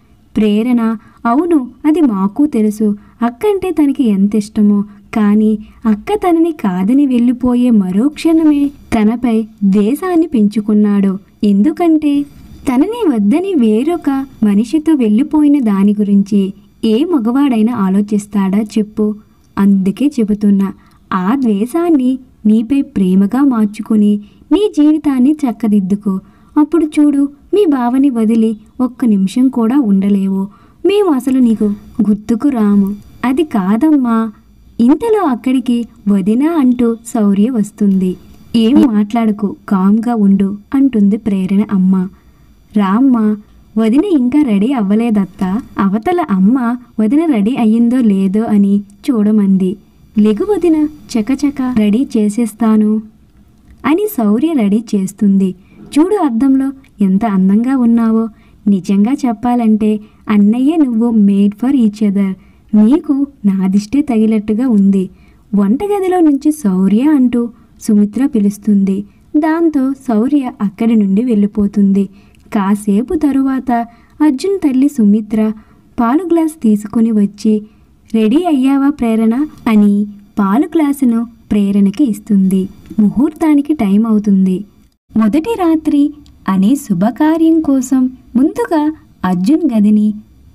ప్రేరణ అవును అది మాకు తెలుసు అక్క అంటే తనకి ఎంత ఇష్టమో కానీ అక్క తనని కాదని వెళ్ళిపోయే మరో క్షణమే తనపై ద్వేషాన్ని పెంచుకున్నాడు ఎందుకంటే తనని వద్దని వేరొక మనిషితో వెళ్ళిపోయిన దాని గురించి ఏ మగవాడైనా ఆలోచిస్తాడా చెప్పు అందుకే చెబుతున్నా ఆ ద్వేషాన్ని నీపై ప్రేమగా మార్చుకొని నీ జీవితాన్ని చక్కదిద్దుకో అప్పుడు చూడు మీ బావని వదిలి ఒక్క నిమిషం కూడా ఉండలేవు మేము అసలు నీకు గుర్తుకు రాము అది కాదమ్మా ఇంతలో అక్కడికి వదిన అంటూ శౌర్య వస్తుంది ఏం మాట్లాడకు కామ్గా ఉండు అంటుంది ప్రేరణ అమ్మ రామ్మ వదిన ఇంకా రెడీ అవ్వలేదత్తా అవతల అమ్మ వదిన రెడీ అయ్యిందో లేదో అని చూడమంది లెగు వదిన చకచక రెడీ చేసేస్తాను అని శౌర్య రెడీ చేస్తుంది చూడు అద్దంలో ఎంత అందంగా ఉన్నావో నిజంగా చెప్పాలంటే అన్నయ్య నువ్వు మేడ్ ఫర్ ఈచ్ అదర్ నీకు నా దిష్టే తగిలట్టుగా ఉంది వంటగదిలో నుంచి శౌర్య అంటూ సుమిత్ర పిలుస్తుంది దాంతో శౌర్య అక్కడి నుండి వెళ్ళిపోతుంది కాసేపు తరువాత అర్జున్ తల్లి సుమిత్ర పాలు గ్లాస్ తీసుకుని వచ్చి రెడీ అయ్యావా ప్రేరణ అని పాలు గ్లాసును ప్రేరణకి ఇస్తుంది ముహూర్తానికి టైం అవుతుంది మొదటి రాత్రి అనే శుభకార్యం కోసం ముందుగా అర్జున్ గదిని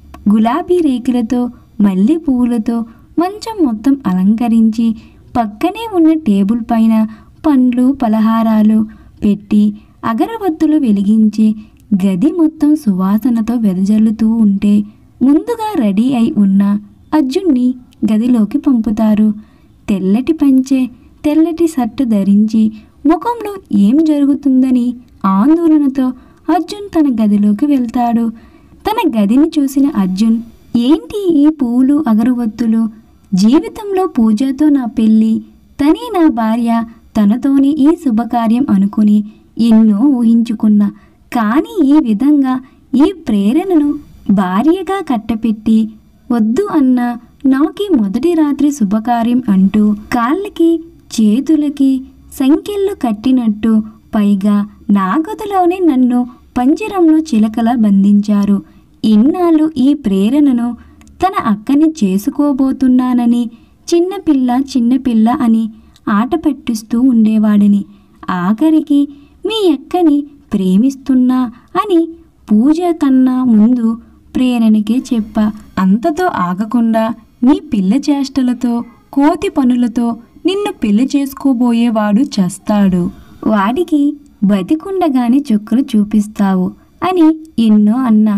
గులాబీ రేకులతో మల్లె పువ్వులతో మంచం మొత్తం అలంకరించి పక్కనే ఉన్న టేబుల్ పైన పండ్లు పలహారాలు పెట్టి అగరవత్తులు వెలిగించి గది మొత్తం సువాసనతో వెదజల్లుతూ ఉంటే ముందుగా రెడీ అయి ఉన్న అర్జున్ని గదిలోకి పంపుతారు తెల్లటి పంచె తెల్లటి షర్టు ధరించి ముఖంలో ఏం జరుగుతుందని ఆందోళనతో అర్జున్ తన గదిలోకి వెళ్తాడు తన గదిని చూసిన అర్జున్ ఏంటి ఈ పూలు అగరవత్తులు జీవితంలో పూజతో నా పెళ్ళి తనే నా భార్య తనతోనే ఈ శుభకార్యం అనుకుని ఎన్నో ఊహించుకున్నా కానీ ఈ విధంగా ఈ ప్రేరణను భార్యగా కట్టపెట్టి వద్దు అన్న నాకి మొదటి రాత్రి శుభకార్యం అంటూ కాళ్ళకి చేతులకి సంఖ్యలు కట్టినట్టు పైగా నా గదిలోనే నన్ను పంజరంలో చిలకలా బంధించారు ఇన్నాళ్ళు ఈ ప్రేరణను తన అక్కని చేసుకోబోతున్నానని చిన్నపిల్ల చిన్నపిల్ల అని ఆట పట్టిస్తూ ఉండేవాడిని ఆఖరికి మీ అక్కని ప్రేమిస్తున్నా అని పూజ కన్నా ముందు ప్రేరణకే చెప్పా అంతతో ఆగకుండా నీ పిల్ల చేష్టలతో కోతి పనులతో నిన్ను పెళ్లి చేసుకోబోయేవాడు చస్తాడు వాడికి బతికుండగానే చుక్కలు చూపిస్తావు అని ఎన్నో అన్నా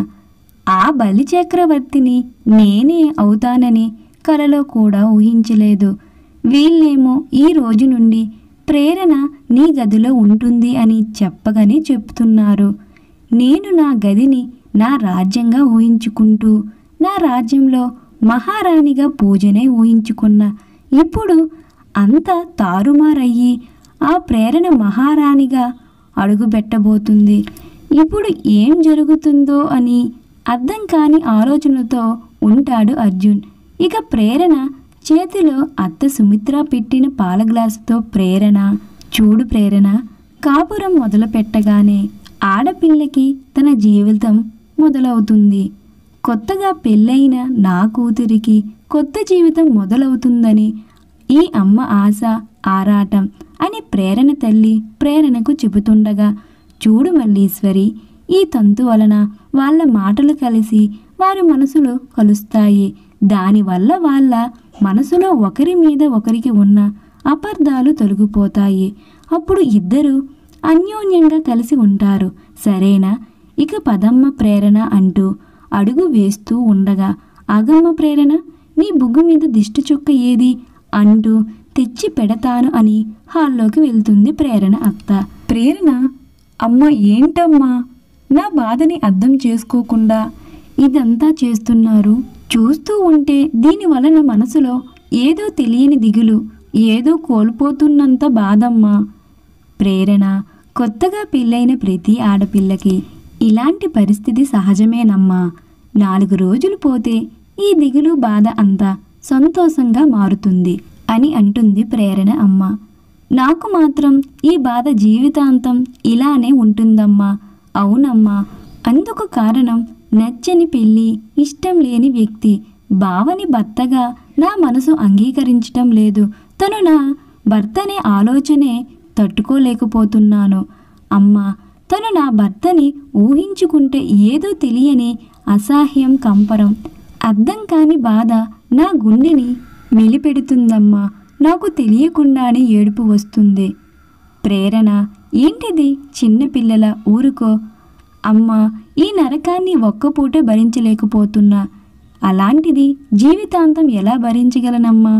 ఆ బలి చక్రవర్తిని నేనే అవుతానని కలలో కూడా ఊహించలేదు వీళ్ళేమో ఈ రోజు నుండి ప్రేరణ నీ గదిలో ఉంటుంది అని చెప్పగానే చెప్తున్నారు నేను నా గదిని నా రాజ్యంగా ఊహించుకుంటూ నా రాజ్యంలో మహారాణిగా పూజనే ఊహించుకున్నా ఇప్పుడు అంతా తారుమారయ్యి ఆ ప్రేరణ మహారాణిగా అడుగుపెట్టబోతుంది ఇప్పుడు ఏం జరుగుతుందో అని అర్థం కాని ఆలోచనతో ఉంటాడు అర్జున్ ఇక ప్రేరణ చేతిలో అత్త సుమిత్ర పెట్టిన పాల గ్లాసుతో ప్రేరణ చూడు ప్రేరణ కాపురం మొదలు పెట్టగానే ఆడపిల్లకి తన జీవితం మొదలవుతుంది కొత్తగా పెళ్ళైన నా కూతురికి కొత్త జీవితం మొదలవుతుందని ఈ అమ్మ ఆశ ఆరాటం అని ప్రేరణ తల్లి ప్రేరణకు చెబుతుండగా చూడు మల్లీశ్వరి ఈ తంతు వలన వాళ్ళ మాటలు కలిసి వారి మనసులు కలుస్తాయి దానివల్ల వాళ్ళ మనసులో ఒకరి మీద ఒకరికి ఉన్న అపార్థాలు తొలగిపోతాయి అప్పుడు ఇద్దరు అన్యోన్యంగా కలిసి ఉంటారు సరేనా ఇక పదమ్మ ప్రేరణ అంటూ అడుగు వేస్తూ ఉండగా అగమ్మ ప్రేరణ నీ బుగ్గు మీద దిష్టి చుక్క ఏది అంటూ తెచ్చి పెడతాను అని హాల్లోకి వెళ్తుంది ప్రేరణ అత్త ప్రేరణ అమ్మ ఏంటమ్మా నా బాధని అర్థం చేసుకోకుండా ఇదంతా చేస్తున్నారు చూస్తూ ఉంటే దీని వలన మనసులో ఏదో తెలియని దిగులు ఏదో కోల్పోతున్నంత బాధమ్మా ప్రేరణ కొత్తగా పెళ్ళైన ప్రతి ఆడపిల్లకి ఇలాంటి పరిస్థితి సహజమేనమ్మా నాలుగు రోజులు పోతే ఈ దిగులు బాధ అంతా సంతోషంగా మారుతుంది అని అంటుంది ప్రేరణ అమ్మ నాకు మాత్రం ఈ బాధ జీవితాంతం ఇలానే ఉంటుందమ్మా అవునమ్మా అందుకు కారణం నచ్చని పెళ్ళి ఇష్టం లేని వ్యక్తి బావని భర్తగా నా మనసు అంగీకరించటం లేదు తను నా భర్తనే ఆలోచనే తట్టుకోలేకపోతున్నాను అమ్మా తను నా భర్తని ఊహించుకుంటే ఏదో తెలియని అసహ్యం కంపరం అర్థం కాని బాధ నా గుండెని మెలిపెడుతుందమ్మా నాకు తెలియకుండానే ఏడుపు వస్తుంది ప్రేరణ ఏంటిది చిన్నపిల్లల ఊరుకో అమ్మా ఈ నరకాన్ని ఒక్కపూట భరించలేకపోతున్నా అలాంటిది జీవితాంతం ఎలా భరించగలనమ్మా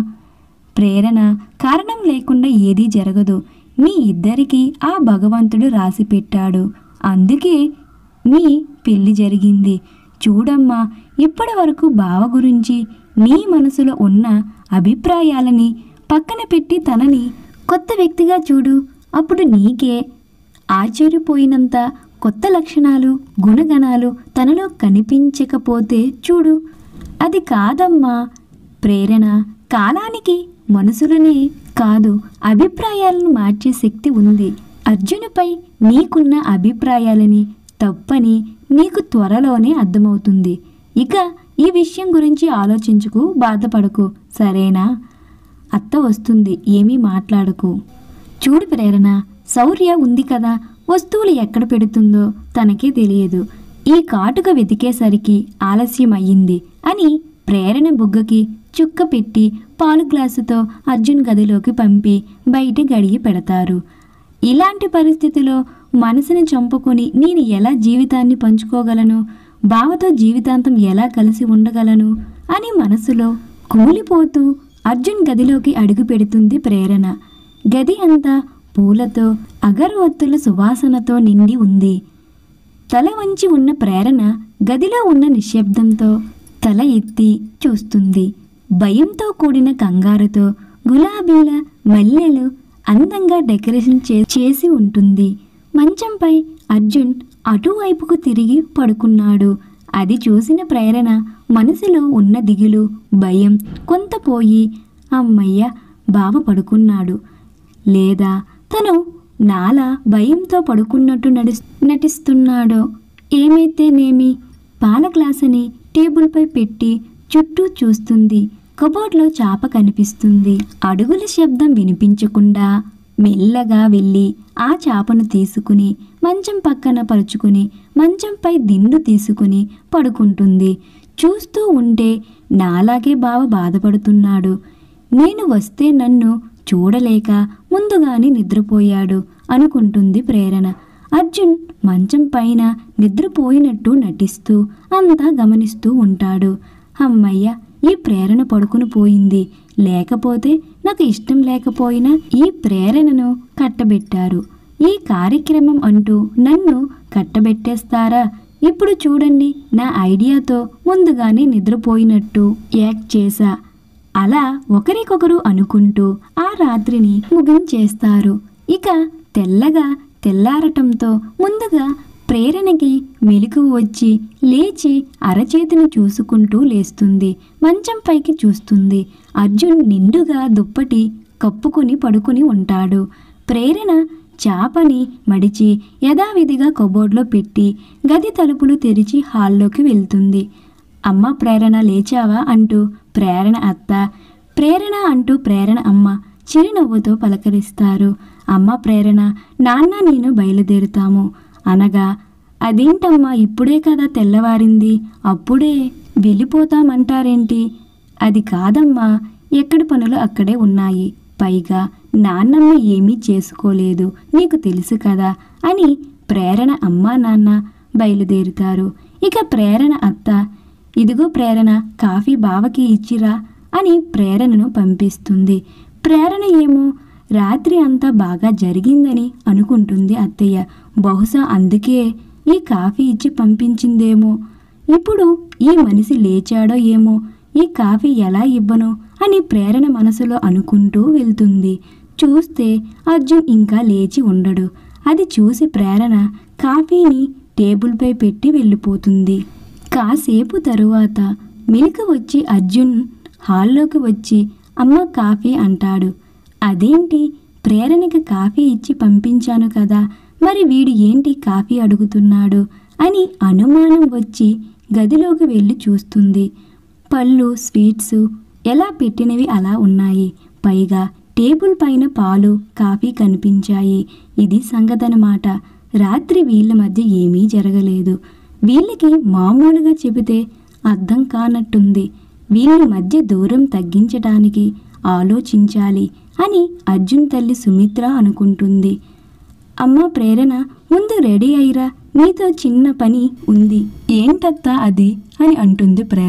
ప్రేరణ కారణం లేకుండా ఏదీ జరగదు మీ ఇద్దరికీ ఆ భగవంతుడు రాసి పెట్టాడు అందుకే మీ పెళ్లి జరిగింది చూడమ్మా ఇప్పటి వరకు బావ గురించి నీ మనసులో ఉన్న అభిప్రాయాలని పక్కన పెట్టి తనని కొత్త వ్యక్తిగా చూడు అప్పుడు నీకే ఆశ్చర్యపోయినంత కొత్త లక్షణాలు గుణగణాలు తనలో కనిపించకపోతే చూడు అది కాదమ్మా ప్రేరణ కాలానికి మనసులనే కాదు అభిప్రాయాలను మార్చే శక్తి ఉంది అర్జునుపై నీకున్న అభిప్రాయాలని తప్పని నీకు త్వరలోనే అర్థమవుతుంది ఇక ఈ విషయం గురించి ఆలోచించుకు బాధపడకు సరేనా అత్త వస్తుంది ఏమీ మాట్లాడకు చూడు ప్రేరణ శౌర్య ఉంది కదా వస్తువులు ఎక్కడ పెడుతుందో తనకే తెలియదు ఈ కాటుక వెతికేసరికి ఆలస్యం అయ్యింది అని ప్రేరణ బుగ్గకి చుక్క పెట్టి పాలు గ్లాసుతో అర్జున్ గదిలోకి పంపి బయట గడిగి పెడతారు ఇలాంటి పరిస్థితిలో మనసుని చంపుకొని నేను ఎలా జీవితాన్ని పంచుకోగలను బావతో జీవితాంతం ఎలా కలిసి ఉండగలను అని మనసులో కూలిపోతూ అర్జున్ గదిలోకి అడుగు పెడుతుంది ప్రేరణ గది అంతా పూలతో అగరవత్తుల సువాసనతో నిండి ఉంది తల వంచి ఉన్న ప్రేరణ గదిలో ఉన్న నిశ్శబ్దంతో తల ఎత్తి చూస్తుంది భయంతో కూడిన కంగారుతో గులాబీల మల్లెలు అందంగా డెకరేషన్ చే- చేసి ఉంటుంది మంచంపై అర్జున్ అటువైపుకు తిరిగి పడుకున్నాడు అది చూసిన ప్రేరణ మనసులో ఉన్న దిగులు భయం కొంత పోయి అమ్మయ్య బావ పడుకున్నాడు లేదా తను నాలా భయంతో పడుకున్నట్టు నడి నటిస్తున్నాడో ఏమైతేనేమి పాల గ్లాసుని టేబుల్పై పెట్టి చుట్టూ చూస్తుంది కబోర్డ్లో చాప కనిపిస్తుంది అడుగుల శబ్దం వినిపించకుండా మెల్లగా వెళ్ళి ఆ చాపను తీసుకుని మంచం పక్కన పరుచుకుని మంచంపై దిండు తీసుకుని పడుకుంటుంది చూస్తూ ఉంటే నాలాగే బావ బాధపడుతున్నాడు నేను వస్తే నన్ను చూడలేక ముందుగానే నిద్రపోయాడు అనుకుంటుంది ప్రేరణ అర్జున్ మంచం పైన నిద్రపోయినట్టు నటిస్తూ అంతా గమనిస్తూ ఉంటాడు అమ్మయ్య ఈ ప్రేరణ పడుకుని పోయింది లేకపోతే నాకు ఇష్టం లేకపోయినా ఈ ప్రేరణను కట్టబెట్టారు ఈ కార్యక్రమం అంటూ నన్ను కట్టబెట్టేస్తారా ఇప్పుడు చూడండి నా ఐడియాతో ముందుగానే నిద్రపోయినట్టు యాక్ట్ చేశా అలా ఒకరికొకరు అనుకుంటూ ఆ రాత్రిని ముగించేస్తారు ఇక తెల్లగా తెల్లారటంతో ముందుగా ప్రేరణకి మెలకు వచ్చి లేచి అరచేతిని చూసుకుంటూ లేస్తుంది మంచం పైకి చూస్తుంది అర్జున్ నిండుగా దుప్పటి కప్పుకుని పడుకుని ఉంటాడు ప్రేరణ చాపని మడిచి యథావిధిగా కబోర్డ్లో పెట్టి గది తలుపులు తెరిచి హాల్లోకి వెళ్తుంది అమ్మ ప్రేరణ లేచావా అంటూ ప్రేరణ అత్త ప్రేరణ అంటూ ప్రేరణ అమ్మ చిరునవ్వుతో పలకరిస్తారు అమ్మ ప్రేరణ నాన్న నేను బయలుదేరుతాము అనగా అదేంటమ్మా ఇప్పుడే కదా తెల్లవారింది అప్పుడే వెళ్ళిపోతామంటారేంటి అది కాదమ్మా ఎక్కడి పనులు అక్కడే ఉన్నాయి పైగా నాన్నమ్మ ఏమీ చేసుకోలేదు నీకు తెలుసు కదా అని ప్రేరణ అమ్మా నాన్న బయలుదేరుతారు ఇక ప్రేరణ అత్త ఇదిగో ప్రేరణ కాఫీ బావకి ఇచ్చిరా అని ప్రేరణను పంపిస్తుంది ప్రేరణ ఏమో రాత్రి అంతా బాగా జరిగిందని అనుకుంటుంది అత్తయ్య బహుశా అందుకే ఈ కాఫీ ఇచ్చి పంపించిందేమో ఇప్పుడు ఈ మనిషి లేచాడో ఏమో ఈ కాఫీ ఎలా ఇవ్వను అని ప్రేరణ మనసులో అనుకుంటూ వెళ్తుంది చూస్తే అర్జున్ ఇంకా లేచి ఉండడు అది చూసి ప్రేరణ కాఫీని టేబుల్పై పెట్టి వెళ్ళిపోతుంది కాసేపు తరువాత మెలకు వచ్చి అర్జున్ హాల్లోకి వచ్చి అమ్మ కాఫీ అంటాడు అదేంటి ప్రేరణకి కాఫీ ఇచ్చి పంపించాను కదా మరి వీడు ఏంటి కాఫీ అడుగుతున్నాడు అని అనుమానం వచ్చి గదిలోకి వెళ్ళి చూస్తుంది పళ్ళు స్వీట్స్ ఎలా పెట్టినవి అలా ఉన్నాయి పైగా టేబుల్ పైన పాలు కాఫీ కనిపించాయి ఇది సంగతనమాట రాత్రి వీళ్ళ మధ్య ఏమీ జరగలేదు వీళ్ళకి మామూలుగా చెబితే అర్థం కానట్టుంది వీళ్ళ మధ్య దూరం తగ్గించటానికి ఆలోచించాలి అని అర్జున్ తల్లి సుమిత్ర అనుకుంటుంది అమ్మ ప్రేరణ ముందు రెడీ అయ్యిరా నీతో చిన్న పని ఉంది ఏంటత్తా అది అని అంటుంది ప్రేరణ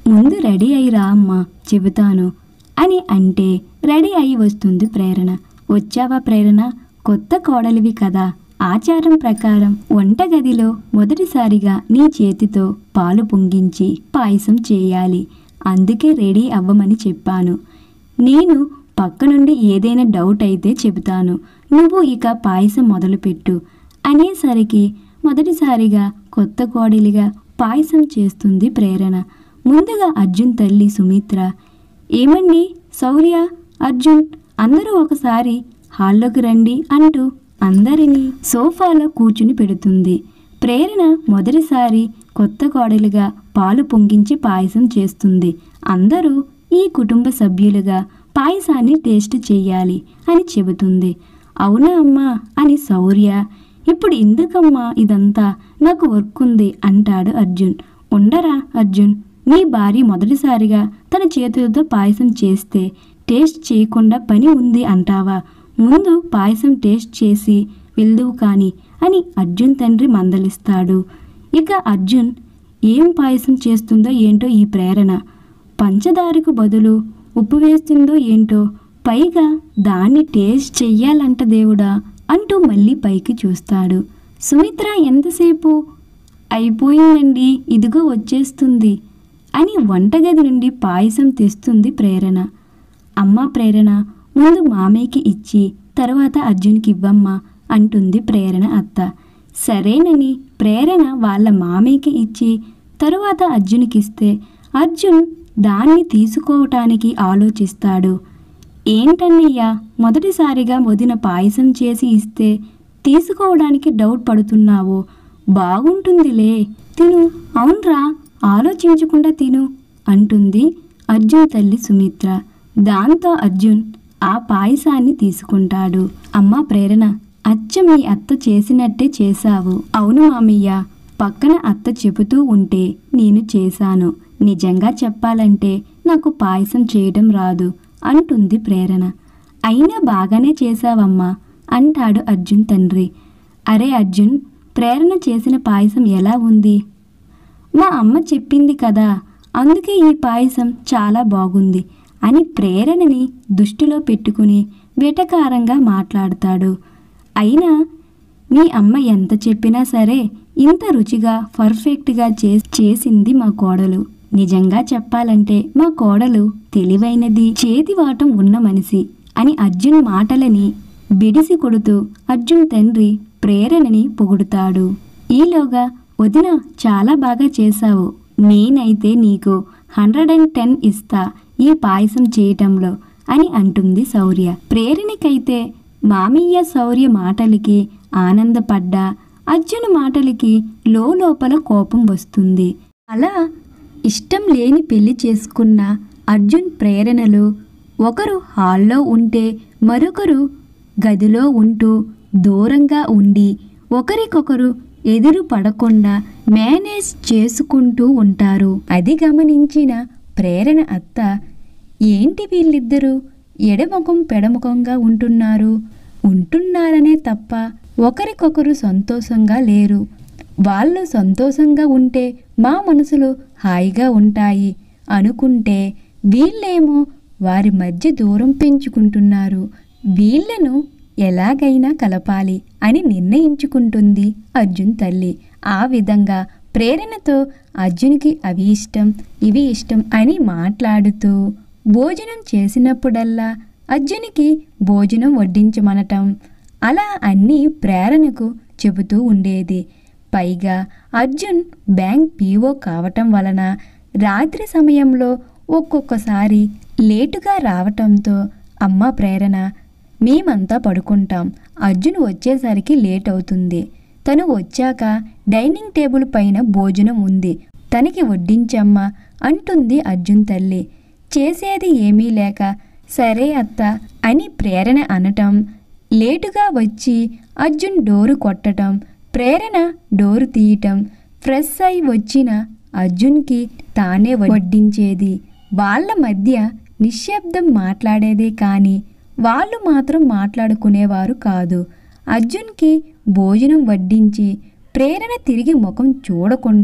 ముందు రెడీ అయి రా అమ్మా చెబుతాను అని అంటే రెడీ అయి వస్తుంది ప్రేరణ వచ్చావా ప్రేరణ కొత్త కోడలివి కదా ఆచారం ప్రకారం వంటగదిలో మొదటిసారిగా నీ చేతితో పాలు పొంగించి పాయసం చేయాలి అందుకే రెడీ అవ్వమని చెప్పాను నేను పక్క నుండి ఏదైనా డౌట్ అయితే చెబుతాను నువ్వు ఇక పాయసం మొదలుపెట్టు అనేసరికి మొదటిసారిగా కొత్త కోడలిగా పాయసం చేస్తుంది ప్రేరణ ముందుగా అర్జున్ తల్లి సుమిత్ర ఏమండి శౌర్య అర్జున్ అందరూ ఒకసారి హాల్లోకి రండి అంటూ అందరినీ సోఫాలో కూర్చుని పెడుతుంది ప్రేరణ మొదటిసారి కొత్త కోడలిగా పాలు పొంగించి పాయసం చేస్తుంది అందరూ ఈ కుటుంబ సభ్యులుగా పాయసాన్ని టేస్ట్ చేయాలి అని చెబుతుంది అవునా అమ్మా అని శౌర్య ఇప్పుడు ఎందుకమ్మా ఇదంతా నాకు వర్క్ ఉంది అంటాడు అర్జున్ ఉండరా అర్జున్ నీ భార్య మొదటిసారిగా తన చేతులతో పాయసం చేస్తే టేస్ట్ చేయకుండా పని ఉంది అంటావా ముందు పాయసం టేస్ట్ చేసి వెళ్దువు కానీ అని అర్జున్ తండ్రి మందలిస్తాడు ఇక అర్జున్ ఏం పాయసం చేస్తుందో ఏంటో ఈ ప్రేరణ పంచదారకు బదులు ఉప్పు వేస్తుందో ఏంటో పైగా దాన్ని టేస్ట్ చెయ్యాలంట దేవుడా అంటూ మళ్ళీ పైకి చూస్తాడు సుమిత్ర ఎంతసేపు అయిపోయిందండి ఇదిగో వచ్చేస్తుంది అని వంటగది నుండి పాయసం తెస్తుంది ప్రేరణ అమ్మ ప్రేరణ ముందు మామయ్యకి ఇచ్చి తర్వాత అర్జున్కి ఇవ్వమ్మా అంటుంది ప్రేరణ అత్త సరేనని ప్రేరణ వాళ్ళ మామయ్యకి ఇచ్చి తరువాత అర్జున్కి ఇస్తే అర్జున్ దాన్ని తీసుకోవటానికి ఆలోచిస్తాడు ఏంటన్నయ్యా మొదటిసారిగా వదిన పాయసం చేసి ఇస్తే తీసుకోవడానికి డౌట్ పడుతున్నావు బాగుంటుందిలే తిను అవునరా ఆలోచించకుండా తిను అంటుంది అర్జున్ తల్లి సుమిత్ర దాంతో అర్జున్ ఆ పాయసాన్ని తీసుకుంటాడు అమ్మా ప్రేరణ అచ్చ మీ అత్త చేసినట్టే చేశావు అవును మామయ్య పక్కన అత్త చెబుతూ ఉంటే నేను చేశాను నిజంగా చెప్పాలంటే నాకు పాయసం చేయడం రాదు అంటుంది ప్రేరణ అయినా బాగానే చేశావమ్మా అంటాడు అర్జున్ తండ్రి అరే అర్జున్ ప్రేరణ చేసిన పాయసం ఎలా ఉంది మా అమ్మ చెప్పింది కదా అందుకే ఈ పాయసం చాలా బాగుంది అని ప్రేరణని దృష్టిలో పెట్టుకుని వెటకారంగా మాట్లాడతాడు అయినా మీ అమ్మ ఎంత చెప్పినా సరే ఇంత రుచిగా పర్ఫెక్ట్గా చే చేసింది మా కోడలు నిజంగా చెప్పాలంటే మా కోడలు తెలివైనది చేతివాటం ఉన్న మనిషి అని అర్జున్ మాటలని బిడిసి కొడుతూ అర్జున్ తండ్రి ప్రేరణని పొగుడుతాడు ఈలోగా వదిన చాలా బాగా చేశావు నేనైతే నీకు హండ్రెడ్ అండ్ టెన్ ఇస్తా ఈ పాయసం చేయటంలో అని అంటుంది శౌర్య ప్రేరణకైతే మామయ్య శౌర్య మాటలకి ఆనందపడ్డా అర్జున్ మాటలకి లోపల కోపం వస్తుంది అలా ఇష్టం లేని పెళ్లి చేసుకున్న అర్జున్ ప్రేరణలు ఒకరు హాల్లో ఉంటే మరొకరు గదిలో ఉంటూ దూరంగా ఉండి ఒకరికొకరు ఎదురు పడకుండా మేనేజ్ చేసుకుంటూ ఉంటారు అది గమనించిన ప్రేరణ అత్త ఏంటి వీళ్ళిద్దరూ ఎడముఖం పెడముఖంగా ఉంటున్నారు ఉంటున్నారనే తప్ప ఒకరికొకరు సంతోషంగా లేరు వాళ్ళు సంతోషంగా ఉంటే మా మనసులు హాయిగా ఉంటాయి అనుకుంటే వీళ్ళేమో వారి మధ్య దూరం పెంచుకుంటున్నారు వీళ్ళను ఎలాగైనా కలపాలి అని నిర్ణయించుకుంటుంది అర్జున్ తల్లి ఆ విధంగా ప్రేరణతో అర్జున్కి అవి ఇష్టం ఇవి ఇష్టం అని మాట్లాడుతూ భోజనం చేసినప్పుడల్లా అర్జునికి భోజనం వడ్డించమనటం అలా అన్నీ ప్రేరణకు చెబుతూ ఉండేది పైగా అర్జున్ బ్యాంక్ పీఓ కావటం వలన రాత్రి సమయంలో ఒక్కొక్కసారి లేటుగా రావటంతో అమ్మ ప్రేరణ మేమంతా పడుకుంటాం అర్జున్ వచ్చేసరికి లేట్ అవుతుంది తను వచ్చాక డైనింగ్ టేబుల్ పైన భోజనం ఉంది తనకి వడ్డించమ్మా అంటుంది అర్జున్ తల్లి చేసేది ఏమీ లేక సరే అత్త అని ప్రేరణ అనటం లేటుగా వచ్చి అర్జున్ డోరు కొట్టటం ప్రేరణ డోరు తీయటం ఫ్రెష్ అయి వచ్చిన అర్జున్కి తానే వడ్డించేది వాళ్ళ మధ్య నిశ్శబ్దం మాట్లాడేదే కానీ వాళ్ళు మాత్రం మాట్లాడుకునేవారు కాదు అర్జున్కి భోజనం వడ్డించి ప్రేరణ తిరిగి ముఖం చూడకుండా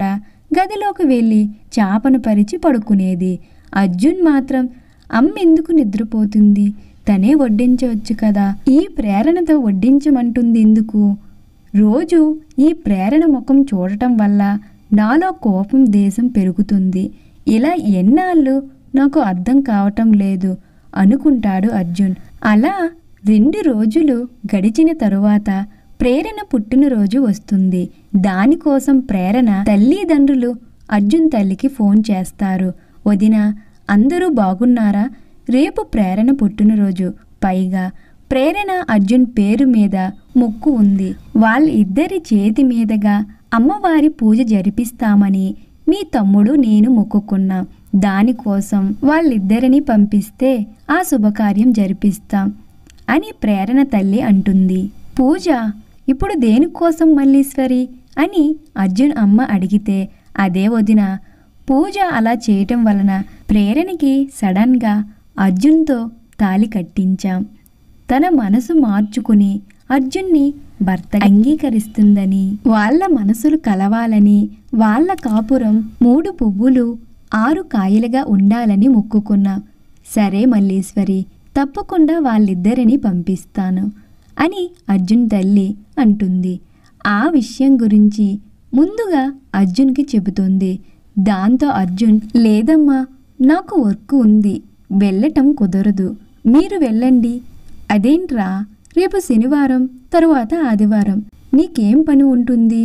గదిలోకి వెళ్ళి చాపను పరిచి పడుకునేది అర్జున్ మాత్రం అమ్మెందుకు నిద్రపోతుంది తనే వడ్డించవచ్చు కదా ఈ ప్రేరణతో వడ్డించమంటుంది ఎందుకు రోజు ఈ ప్రేరణ ముఖం చూడటం వల్ల నాలో కోపం దేశం పెరుగుతుంది ఇలా ఎన్నాళ్ళు నాకు అర్థం కావటం లేదు అనుకుంటాడు అర్జున్ అలా రెండు రోజులు గడిచిన తరువాత ప్రేరణ పుట్టినరోజు వస్తుంది దానికోసం ప్రేరణ తల్లిదండ్రులు అర్జున్ తల్లికి ఫోన్ చేస్తారు వదిన అందరూ బాగున్నారా రేపు ప్రేరణ పుట్టినరోజు పైగా ప్రేరణ అర్జున్ పేరు మీద మొక్కు ఉంది వాళ్ళిద్దరి చేతి మీదుగా అమ్మవారి పూజ జరిపిస్తామని మీ తమ్ముడు నేను మొక్కుకున్నాం దానికోసం వాళ్ళిద్దరిని పంపిస్తే ఆ శుభకార్యం జరిపిస్తాం అని ప్రేరణ తల్లి అంటుంది పూజ ఇప్పుడు దేనికోసం మల్లీశ్వరి అని అర్జున్ అమ్మ అడిగితే అదే వదిన పూజ అలా చేయటం వలన ప్రేరణకి సడన్గా అర్జున్తో తాలి కట్టించాం తన మనసు మార్చుకుని అర్జున్ని భర్త అంగీకరిస్తుందని వాళ్ళ మనసులు కలవాలని వాళ్ళ కాపురం మూడు పువ్వులు ఆరు కాయలుగా ఉండాలని మొక్కుకున్నా సరే మల్లీశ్వరి తప్పకుండా వాళ్ళిద్దరిని పంపిస్తాను అని అర్జున్ తల్లి అంటుంది ఆ విషయం గురించి ముందుగా అర్జున్కి చెబుతుంది దాంతో అర్జున్ లేదమ్మా నాకు వర్క్ ఉంది వెళ్ళటం కుదరదు మీరు వెళ్ళండి అదేంట్రా రేపు శనివారం తరువాత ఆదివారం నీకేం పని ఉంటుంది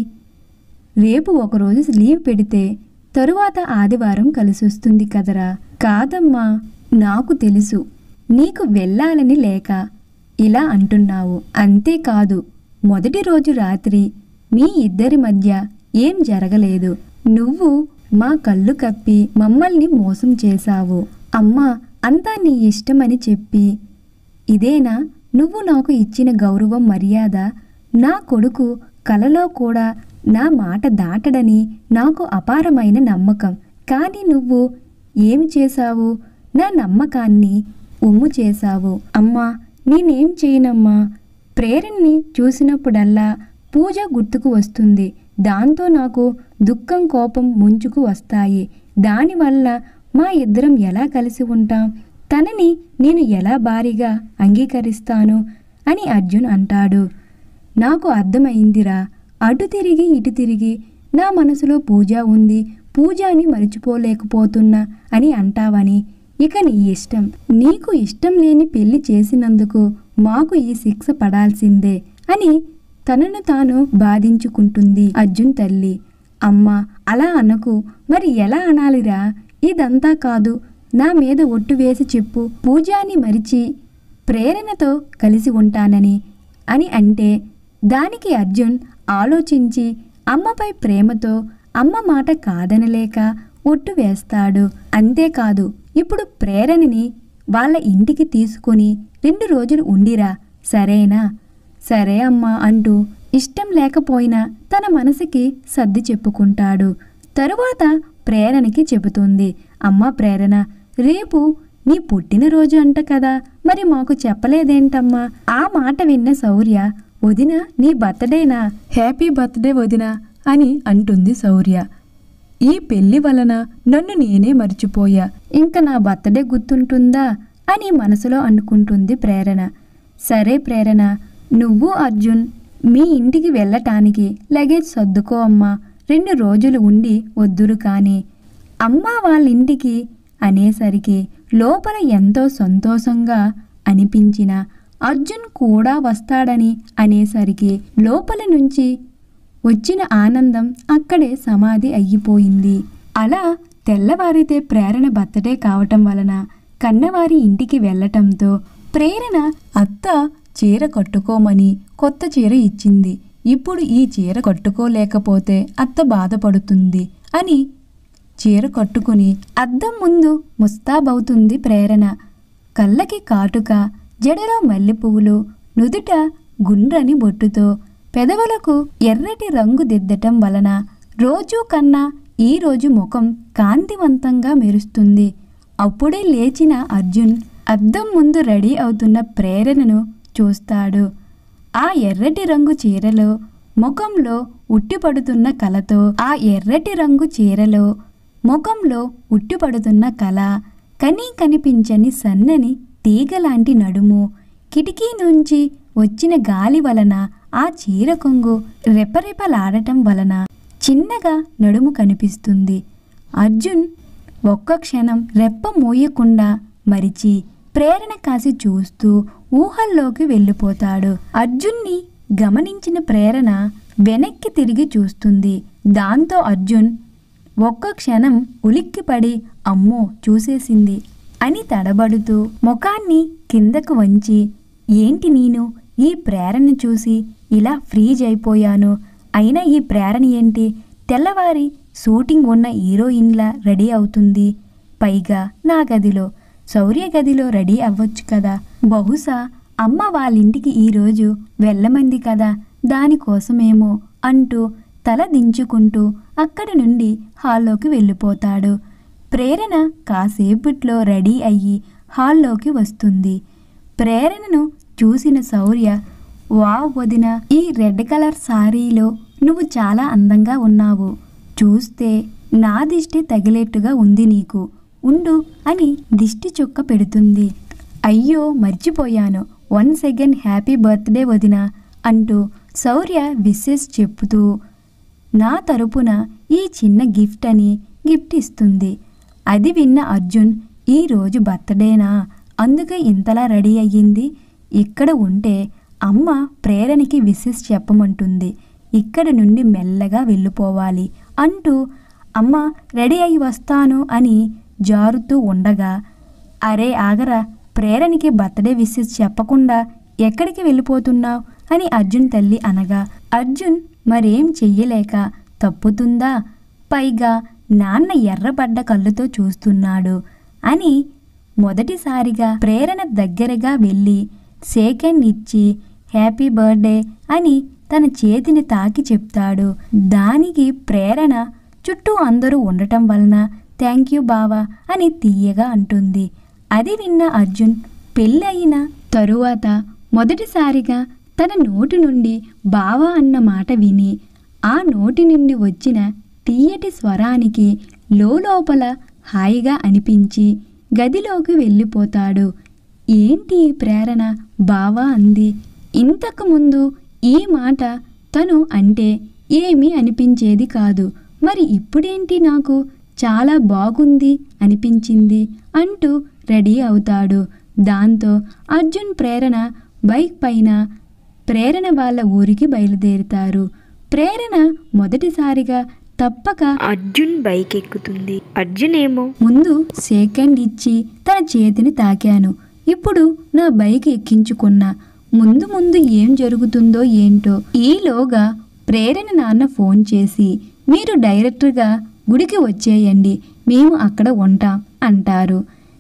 రేపు ఒకరోజు లీవ్ పెడితే తరువాత ఆదివారం కలిసొస్తుంది కదరా కాదమ్మా నాకు తెలుసు నీకు వెళ్ళాలని లేక ఇలా అంటున్నావు అంతేకాదు మొదటి రోజు రాత్రి మీ ఇద్దరి మధ్య ఏం జరగలేదు నువ్వు మా కళ్ళు కప్పి మమ్మల్ని మోసం చేశావు అమ్మా అంతా నీ ఇష్టమని చెప్పి ఇదేనా నువ్వు నాకు ఇచ్చిన గౌరవం మర్యాద నా కొడుకు కలలో కూడా నా మాట దాటడని నాకు అపారమైన నమ్మకం కానీ నువ్వు ఏమి చేశావు నా నమ్మకాన్ని ఉమ్ము చేశావు అమ్మా నేనేం చేయనమ్మా ప్రేరణని చూసినప్పుడల్లా పూజ గుర్తుకు వస్తుంది దాంతో నాకు దుఃఖం కోపం ముంచుకు వస్తాయి దానివల్ల మా ఇద్దరం ఎలా కలిసి ఉంటాం తనని నేను ఎలా భారీగా అంగీకరిస్తాను అని అర్జున్ అంటాడు నాకు అర్థమైందిరా అటు తిరిగి ఇటు తిరిగి నా మనసులో పూజ ఉంది పూజని మరిచిపోలేకపోతున్నా అని అంటావని ఇక నీ ఇష్టం నీకు ఇష్టం లేని పెళ్లి చేసినందుకు మాకు ఈ శిక్ష పడాల్సిందే అని తనను తాను బాధించుకుంటుంది అర్జున్ తల్లి అమ్మా అలా అనకు మరి ఎలా అనాలిరా ఇదంతా కాదు నా మీద ఒట్టు వేసి చెప్పు పూజాని మరిచి ప్రేరణతో కలిసి ఉంటానని అని అంటే దానికి అర్జున్ ఆలోచించి అమ్మపై ప్రేమతో అమ్మ మాట కాదనలేక ఒట్టు వేస్తాడు అంతేకాదు ఇప్పుడు ప్రేరణని వాళ్ళ ఇంటికి తీసుకొని రెండు రోజులు ఉండిరా సరేనా సరే అమ్మా అంటూ ఇష్టం లేకపోయినా తన మనసుకి సర్ది చెప్పుకుంటాడు తరువాత ప్రేరణకి చెబుతుంది అమ్మ ప్రేరణ రేపు నీ పుట్టినరోజు అంట కదా మరి మాకు చెప్పలేదేంటమ్మా ఆ మాట విన్న శౌర్య వదిన నీ బర్త్డేనా హ్యాపీ బర్త్డే వదిన అని అంటుంది శౌర్య ఈ పెళ్లి వలన నన్ను నేనే మర్చిపోయా ఇంకా నా బర్త్డే గుర్తుంటుందా అని మనసులో అనుకుంటుంది ప్రేరణ సరే ప్రేరణ నువ్వు అర్జున్ మీ ఇంటికి వెళ్ళటానికి లగేజ్ సర్దుకో అమ్మా రెండు రోజులు ఉండి వద్దురు కానీ అమ్మ వాళ్ళ ఇంటికి అనేసరికి లోపల ఎంతో సంతోషంగా అనిపించిన అర్జున్ కూడా వస్తాడని అనేసరికి లోపల నుంచి వచ్చిన ఆనందం అక్కడే సమాధి అయ్యిపోయింది అలా తెల్లవారితే ప్రేరణ బర్త్డే కావటం వలన కన్నవారి ఇంటికి వెళ్ళటంతో ప్రేరణ అత్త చీర కట్టుకోమని కొత్త చీర ఇచ్చింది ఇప్పుడు ఈ చీర కట్టుకోలేకపోతే అత్త బాధపడుతుంది అని చీర కట్టుకుని అద్దం ముందు ముస్తాబవుతుంది ప్రేరణ కళ్ళకి కాటుక జడలో మల్లెపువ్వులు నుదుట గుండ్రని బొట్టుతో పెదవులకు ఎర్రటి రంగు దిద్దటం వలన రోజూ కన్నా ఈ రోజు ముఖం కాంతివంతంగా మెరుస్తుంది అప్పుడే లేచిన అర్జున్ అద్దం ముందు రెడీ అవుతున్న ప్రేరణను చూస్తాడు ఆ ఎర్రటి రంగు చీరలో ముఖంలో ఉట్టిపడుతున్న కలతో ఆ ఎర్రటి రంగు చీరలో ముఖంలో ఉట్టిపడుతున్న కళ కనీ కనిపించని సన్నని తీగలాంటి నడుము కిటికీ నుంచి వచ్చిన గాలి వలన ఆ చీర కొంగు రెపరెపలాడటం వలన చిన్నగా నడుము కనిపిస్తుంది అర్జున్ ఒక్క క్షణం రెప్ప మూయకుండా మరిచి ప్రేరణ కాసి చూస్తూ ఊహల్లోకి వెళ్ళిపోతాడు అర్జున్ని గమనించిన ప్రేరణ వెనక్కి తిరిగి చూస్తుంది దాంతో అర్జున్ ఒక్క క్షణం ఉలిక్కిపడి అమ్మో చూసేసింది అని తడబడుతూ ముఖాన్ని కిందకు వంచి ఏంటి నేను ఈ ప్రేరణ చూసి ఇలా ఫ్రీజ్ అయిపోయాను అయినా ఈ ప్రేరణ ఏంటి తెల్లవారి షూటింగ్ ఉన్న హీరోయిన్లా రెడీ అవుతుంది పైగా నా గదిలో శౌర్య గదిలో రెడీ అవ్వచ్చు కదా బహుశా అమ్మ వాళ్ళింటికి ఈరోజు వెళ్ళమంది కదా దానికోసమేమో అంటూ తల దించుకుంటూ అక్కడి నుండి హాల్లోకి వెళ్ళిపోతాడు ప్రేరణ కాసేపట్లో రెడీ అయ్యి హాల్లోకి వస్తుంది ప్రేరణను చూసిన శౌర్య వావ్ వదిన ఈ రెడ్ కలర్ సారీలో నువ్వు చాలా అందంగా ఉన్నావు చూస్తే నా దిష్టి తగిలేట్టుగా ఉంది నీకు ఉండు అని దిష్టి చుక్క పెడుతుంది అయ్యో మర్చిపోయాను వన్ సెకండ్ హ్యాపీ బర్త్డే వదిన అంటూ శౌర్య విషెస్ చెప్పుతూ నా తరపున ఈ చిన్న గిఫ్ట్ అని గిఫ్ట్ ఇస్తుంది అది విన్న అర్జున్ ఈ రోజు బర్త్డేనా అందుకే ఇంతలా రెడీ అయ్యింది ఇక్కడ ఉంటే అమ్మ ప్రేరణకి విషెస్ చెప్పమంటుంది ఇక్కడ నుండి మెల్లగా వెళ్ళిపోవాలి అంటూ అమ్మ రెడీ అయి వస్తాను అని జారుతూ ఉండగా అరే ఆగరా ప్రేరణకి బర్త్డే విషెస్ చెప్పకుండా ఎక్కడికి వెళ్ళిపోతున్నావు అని అర్జున్ తల్లి అనగా అర్జున్ మరేం చెయ్యలేక తప్పుతుందా పైగా నాన్న ఎర్రబడ్డ కళ్ళుతో చూస్తున్నాడు అని మొదటిసారిగా ప్రేరణ దగ్గరగా వెళ్ళి సేకండ్ ఇచ్చి హ్యాపీ బర్త్డే అని తన చేతిని తాకి చెప్తాడు దానికి ప్రేరణ చుట్టూ అందరూ ఉండటం వలన థ్యాంక్ యూ బావా అని తీయగా అంటుంది అది విన్న అర్జున్ పెళ్ళయిన తరువాత మొదటిసారిగా తన నోటి నుండి బావా అన్న మాట విని ఆ నోటి నుండి వచ్చిన తీయటి స్వరానికి లోపల హాయిగా అనిపించి గదిలోకి వెళ్ళిపోతాడు ఏంటి ఈ ప్రేరణ బావా అంది ఇంతకు ముందు ఈ మాట తను అంటే ఏమీ అనిపించేది కాదు మరి ఇప్పుడేంటి నాకు చాలా బాగుంది అనిపించింది అంటూ రెడీ అవుతాడు దాంతో అర్జున్ ప్రేరణ బైక్ పైన ప్రేరణ వాళ్ళ ఊరికి బయలుదేరుతారు ప్రేరణ మొదటిసారిగా తప్పక అర్జున్ బైక్ ఎక్కుతుంది అర్జున్ ఏమో ముందు సెకండ్ ఇచ్చి తన చేతిని తాకాను ఇప్పుడు నా బైక్ ఎక్కించుకున్నా ముందు ముందు ఏం జరుగుతుందో ఏంటో ఈలోగా ప్రేరణ నాన్న ఫోన్ చేసి మీరు డైరెక్ట్గా గుడికి వచ్చేయండి మేము అక్కడ ఉంటాం అంటారు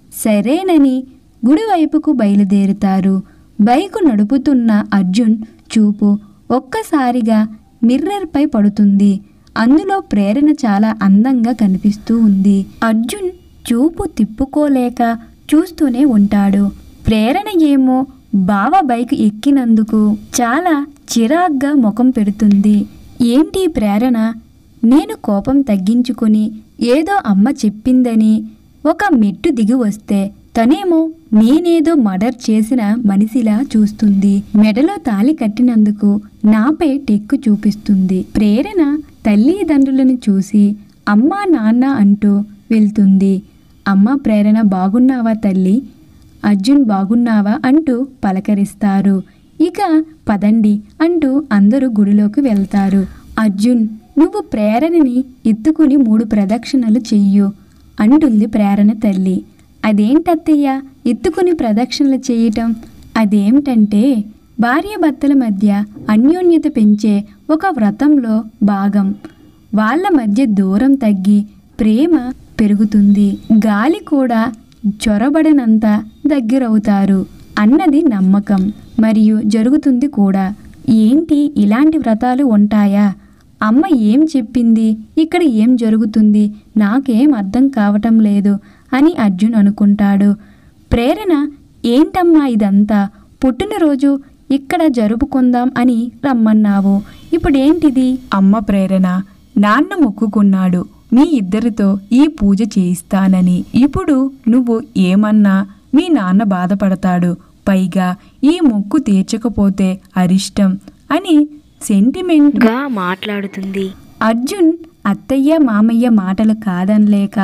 సరేనని గుడి వైపుకు బయలుదేరుతారు బైకు నడుపుతున్న అర్జున్ చూపు ఒక్కసారిగా మిర్రర్పై పడుతుంది అందులో ప్రేరణ చాలా అందంగా కనిపిస్తూ ఉంది అర్జున్ చూపు తిప్పుకోలేక చూస్తూనే ఉంటాడు ప్రేరణ ఏమో బావ బైక్ ఎక్కినందుకు చాలా చిరాగ్గా ముఖం పెడుతుంది ఏంటి ఈ ప్రేరణ నేను కోపం తగ్గించుకొని ఏదో అమ్మ చెప్పిందని ఒక మెట్టు దిగి వస్తే తనేమో నేనేదో మర్డర్ చేసిన మనిషిలా చూస్తుంది మెడలో తాళి కట్టినందుకు నాపై టెక్కు చూపిస్తుంది ప్రేరణ తల్లిదండ్రులను చూసి అమ్మా నాన్న అంటూ వెళ్తుంది అమ్మ ప్రేరణ బాగున్నావా తల్లి అర్జున్ బాగున్నావా అంటూ పలకరిస్తారు ఇక పదండి అంటూ అందరూ గుడిలోకి వెళ్తారు అర్జున్ నువ్వు ప్రేరణని ఎత్తుకుని మూడు ప్రదక్షిణలు చెయ్యు అంటుంది ప్రేరణ తల్లి అదేంటత్తయ్య ఎత్తుకుని ప్రదక్షిణలు చేయటం అదేమిటంటే భార్యాభర్తల మధ్య అన్యోన్యత పెంచే ఒక వ్రతంలో భాగం వాళ్ళ మధ్య దూరం తగ్గి ప్రేమ పెరుగుతుంది గాలి కూడా చొరబడినంత దగ్గరవుతారు అన్నది నమ్మకం మరియు జరుగుతుంది కూడా ఏంటి ఇలాంటి వ్రతాలు ఉంటాయా అమ్మ ఏం చెప్పింది ఇక్కడ ఏం జరుగుతుంది నాకేం అర్థం కావటం లేదు అని అర్జున్ అనుకుంటాడు ప్రేరణ ఏంటమ్మా ఇదంతా పుట్టినరోజు ఇక్కడ జరుపుకుందాం అని రమ్మన్నావు ఇప్పుడేంటిది అమ్మ ప్రేరణ నాన్న మొక్కుకున్నాడు మీ ఇద్దరితో ఈ పూజ చేయిస్తానని ఇప్పుడు నువ్వు ఏమన్నా మీ నాన్న బాధపడతాడు పైగా ఈ మొక్కు తీర్చకపోతే అరిష్టం అని సెంటిమెంట్ గా మాట్లాడుతుంది అర్జున్ అత్తయ్య మామయ్య మాటలు కాదనలేక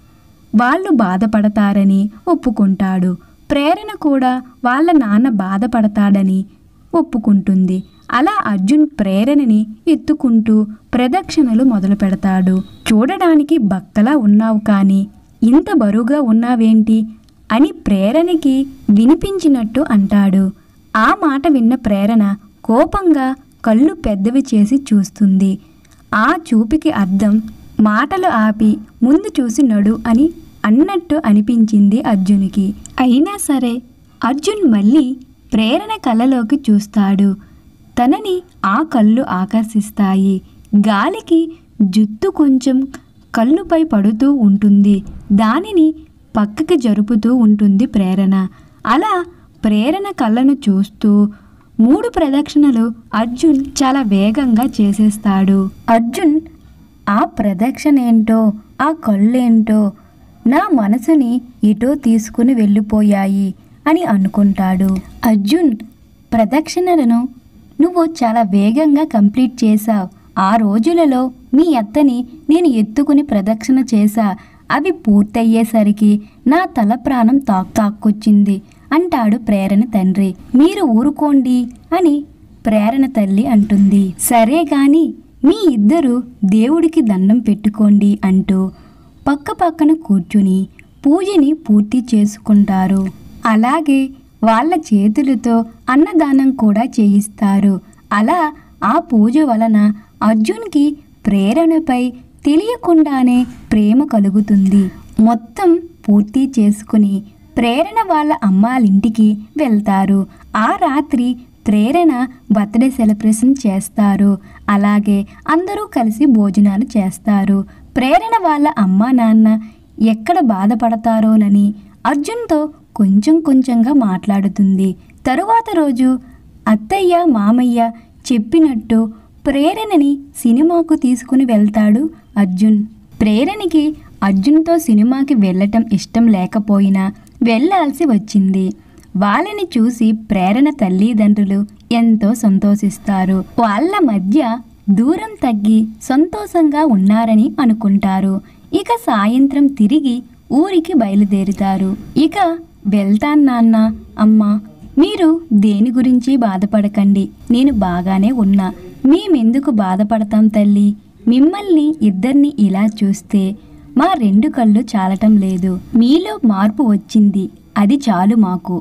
వాళ్ళు బాధపడతారని ఒప్పుకుంటాడు ప్రేరణ కూడా వాళ్ళ నాన్న బాధపడతాడని ఒప్పుకుంటుంది అలా అర్జున్ ప్రేరణని ఎత్తుకుంటూ ప్రదక్షిణలు మొదలు పెడతాడు చూడడానికి బక్కలా ఉన్నావు కానీ ఇంత బరువుగా ఉన్నావేంటి అని ప్రేరణకి వినిపించినట్టు అంటాడు ఆ మాట విన్న ప్రేరణ కోపంగా కళ్ళు పెద్దవి చేసి చూస్తుంది ఆ చూపుకి అర్థం మాటలు ఆపి ముందు చూసి నడు అని అన్నట్టు అనిపించింది అర్జునికి అయినా సరే అర్జున్ మళ్ళీ ప్రేరణ కళ్ళలోకి చూస్తాడు తనని ఆ కళ్ళు ఆకర్షిస్తాయి గాలికి జుత్తు కొంచెం కళ్ళుపై పడుతూ ఉంటుంది దానిని పక్కకి జరుపుతూ ఉంటుంది ప్రేరణ అలా ప్రేరణ కళ్ళను చూస్తూ మూడు ప్రదక్షిణలు అర్జున్ చాలా వేగంగా చేసేస్తాడు అర్జున్ ఆ ప్రదక్షిణ ఏంటో ఆ కళ్ళేంటో నా మనసుని ఎటో తీసుకుని వెళ్ళిపోయాయి అని అనుకుంటాడు అర్జున్ ప్రదక్షిణలను నువ్వు చాలా వేగంగా కంప్లీట్ చేశావు ఆ రోజులలో మీ అత్తని నేను ఎత్తుకుని ప్రదక్షిణ చేశా అవి పూర్తయ్యేసరికి నా తల ప్రాణం తాక్ తాక్కొచ్చింది అంటాడు ప్రేరణ తండ్రి మీరు ఊరుకోండి అని ప్రేరణ తల్లి అంటుంది సరే గాని మీ ఇద్దరు దేవుడికి దండం పెట్టుకోండి అంటూ పక్క పక్కన కూర్చుని పూజని పూర్తి చేసుకుంటారు అలాగే వాళ్ళ చేతులతో అన్నదానం కూడా చేయిస్తారు అలా ఆ పూజ వలన అర్జున్కి ప్రేరణపై తెలియకుండానే ప్రేమ కలుగుతుంది మొత్తం పూర్తి చేసుకుని ప్రేరణ వాళ్ళ అమ్మాలింటికి వెళ్తారు ఆ రాత్రి ప్రేరణ బర్త్డే సెలబ్రేషన్ చేస్తారు అలాగే అందరూ కలిసి భోజనాలు చేస్తారు ప్రేరణ వాళ్ళ అమ్మా నాన్న ఎక్కడ బాధపడతారోనని అర్జున్తో కొంచెం కొంచెంగా మాట్లాడుతుంది తరువాత రోజు అత్తయ్య మామయ్య చెప్పినట్టు ప్రేరణని సినిమాకు తీసుకుని వెళ్తాడు అర్జున్ ప్రేరణకి అర్జున్తో సినిమాకి వెళ్ళటం ఇష్టం లేకపోయినా వెళ్ళాల్సి వచ్చింది వాళ్ళని చూసి ప్రేరణ తల్లిదండ్రులు ఎంతో సంతోషిస్తారు వాళ్ళ మధ్య దూరం తగ్గి సంతోషంగా ఉన్నారని అనుకుంటారు ఇక సాయంత్రం తిరిగి ఊరికి బయలుదేరుతారు ఇక వెళ్తాను నాన్న అమ్మా మీరు దేని గురించి బాధపడకండి నేను బాగానే ఉన్నా మేమెందుకు బాధపడతాం తల్లి మిమ్మల్ని ఇద్దరిని ఇలా చూస్తే మా రెండు కళ్ళు చాలటం లేదు మీలో మార్పు వచ్చింది అది చాలు మాకు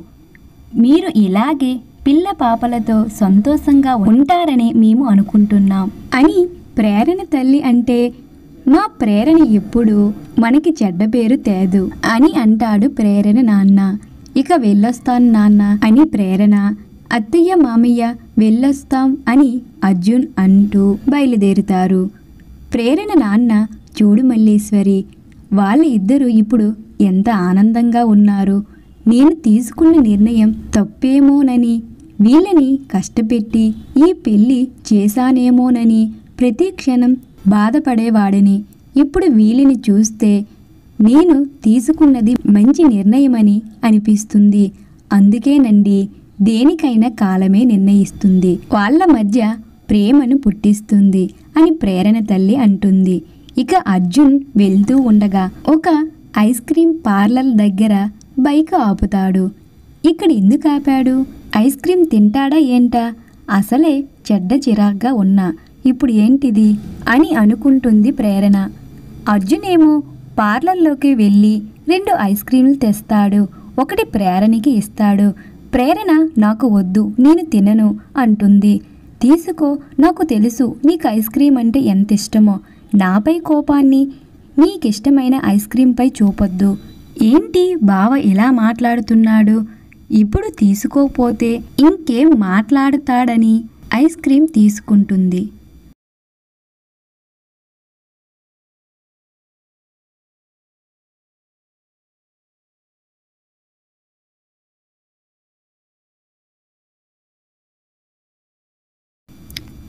మీరు ఇలాగే పిల్ల పాపలతో సంతోషంగా ఉంటారని మేము అనుకుంటున్నాం అని ప్రేరణ తల్లి అంటే మా ప్రేరణ ఎప్పుడు మనకి చెడ్డ పేరు తేదు అని అంటాడు ప్రేరణ నాన్న ఇక వెళ్ళొస్తాను నాన్న అని ప్రేరణ అత్తయ్య మామయ్య వెళ్ళొస్తాం అని అర్జున్ అంటూ బయలుదేరుతారు ప్రేరణ నాన్న చూడు మల్లీశ్వరి వాళ్ళ ఇద్దరు ఇప్పుడు ఎంత ఆనందంగా ఉన్నారు నేను తీసుకున్న నిర్ణయం తప్పేమోనని వీళ్ళని కష్టపెట్టి ఈ పెళ్ళి చేశానేమోనని ప్రతి క్షణం బాధపడేవాడని ఇప్పుడు వీళ్ళని చూస్తే నేను తీసుకున్నది మంచి నిర్ణయమని అనిపిస్తుంది అందుకేనండి దేనికైనా కాలమే నిర్ణయిస్తుంది వాళ్ళ మధ్య ప్రేమను పుట్టిస్తుంది అని ప్రేరణ తల్లి అంటుంది ఇక అర్జున్ వెళ్తూ ఉండగా ఒక ఐస్ క్రీం పార్లర్ దగ్గర బైక్ ఆపుతాడు ఇక్కడ ఎందుకు ఆపాడు ఐస్ క్రీం తింటాడా ఏంటా అసలే చెడ్డ చిరాగ్గా ఉన్నా ఇప్పుడు ఏంటిది అని అనుకుంటుంది ప్రేరణ అర్జున్ ఏమో పార్లర్లోకి వెళ్ళి రెండు ఐస్ క్రీంలు తెస్తాడు ఒకటి ప్రేరణకి ఇస్తాడు ప్రేరణ నాకు వద్దు నేను తినను అంటుంది తీసుకో నాకు తెలుసు నీకు ఐస్ క్రీం అంటే ఎంత ఇష్టమో నాపై కోపాన్ని నీకిష్టమైన ఐస్ క్రీంపై చూపొద్దు ఏంటి బావ ఇలా మాట్లాడుతున్నాడు ఇప్పుడు తీసుకోపోతే ఇంకేం మాట్లాడతాడని ఐస్ క్రీం తీసుకుంటుంది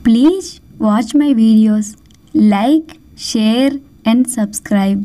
please watch my videos like share and subscribe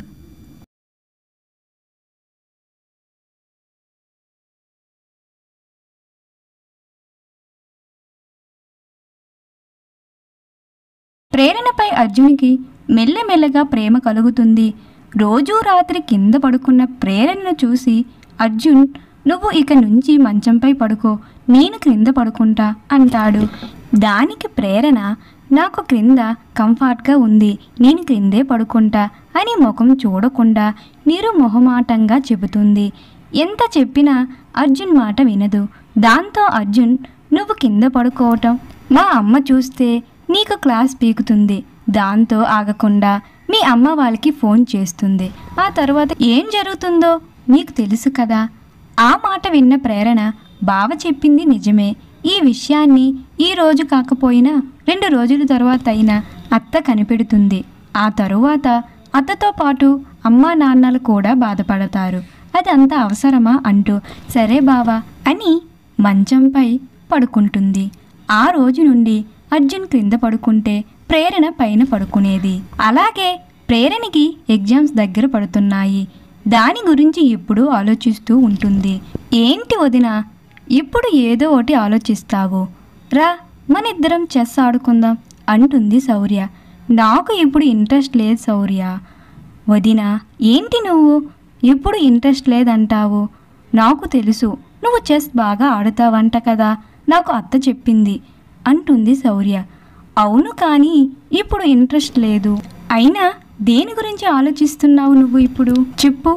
ప్రేరణపై అర్జునికి మెల్లమెల్లగా ప్రేమ కలుగుతుంది రోజూ రాత్రి కింద పడుకున్న ప్రేరణను చూసి అర్జున్ నువ్వు ఇక నుంచి మంచంపై పడుకో నేను క్రింద పడుకుంటా అంటాడు దానికి ప్రేరణ నాకు క్రింద కంఫర్ట్గా ఉంది నేను క్రిందే పడుకుంటా అని ముఖం చూడకుండా నీరు మొహమాటంగా చెబుతుంది ఎంత చెప్పినా అర్జున్ మాట వినదు దాంతో అర్జున్ నువ్వు కింద పడుకోవటం మా అమ్మ చూస్తే నీకు క్లాస్ పీకుతుంది దాంతో ఆగకుండా మీ అమ్మ వాళ్ళకి ఫోన్ చేస్తుంది ఆ తర్వాత ఏం జరుగుతుందో నీకు తెలుసు కదా ఆ మాట విన్న ప్రేరణ బావ చెప్పింది నిజమే ఈ విషయాన్ని ఈ రోజు కాకపోయినా రెండు రోజుల తర్వాత అయినా అత్త కనిపెడుతుంది ఆ తరువాత అత్తతో పాటు అమ్మా నాన్నలు కూడా బాధపడతారు అది అంత అవసరమా అంటూ సరే బావా అని మంచంపై పడుకుంటుంది ఆ రోజు నుండి అర్జున్ క్రింద పడుకుంటే ప్రేరణ పైన పడుకునేది అలాగే ప్రేరణకి ఎగ్జామ్స్ దగ్గర పడుతున్నాయి దాని గురించి ఎప్పుడూ ఆలోచిస్తూ ఉంటుంది ఏంటి వదిన ఇప్పుడు ఏదో ఒకటి ఆలోచిస్తావు రా మన ఇద్దరం చెస్ ఆడుకుందాం అంటుంది శౌర్య నాకు ఇప్పుడు ఇంట్రెస్ట్ లేదు శౌర్య వదిన ఏంటి నువ్వు ఎప్పుడు ఇంట్రెస్ట్ లేదంటావు నాకు తెలుసు నువ్వు చెస్ బాగా ఆడుతావంట కదా నాకు అత్త చెప్పింది అంటుంది శౌర్య అవును కానీ ఇప్పుడు ఇంట్రెస్ట్ లేదు అయినా దేని గురించి ఆలోచిస్తున్నావు నువ్వు ఇప్పుడు చెప్పు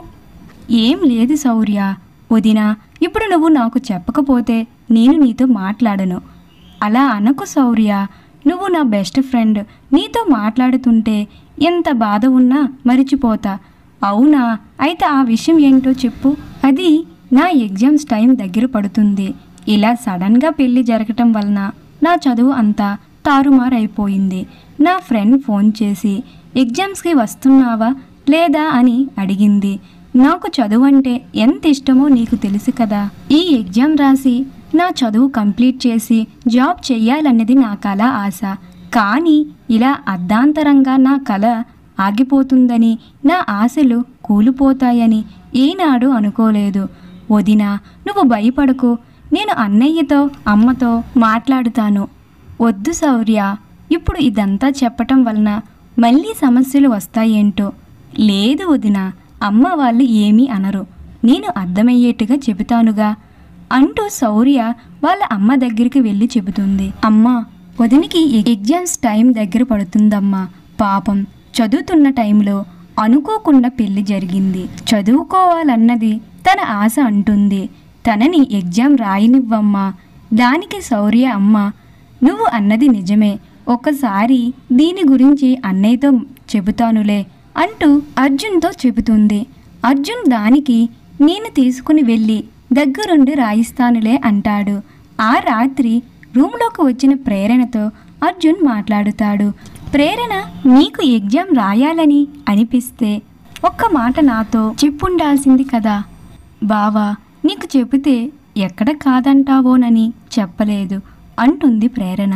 ఏం లేదు శౌర్య వదిన ఇప్పుడు నువ్వు నాకు చెప్పకపోతే నేను నీతో మాట్లాడను అలా అనకు శౌర్య నువ్వు నా బెస్ట్ ఫ్రెండ్ నీతో మాట్లాడుతుంటే ఎంత బాధ ఉన్నా మరిచిపోతా అవునా అయితే ఆ విషయం ఏంటో చెప్పు అది నా ఎగ్జామ్స్ టైం దగ్గర పడుతుంది ఇలా సడన్గా పెళ్లి జరగటం వలన నా చదువు అంతా తారుమారైపోయింది నా ఫ్రెండ్ ఫోన్ చేసి ఎగ్జామ్స్కి వస్తున్నావా లేదా అని అడిగింది నాకు చదువు అంటే ఎంత ఇష్టమో నీకు తెలుసు కదా ఈ ఎగ్జామ్ రాసి నా చదువు కంప్లీట్ చేసి జాబ్ చెయ్యాలన్నది నా కళ ఆశ కానీ ఇలా అర్ధాంతరంగా నా కళ ఆగిపోతుందని నా ఆశలు కూలిపోతాయని ఈనాడు అనుకోలేదు వదిన నువ్వు భయపడకు నేను అన్నయ్యతో అమ్మతో మాట్లాడుతాను వద్దు శౌర్య ఇప్పుడు ఇదంతా చెప్పటం వలన మళ్ళీ సమస్యలు వస్తాయేంటో లేదు వదిన అమ్మ వాళ్ళు ఏమీ అనరు నేను అర్థమయ్యేట్టుగా చెబుతానుగా అంటూ శౌర్య వాళ్ళ అమ్మ దగ్గరికి వెళ్ళి చెబుతుంది అమ్మా వదినికి ఎగ్జామ్స్ టైం దగ్గర పడుతుందమ్మా పాపం చదువుతున్న టైంలో అనుకోకుండా పెళ్లి జరిగింది చదువుకోవాలన్నది తన ఆశ అంటుంది తనని ఎగ్జామ్ రాయనివ్వమ్మా దానికి శౌర్య అమ్మ నువ్వు అన్నది నిజమే ఒకసారి దీని గురించి అన్నయ్యతో చెబుతానులే అంటూ అర్జున్తో చెబుతుంది అర్జున్ దానికి నేను తీసుకుని వెళ్ళి దగ్గరుండి రాయిస్తానులే అంటాడు ఆ రాత్రి రూమ్లోకి వచ్చిన ప్రేరణతో అర్జున్ మాట్లాడుతాడు ప్రేరణ నీకు ఎగ్జామ్ రాయాలని అనిపిస్తే ఒక్క మాట నాతో చెప్పుండాల్సింది కదా బావా నీకు చెబితే ఎక్కడ కాదంటావోనని చెప్పలేదు అంటుంది ప్రేరణ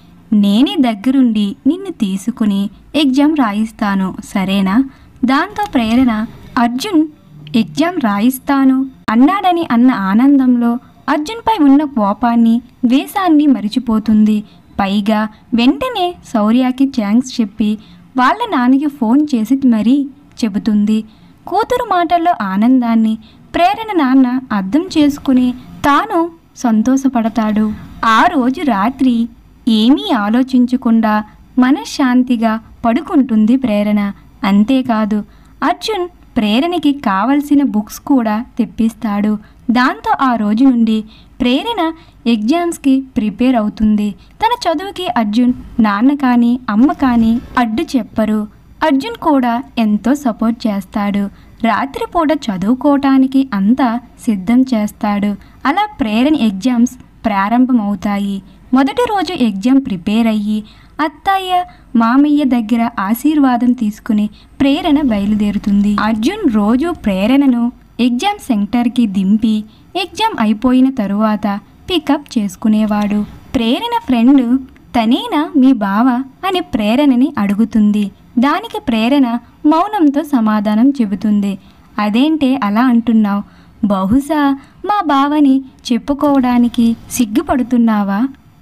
నేనే దగ్గరుండి నిన్ను తీసుకుని ఎగ్జామ్ రాయిస్తాను సరేనా దాంతో ప్రేరణ అర్జున్ ఎగ్జామ్ రాయిస్తాను అన్నాడని అన్న ఆనందంలో అర్జున్పై ఉన్న కోపాన్ని ద్వేషాన్ని మరిచిపోతుంది పైగా వెంటనే శౌర్యకి థ్యాంక్స్ చెప్పి వాళ్ళ నాన్నకి ఫోన్ చేసి మరీ చెబుతుంది కూతురు మాటల్లో ఆనందాన్ని ప్రేరణ నాన్న అర్థం చేసుకుని తాను సంతోషపడతాడు ఆ రోజు రాత్రి ఏమీ ఆలోచించకుండా మనశ్శాంతిగా పడుకుంటుంది ప్రేరణ అంతేకాదు అర్జున్ ప్రేరణకి కావలసిన బుక్స్ కూడా తెప్పిస్తాడు దాంతో ఆ రోజు నుండి ప్రేరణ ఎగ్జామ్స్కి ప్రిపేర్ అవుతుంది తన చదువుకి అర్జున్ నాన్న కానీ అమ్మ కానీ అడ్డు చెప్పరు అర్జున్ కూడా ఎంతో సపోర్ట్ చేస్తాడు రాత్రిపూట చదువుకోవటానికి అంతా సిద్ధం చేస్తాడు అలా ప్రేరణ ఎగ్జామ్స్ ప్రారంభమవుతాయి మొదటి రోజు ఎగ్జామ్ ప్రిపేర్ అయ్యి అత్తయ్య మామయ్య దగ్గర ఆశీర్వాదం తీసుకుని ప్రేరణ బయలుదేరుతుంది అర్జున్ రోజు ప్రేరణను ఎగ్జామ్ సెంటర్కి దింపి ఎగ్జామ్ అయిపోయిన తరువాత పికప్ చేసుకునేవాడు ప్రేరణ ఫ్రెండ్ తనేనా మీ బావ అని ప్రేరణని అడుగుతుంది దానికి ప్రేరణ మౌనంతో సమాధానం చెబుతుంది అదేంటే అలా అంటున్నావు బహుశా మా బావని చెప్పుకోవడానికి సిగ్గుపడుతున్నావా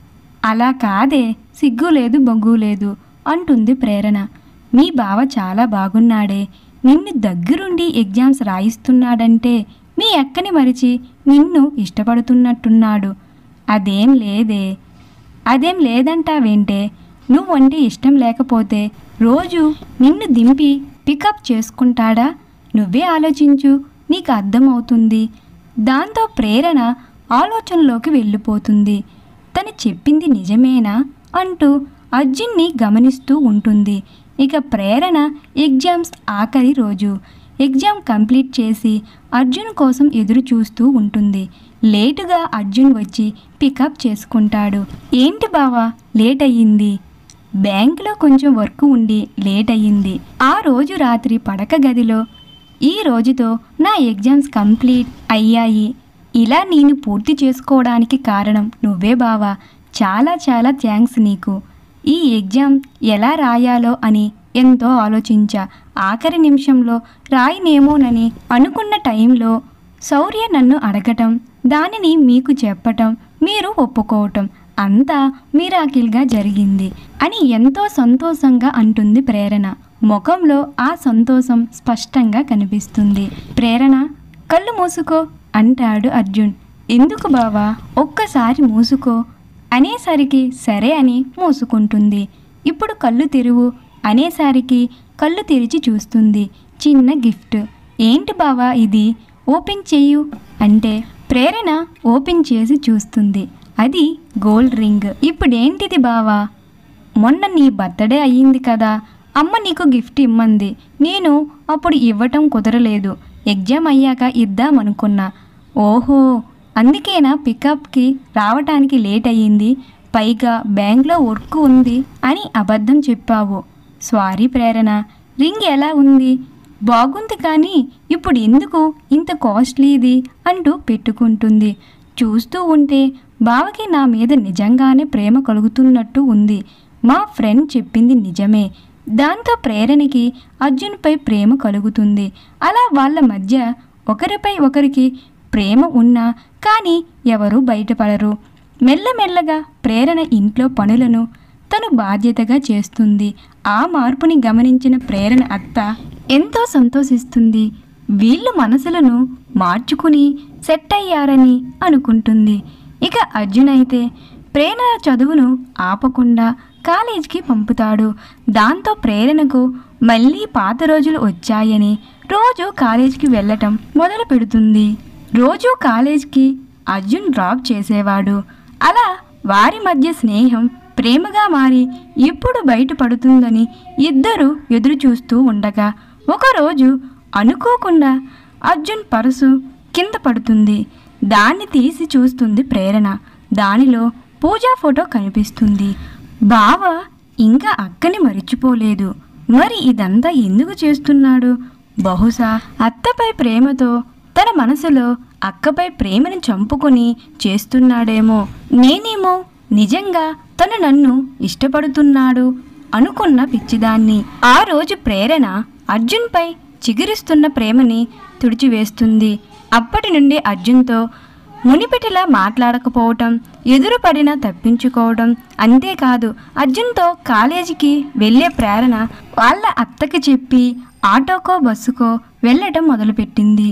అలా కాదే సిగ్గు లేదు బొగ్గు లేదు అంటుంది ప్రేరణ మీ బావ చాలా బాగున్నాడే నిన్ను దగ్గరుండి ఎగ్జామ్స్ రాయిస్తున్నాడంటే మీ అక్కని మరిచి నిన్ను ఇష్టపడుతున్నట్టున్నాడు అదేం లేదే అదేం లేదంటావేంటే నువ్వంటే ఇష్టం లేకపోతే రోజు నిన్ను దింపి పికప్ చేసుకుంటాడా నువ్వే ఆలోచించు నీకు అర్థమవుతుంది దాంతో ప్రేరణ ఆలోచనలోకి వెళ్ళిపోతుంది తను చెప్పింది నిజమేనా అంటూ అర్జున్ని గమనిస్తూ ఉంటుంది ఇక ప్రేరణ ఎగ్జామ్స్ ఆఖరి రోజు ఎగ్జామ్ కంప్లీట్ చేసి అర్జున్ కోసం ఎదురు చూస్తూ ఉంటుంది లేటుగా అర్జున్ వచ్చి పికప్ చేసుకుంటాడు ఏంటి బావా లేట్ అయ్యింది బ్యాంకులో కొంచెం వర్క్ ఉండి లేట్ అయ్యింది ఆ రోజు రాత్రి పడక గదిలో ఈ రోజుతో నా ఎగ్జామ్స్ కంప్లీట్ అయ్యాయి ఇలా నేను పూర్తి చేసుకోవడానికి కారణం నువ్వే బావా చాలా చాలా థ్యాంక్స్ నీకు ఈ ఎగ్జామ్ ఎలా రాయాలో అని ఎంతో ఆలోచించా ఆఖరి నిమిషంలో రాయినేమోనని అనుకున్న టైంలో శౌర్య నన్ను అడగటం దానిని మీకు చెప్పటం మీరు ఒప్పుకోవటం అంతా మిరాకిల్గా జరిగింది అని ఎంతో సంతోషంగా అంటుంది ప్రేరణ ముఖంలో ఆ సంతోషం స్పష్టంగా కనిపిస్తుంది ప్రేరణ కళ్ళు మూసుకో అంటాడు అర్జున్ ఎందుకు బావా ఒక్కసారి మూసుకో అనేసరికి సరే అని మూసుకుంటుంది ఇప్పుడు కళ్ళు తెరువు అనేసరికి కళ్ళు తెరిచి చూస్తుంది చిన్న గిఫ్ట్ ఏంటి బావా ఇది ఓపెన్ చెయ్యు అంటే ప్రేరణ ఓపెన్ చేసి చూస్తుంది అది గోల్డ్ రింగ్ ఇప్పుడేంటిది బావా మొన్న నీ బర్త్డే అయ్యింది కదా అమ్మ నీకు గిఫ్ట్ ఇమ్మంది నేను అప్పుడు ఇవ్వటం కుదరలేదు ఎగ్జామ్ అయ్యాక ఇద్దామనుకున్నా ఓహో అందుకేనా పికప్కి రావటానికి లేట్ అయ్యింది పైగా బ్యాంక్లో వర్క్ ఉంది అని అబద్ధం చెప్పావు సారీ ప్రేరణ రింగ్ ఎలా ఉంది బాగుంది కానీ ఇప్పుడు ఎందుకు ఇంత కాస్ట్లీది అంటూ పెట్టుకుంటుంది చూస్తూ ఉంటే బావకి నా మీద నిజంగానే ప్రేమ కలుగుతున్నట్టు ఉంది మా ఫ్రెండ్ చెప్పింది నిజమే దాంతో ప్రేరణకి అర్జున్పై ప్రేమ కలుగుతుంది అలా వాళ్ళ మధ్య ఒకరిపై ఒకరికి ప్రేమ ఉన్నా కానీ ఎవరూ బయటపడరు మెల్లమెల్లగా ప్రేరణ ఇంట్లో పనులను తను బాధ్యతగా చేస్తుంది ఆ మార్పుని గమనించిన ప్రేరణ అత్త ఎంతో సంతోషిస్తుంది వీళ్ళు మనసులను మార్చుకుని సెట్ అయ్యారని అనుకుంటుంది ఇక అర్జున్ అయితే ప్రేరణ చదువును ఆపకుండా కాలేజీకి పంపుతాడు దాంతో ప్రేరణకు మళ్ళీ పాత రోజులు వచ్చాయని రోజు కాలేజీకి వెళ్ళటం మొదలు పెడుతుంది రోజు కాలేజీకి అర్జున్ డ్రాప్ చేసేవాడు అలా వారి మధ్య స్నేహం ప్రేమగా మారి ఇప్పుడు బయటపడుతుందని ఇద్దరు ఎదురు చూస్తూ ఉండగా ఒకరోజు అనుకోకుండా అర్జున్ పరసు కింద పడుతుంది దాన్ని తీసి చూస్తుంది ప్రేరణ దానిలో పూజా ఫోటో కనిపిస్తుంది బావ ఇంకా అక్కని మరిచిపోలేదు మరి ఇదంతా ఎందుకు చేస్తున్నాడు బహుశా అత్తపై ప్రేమతో తన మనసులో అక్కపై ప్రేమను చంపుకొని చేస్తున్నాడేమో నేనేమో నిజంగా తను నన్ను ఇష్టపడుతున్నాడు అనుకున్న పిచ్చిదాన్ని ఆ రోజు ప్రేరణ అర్జున్పై చిగురిస్తున్న ప్రేమని తుడిచివేస్తుంది అప్పటి నుండి అర్జున్తో మునిపెటిలా మాట్లాడకపోవటం ఎదురుపడిన తప్పించుకోవడం అంతేకాదు అర్జున్తో కాలేజీకి వెళ్ళే ప్రేరణ వాళ్ళ అత్తకి చెప్పి ఆటోకో బస్సుకో వెళ్ళటం మొదలుపెట్టింది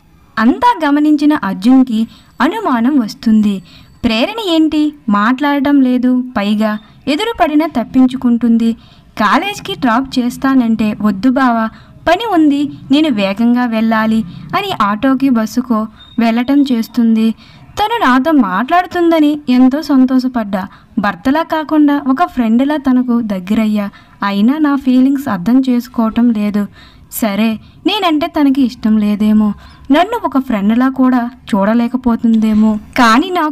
అంతా గమనించిన అర్జున్కి అనుమానం వస్తుంది ప్రేరణ ఏంటి మాట్లాడటం లేదు పైగా ఎదురుపడిన తప్పించుకుంటుంది కాలేజ్కి డ్రాప్ చేస్తానంటే వద్దు బావా పని ఉంది నేను వేగంగా వెళ్ళాలి అని ఆటోకి బస్సుకో వెళ్ళటం చేస్తుంది తను నాతో మాట్లాడుతుందని ఎంతో సంతోషపడ్డా భర్తలా కాకుండా ఒక ఫ్రెండ్లా తనకు దగ్గరయ్యా అయినా నా ఫీలింగ్స్ అర్థం చేసుకోవటం లేదు సరే నేనంటే తనకి ఇష్టం లేదేమో నన్ను ఒక ఫ్రెండ్లా కూడా చూడలేకపోతుందేమో కానీ నాకు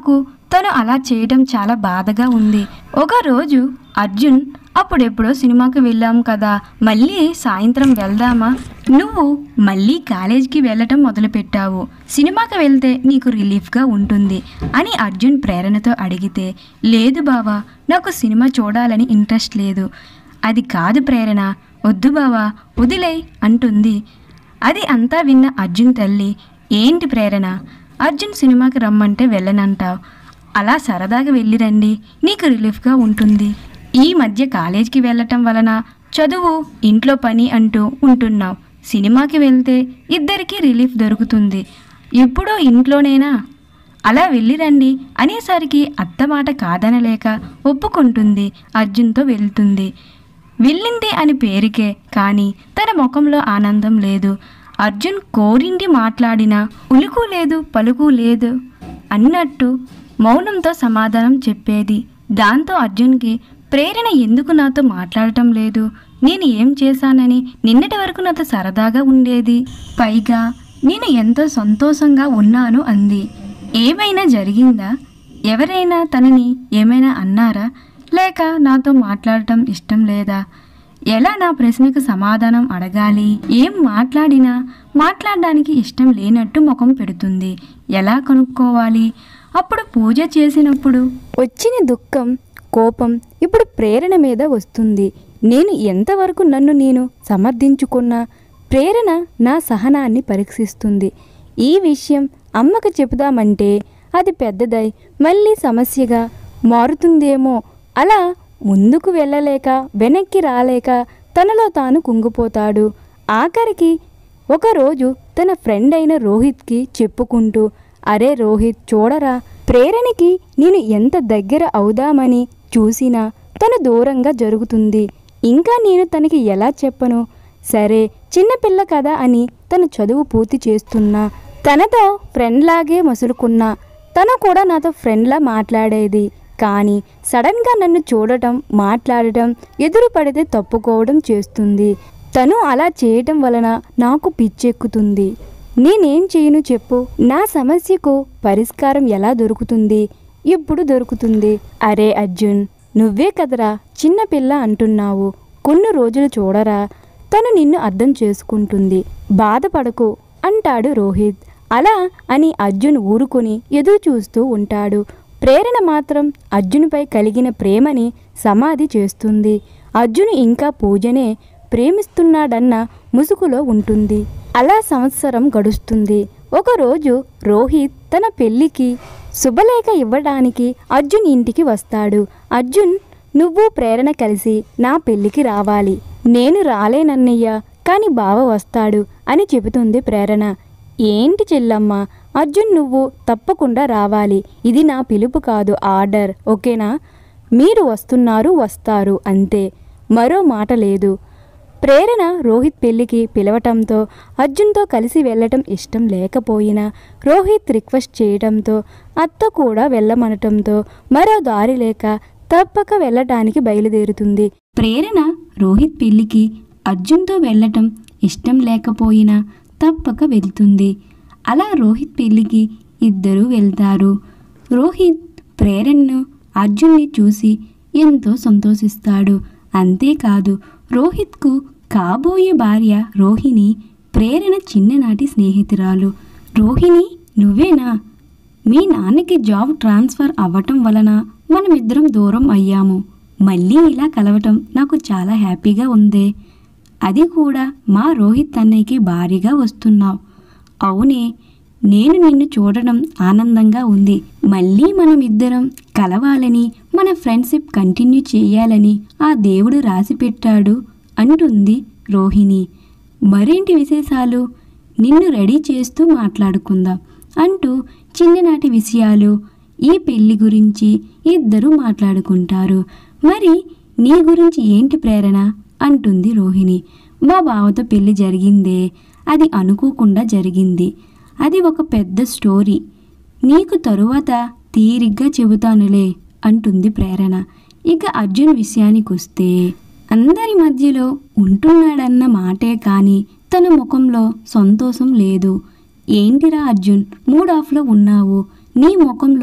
తను అలా చేయడం చాలా బాధగా ఉంది ఒకరోజు అర్జున్ అప్పుడెప్పుడో సినిమాకి వెళ్ళాం కదా మళ్ళీ సాయంత్రం వెళ్దామా నువ్వు మళ్ళీ కాలేజీకి వెళ్ళటం మొదలుపెట్టావు సినిమాకి వెళ్తే నీకు రిలీఫ్గా ఉంటుంది అని అర్జున్ ప్రేరణతో అడిగితే లేదు బావా నాకు సినిమా చూడాలని ఇంట్రెస్ట్ లేదు అది కాదు ప్రేరణ వద్దు బావా వదిలే అంటుంది అది అంతా విన్న అర్జున్ తల్లి ఏంటి ప్రేరణ అర్జున్ సినిమాకి రమ్మంటే వెళ్ళనంటావు అలా సరదాగా వెళ్ళిరండి నీకు రిలీఫ్గా ఉంటుంది ఈ మధ్య కాలేజీకి వెళ్ళటం వలన చదువు ఇంట్లో పని అంటూ ఉంటున్నావు సినిమాకి వెళ్తే ఇద్దరికీ రిలీఫ్ దొరుకుతుంది ఎప్పుడో ఇంట్లోనేనా అలా వెళ్ళిరండి అనేసరికి అత్త మాట కాదనలేక ఒప్పుకుంటుంది అర్జున్తో వెళ్తుంది వెళ్ళింది అని పేరుకే కానీ తన ముఖంలో ఆనందం లేదు అర్జున్ కోరిండి మాట్లాడినా ఉలుకు లేదు పలుకు లేదు అన్నట్టు మౌనంతో సమాధానం చెప్పేది దాంతో అర్జున్కి ప్రేరణ ఎందుకు నాతో మాట్లాడటం లేదు నేను ఏం చేశానని నిన్నటి వరకు నాతో సరదాగా ఉండేది పైగా నేను ఎంతో సంతోషంగా ఉన్నాను అంది ఏమైనా జరిగిందా ఎవరైనా తనని ఏమైనా అన్నారా లేక నాతో మాట్లాడటం ఇష్టం లేదా ఎలా నా ప్రశ్నకు సమాధానం అడగాలి ఏం మాట్లాడినా మాట్లాడడానికి ఇష్టం లేనట్టు ముఖం పెడుతుంది ఎలా కనుక్కోవాలి అప్పుడు పూజ చేసినప్పుడు వచ్చిన దుఃఖం కోపం ఇప్పుడు ప్రేరణ మీద వస్తుంది నేను ఎంతవరకు నన్ను నేను సమర్థించుకున్నా ప్రేరణ నా సహనాన్ని పరీక్షిస్తుంది ఈ విషయం అమ్మకు చెబుదామంటే అది పెద్దదై మళ్ళీ సమస్యగా మారుతుందేమో అలా ముందుకు వెళ్ళలేక వెనక్కి రాలేక తనలో తాను కుంగిపోతాడు ఆఖరికి ఒకరోజు తన ఫ్రెండ్ అయిన రోహిత్కి చెప్పుకుంటూ అరే రోహిత్ చూడరా ప్రేరణకి నేను ఎంత దగ్గర అవుదామని చూసినా తను దూరంగా జరుగుతుంది ఇంకా నేను తనకి ఎలా చెప్పను సరే చిన్నపిల్ల కదా అని తను చదువు పూర్తి చేస్తున్నా తనతో ఫ్రెండ్లాగే మసులుకున్నా తను కూడా నాతో ఫ్రెండ్లా మాట్లాడేది కానీ సడన్గా నన్ను చూడటం మాట్లాడటం ఎదురు పడితే తప్పుకోవడం చేస్తుంది తను అలా చేయటం వలన నాకు పిచ్చెక్కుతుంది నేనేం చేయను చెప్పు నా సమస్యకు పరిష్కారం ఎలా దొరుకుతుంది ఇప్పుడు దొరుకుతుంది అరే అర్జున్ నువ్వే కదరా చిన్నపిల్ల అంటున్నావు కొన్ని రోజులు చూడరా తను నిన్ను అర్థం చేసుకుంటుంది బాధపడకు అంటాడు రోహిత్ అలా అని అర్జున్ ఊరుకుని ఎదురు చూస్తూ ఉంటాడు ప్రేరణ మాత్రం అర్జున్పై కలిగిన ప్రేమని సమాధి చేస్తుంది అర్జున్ ఇంకా పూజనే ప్రేమిస్తున్నాడన్న ముసుగులో ఉంటుంది అలా సంవత్సరం గడుస్తుంది ఒకరోజు రోహిత్ తన పెళ్లికి శుభలేఖ ఇవ్వడానికి అర్జున్ ఇంటికి వస్తాడు అర్జున్ నువ్వు ప్రేరణ కలిసి నా పెళ్లికి రావాలి నేను రాలేనన్నయ్య కానీ బావ వస్తాడు అని చెబుతుంది ప్రేరణ ఏంటి చెల్లమ్మ అర్జున్ నువ్వు తప్పకుండా రావాలి ఇది నా పిలుపు కాదు ఆర్డర్ ఓకేనా మీరు వస్తున్నారు వస్తారు అంతే మరో మాట లేదు ప్రేరణ రోహిత్ పెళ్లికి పిలవటంతో అర్జున్తో కలిసి వెళ్ళటం ఇష్టం లేకపోయినా రోహిత్ రిక్వెస్ట్ చేయడంతో అత్త కూడా వెళ్ళమనటంతో మరో దారి లేక తప్పక వెళ్ళటానికి బయలుదేరుతుంది ప్రేరణ రోహిత్ పెళ్లికి అర్జున్తో వెళ్ళటం ఇష్టం లేకపోయినా తప్పక వెళ్తుంది అలా రోహిత్ పెళ్లికి ఇద్దరూ వెళ్తారు రోహిత్ ప్రేరణను అర్జున్ని చూసి ఎంతో సంతోషిస్తాడు అంతేకాదు రోహిత్కు కాబోయే భార్య రోహిణి ప్రేరణ చిన్ననాటి స్నేహితురాలు రోహిణి నువ్వేనా మీ నాన్నకి జాబ్ ట్రాన్స్ఫర్ అవ్వటం వలన మనమిద్దరం దూరం అయ్యాము మళ్ళీ ఇలా కలవటం నాకు చాలా హ్యాపీగా ఉందే అది కూడా మా రోహిత్ అన్నయ్యకి భారీగా వస్తున్నావు అవునే నేను నిన్ను చూడడం ఆనందంగా ఉంది మళ్ళీ మనం ఇద్దరం కలవాలని మన ఫ్రెండ్షిప్ కంటిన్యూ చేయాలని ఆ దేవుడు రాసి పెట్టాడు అంటుంది రోహిణి మరేంటి విశేషాలు నిన్ను రెడీ చేస్తూ మాట్లాడుకుందాం అంటూ చిన్ననాటి విషయాలు ఈ పెళ్లి గురించి ఇద్దరు మాట్లాడుకుంటారు మరి నీ గురించి ఏంటి ప్రేరణ అంటుంది రోహిణి మా బావతో పెళ్లి జరిగిందే అది అనుకోకుండా జరిగింది అది ఒక పెద్ద స్టోరీ నీకు తరువాత తీరిగ్గా చెబుతానులే అంటుంది ప్రేరణ ఇక అర్జున్ విషయానికి వస్తే అందరి మధ్యలో ఉంటున్నాడన్న మాటే కానీ తన ముఖంలో సంతోషం లేదు ఏంటిరా అర్జున్ మూడ్ ఆఫ్లో ఉన్నావు నీ ముఖంలో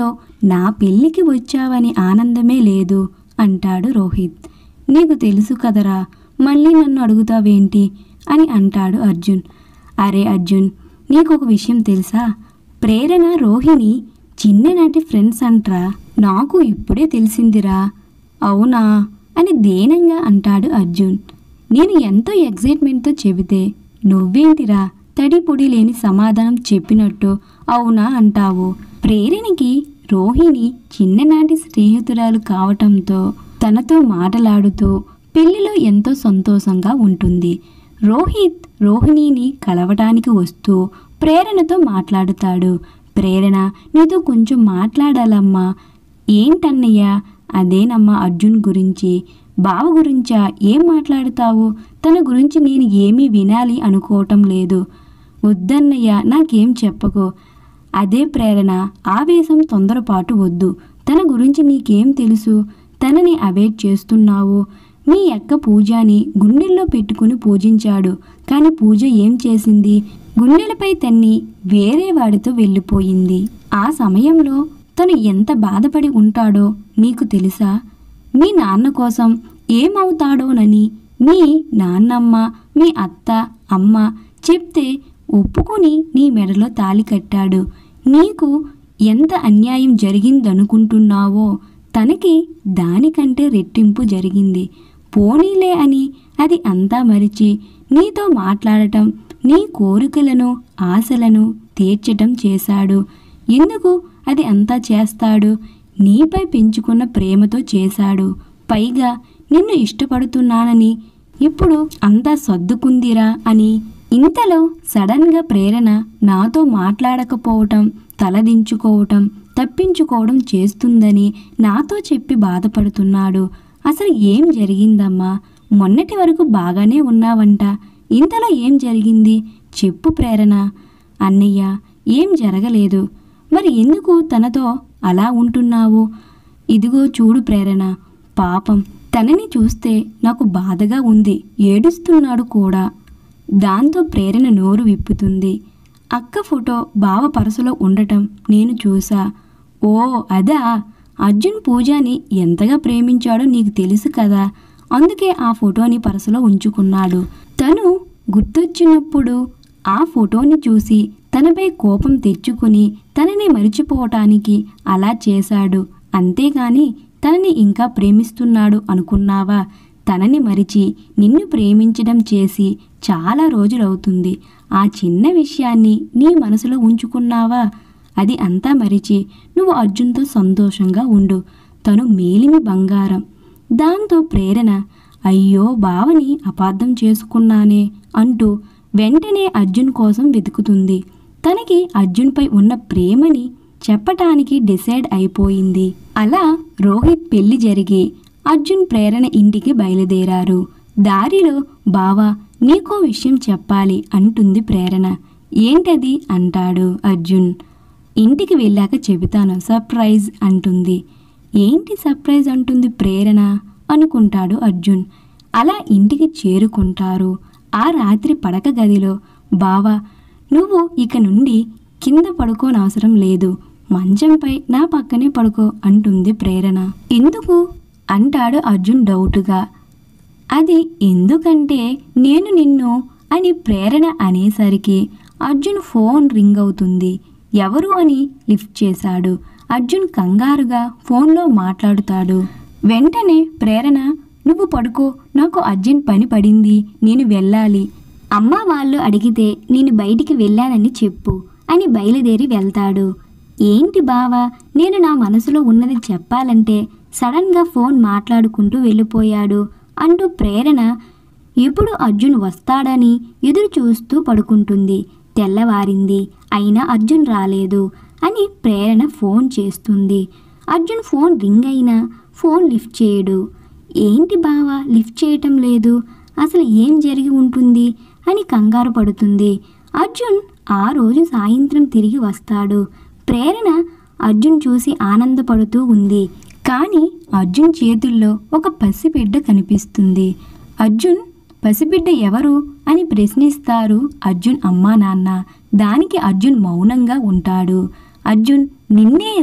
నా పెళ్ళికి వచ్చావని ఆనందమే లేదు అంటాడు రోహిత్ నీకు తెలుసు కదరా మళ్ళీ నన్ను అడుగుతావేంటి అని అంటాడు అర్జున్ అరే అర్జున్ నీకు ఒక విషయం తెలుసా ప్రేరణ రోహిణి చిన్ననాటి ఫ్రెండ్స్ అంట్రా నాకు ఇప్పుడే తెలిసిందిరా అవునా అని దేనంగా అంటాడు అర్జున్ నేను ఎంతో ఎగ్జైట్మెంట్తో చెబితే నువ్వేంటిరా తడి పొడి లేని సమాధానం చెప్పినట్టు అవునా అంటావు ప్రేరణకి రోహిణి చిన్ననాటి స్నేహితురాలు కావటంతో తనతో మాటలాడుతూ పెళ్లిలో ఎంతో సంతోషంగా ఉంటుంది రోహిత్ రోహిణిని కలవటానికి వస్తూ ప్రేరణతో మాట్లాడుతాడు ప్రేరణ నీతో కొంచెం మాట్లాడాలమ్మా ఏంటన్నయ్య అదేనమ్మా అర్జున్ గురించి బావ గురించా ఏం మాట్లాడుతావు తన గురించి నేను ఏమీ వినాలి అనుకోవటం లేదు వద్దన్నయ్య నాకేం చెప్పకు అదే ప్రేరణ ఆవేశం తొందరపాటు వద్దు తన గురించి నీకేం తెలుసు తనని అవేట్ చేస్తున్నావు మీ అక్క పూజని గుండెల్లో పెట్టుకుని పూజించాడు కానీ పూజ ఏం చేసింది గుండెలపై తన్ని వేరే వాడితో వెళ్ళిపోయింది ఆ సమయంలో తను ఎంత బాధపడి ఉంటాడో నీకు తెలుసా మీ నాన్న కోసం ఏమవుతాడోనని మీ నాన్నమ్మ మీ అత్త అమ్మ చెప్తే ఒప్పుకొని నీ మెడలో తాలి కట్టాడు నీకు ఎంత అన్యాయం జరిగిందనుకుంటున్నావో తనకి దానికంటే రెట్టింపు జరిగింది పోనీలే అని అది అంతా మరిచి నీతో మాట్లాడటం నీ కోరికలను ఆశలను తీర్చటం చేశాడు ఎందుకు అది అంతా చేస్తాడు నీపై పెంచుకున్న ప్రేమతో చేశాడు పైగా నిన్ను ఇష్టపడుతున్నానని ఇప్పుడు అంతా సర్దుకుందిరా అని ఇంతలో సడన్గా ప్రేరణ నాతో మాట్లాడకపోవటం తలదించుకోవటం తప్పించుకోవడం చేస్తుందని నాతో చెప్పి బాధపడుతున్నాడు అసలు ఏం జరిగిందమ్మా మొన్నటి వరకు బాగానే ఉన్నావంట ఇంతలో ఏం జరిగింది చెప్పు ప్రేరణ అన్నయ్య ఏం జరగలేదు మరి ఎందుకు తనతో అలా ఉంటున్నావు ఇదిగో చూడు ప్రేరణ పాపం తనని చూస్తే నాకు బాధగా ఉంది ఏడుస్తున్నాడు కూడా దాంతో ప్రేరణ నోరు విప్పుతుంది అక్క ఫోటో బావ పరసలో ఉండటం నేను చూసా ఓ అదా అర్జున్ పూజాని ఎంతగా ప్రేమించాడో నీకు తెలుసు కదా అందుకే ఆ ఫోటోని పరసలో ఉంచుకున్నాడు తను గుర్తొచ్చినప్పుడు ఆ ఫోటోని చూసి తనపై కోపం తెచ్చుకుని తనని మరిచిపోవటానికి అలా చేశాడు అంతేగాని తనని ఇంకా ప్రేమిస్తున్నాడు అనుకున్నావా తనని మరిచి నిన్ను ప్రేమించడం చేసి చాలా రోజులవుతుంది ఆ చిన్న విషయాన్ని నీ మనసులో ఉంచుకున్నావా అది అంతా మరిచి నువ్వు అర్జున్తో సంతోషంగా ఉండు తను మేలిమి బంగారం దాంతో ప్రేరణ అయ్యో బావని అపార్థం చేసుకున్నానే అంటూ వెంటనే అర్జున్ కోసం వెతుకుతుంది తనకి అర్జున్పై ఉన్న ప్రేమని చెప్పటానికి డిసైడ్ అయిపోయింది అలా రోహిత్ పెళ్లి జరిగి అర్జున్ ప్రేరణ ఇంటికి బయలుదేరారు దారిలో బావా నీకో విషయం చెప్పాలి అంటుంది ప్రేరణ ఏంటది అంటాడు అర్జున్ ఇంటికి వెళ్ళాక చెబుతాను సర్ప్రైజ్ అంటుంది ఏంటి సర్ప్రైజ్ అంటుంది ప్రేరణ అనుకుంటాడు అర్జున్ అలా ఇంటికి చేరుకుంటారు ఆ రాత్రి పడక గదిలో బావా నువ్వు ఇక నుండి కింద పడుకోనవసరం లేదు మంచంపై నా పక్కనే పడుకో అంటుంది ప్రేరణ ఎందుకు అంటాడు అర్జున్ డౌటుగా అది ఎందుకంటే నేను నిన్ను అని ప్రేరణ అనేసరికి అర్జున్ ఫోన్ రింగ్ అవుతుంది ఎవరు అని లిఫ్ట్ చేశాడు అర్జున్ కంగారుగా ఫోన్లో మాట్లాడుతాడు వెంటనే ప్రేరణ నువ్వు పడుకో నాకు అర్జెంట్ పని పడింది నేను వెళ్ళాలి అమ్మ వాళ్ళు అడిగితే నేను బయటికి వెళ్ళానని చెప్పు అని బయలుదేరి వెళ్తాడు ఏంటి బావా నేను నా మనసులో ఉన్నది చెప్పాలంటే సడన్గా ఫోన్ మాట్లాడుకుంటూ వెళ్ళిపోయాడు అంటూ ప్రేరణ ఎప్పుడు అర్జున్ వస్తాడని ఎదురు చూస్తూ పడుకుంటుంది తెల్లవారింది అయినా అర్జున్ రాలేదు అని ప్రేరణ ఫోన్ చేస్తుంది అర్జున్ ఫోన్ రింగ్ అయినా ఫోన్ లిఫ్ట్ చేయడు ఏంటి బావా లిఫ్ట్ చేయటం లేదు అసలు ఏం జరిగి ఉంటుంది అని కంగారు పడుతుంది అర్జున్ ఆ రోజు సాయంత్రం తిరిగి వస్తాడు ప్రేరణ అర్జున్ చూసి ఆనందపడుతూ ఉంది కానీ అర్జున్ చేతుల్లో ఒక పసిబిడ్డ కనిపిస్తుంది అర్జున్ పసిబిడ్డ ఎవరు అని ప్రశ్నిస్తారు అర్జున్ అమ్మా నాన్న దానికి అర్జున్ మౌనంగా ఉంటాడు అర్జున్ నిన్నేరా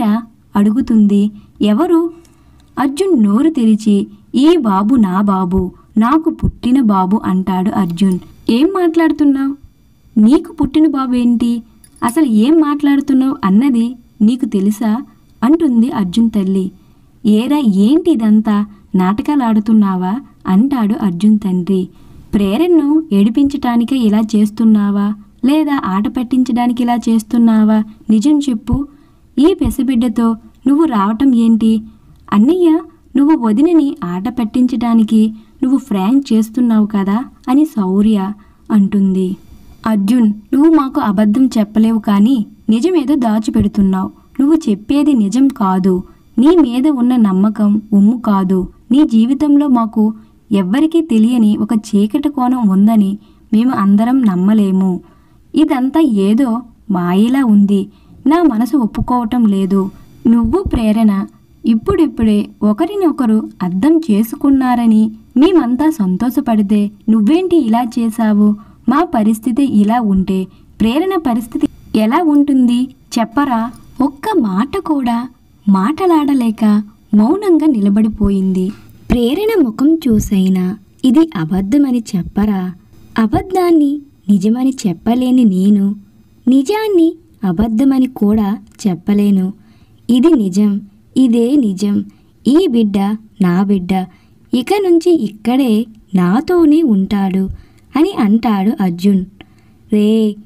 అడుగుతుంది ఎవరు అర్జున్ నోరు తెరిచి ఈ బాబు నా బాబు నాకు పుట్టిన బాబు అంటాడు అర్జున్ ఏం మాట్లాడుతున్నావు నీకు పుట్టిన బాబు ఏంటి అసలు ఏం మాట్లాడుతున్నావు అన్నది నీకు తెలుసా అంటుంది అర్జున్ తల్లి ఏరా ఏంటి ఇదంతా నాటకాలు ఆడుతున్నావా అంటాడు అర్జున్ తండ్రి ప్రేరణను ఏడిపించటానికే ఇలా చేస్తున్నావా లేదా ఆట పట్టించడానికి ఇలా చేస్తున్నావా నిజం చెప్పు ఈ పెసబిడ్డతో నువ్వు రావటం ఏంటి అన్నయ్య నువ్వు వదినని ఆట పట్టించడానికి నువ్వు ఫ్రాంక్ చేస్తున్నావు కదా అని శౌర్య అంటుంది అర్జున్ నువ్వు మాకు అబద్ధం చెప్పలేవు కానీ నిజమేదో దాచిపెడుతున్నావు నువ్వు చెప్పేది నిజం కాదు నీ మీద ఉన్న నమ్మకం ఉమ్ము కాదు నీ జీవితంలో మాకు ఎవ్వరికీ తెలియని ఒక చీకటి కోణం ఉందని మేము అందరం నమ్మలేము ఇదంతా ఏదో మాయలా ఉంది నా మనసు ఒప్పుకోవటం లేదు నువ్వు ప్రేరణ ఇప్పుడిప్పుడే ఒకరినొకరు అర్థం చేసుకున్నారని మేమంతా సంతోషపడితే నువ్వేంటి ఇలా చేశావు మా పరిస్థితి ఇలా ఉంటే ప్రేరణ పరిస్థితి ఎలా ఉంటుంది చెప్పరా ఒక్క మాట కూడా మాటలాడలేక మౌనంగా నిలబడిపోయింది ప్రేరణ ముఖం చూసైనా ఇది అబద్ధమని చెప్పరా అబద్ధాన్ని నిజమని చెప్పలేని నేను నిజాన్ని అబద్ధమని కూడా చెప్పలేను ఇది నిజం ఇదే నిజం ఈ బిడ్డ నా బిడ్డ ఇక నుంచి ఇక్కడే నాతోనే ఉంటాడు అని అంటాడు అర్జున్ రే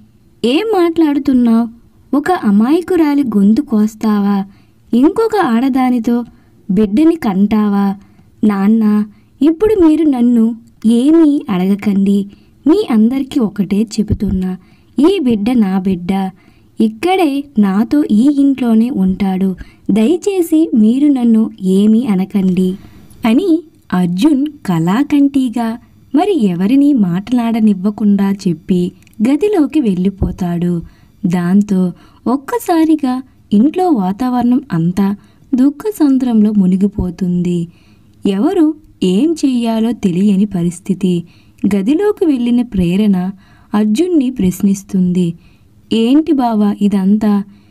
ఏం మాట్లాడుతున్నావు ఒక అమాయకురాలి గొంతు కోస్తావా ఇంకొక ఆడదానితో బిడ్డని కంటావా నాన్న ఇప్పుడు మీరు నన్ను ఏమీ అడగకండి మీ అందరికీ ఒకటే చెబుతున్నా ఈ బిడ్డ నా బిడ్డ ఇక్కడే నాతో ఈ ఇంట్లోనే ఉంటాడు దయచేసి మీరు నన్ను ఏమీ అనకండి అని అర్జున్ కళాకంఠీగా మరి ఎవరిని మాట్లాడనివ్వకుండా చెప్పి గదిలోకి వెళ్ళిపోతాడు దాంతో ఒక్కసారిగా ఇంట్లో వాతావరణం అంతా దుఃఖ సంద్రంలో మునిగిపోతుంది ఎవరు ఏం చెయ్యాలో తెలియని పరిస్థితి గదిలోకి వెళ్ళిన ప్రేరణ అర్జున్ని ప్రశ్నిస్తుంది ఏంటి బావా ఇదంతా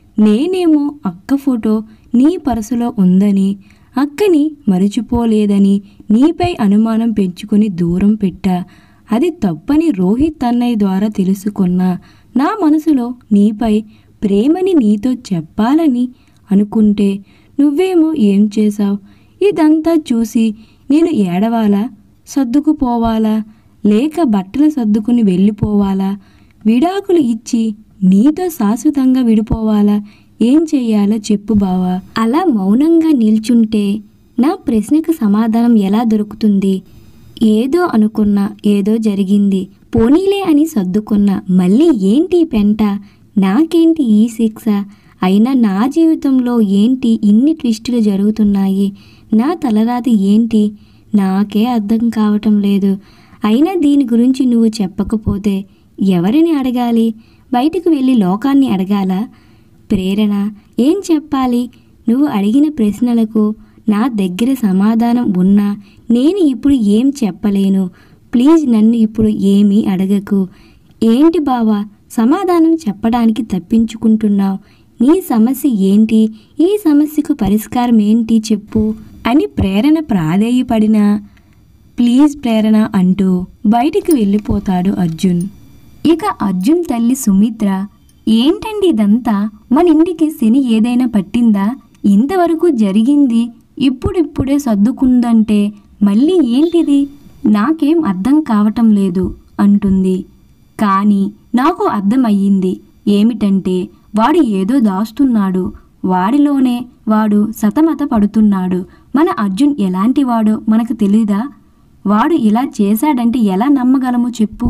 నేనేమో అక్క ఫోటో నీ పరసలో ఉందని అక్కని మరిచిపోలేదని నీపై అనుమానం పెంచుకొని దూరం పెట్టా అది తప్పని రోహిత్ అన్నయ్య ద్వారా తెలుసుకున్నా నా మనసులో నీపై ప్రేమని నీతో చెప్పాలని అనుకుంటే నువ్వేమో ఏం చేశావు ఇదంతా చూసి నేను ఏడవాలా సర్దుకుపోవాలా లేక బట్టలు సర్దుకుని వెళ్ళిపోవాలా విడాకులు ఇచ్చి నీతో శాశ్వతంగా విడిపోవాలా ఏం చెయ్యాలో చెప్పు బావా అలా మౌనంగా నిల్చుంటే నా ప్రశ్నకు సమాధానం ఎలా దొరుకుతుంది ఏదో అనుకున్నా ఏదో జరిగింది పోనీలే అని సర్దుకున్నా మళ్ళీ ఏంటి ఈ పెంట నాకేంటి ఈ శిక్ష అయినా నా జీవితంలో ఏంటి ఇన్ని ట్విస్టులు జరుగుతున్నాయి నా తలరాతి ఏంటి నాకే అర్థం కావటం లేదు అయినా దీని గురించి నువ్వు చెప్పకపోతే ఎవరిని అడగాలి బయటకు వెళ్ళి లోకాన్ని అడగాలా ప్రేరణ ఏం చెప్పాలి నువ్వు అడిగిన ప్రశ్నలకు నా దగ్గర సమాధానం ఉన్నా నేను ఇప్పుడు ఏం చెప్పలేను ప్లీజ్ నన్ను ఇప్పుడు ఏమీ అడగకు ఏంటి బావా సమాధానం చెప్పడానికి తప్పించుకుంటున్నావు నీ సమస్య ఏంటి ఈ సమస్యకు పరిష్కారం ఏంటి చెప్పు అని ప్రేరణ ప్రాధేయపడినా ప్లీజ్ ప్రేరణ అంటూ బయటికి వెళ్ళిపోతాడు అర్జున్ ఇక అర్జున్ తల్లి సుమిత్ర ఏంటండి ఇదంతా మన ఇంటికి శని ఏదైనా పట్టిందా ఇంతవరకు జరిగింది ఇప్పుడిప్పుడే సర్దుకుందంటే మళ్ళీ ఏంటిది నాకేం అర్థం కావటం లేదు అంటుంది కానీ నాకు అర్థమయ్యింది ఏమిటంటే వాడు ఏదో దాస్తున్నాడు వాడిలోనే వాడు సతమత పడుతున్నాడు మన అర్జున్ ఎలాంటివాడో మనకు తెలీదా వాడు ఇలా చేశాడంటే ఎలా నమ్మగలము చెప్పు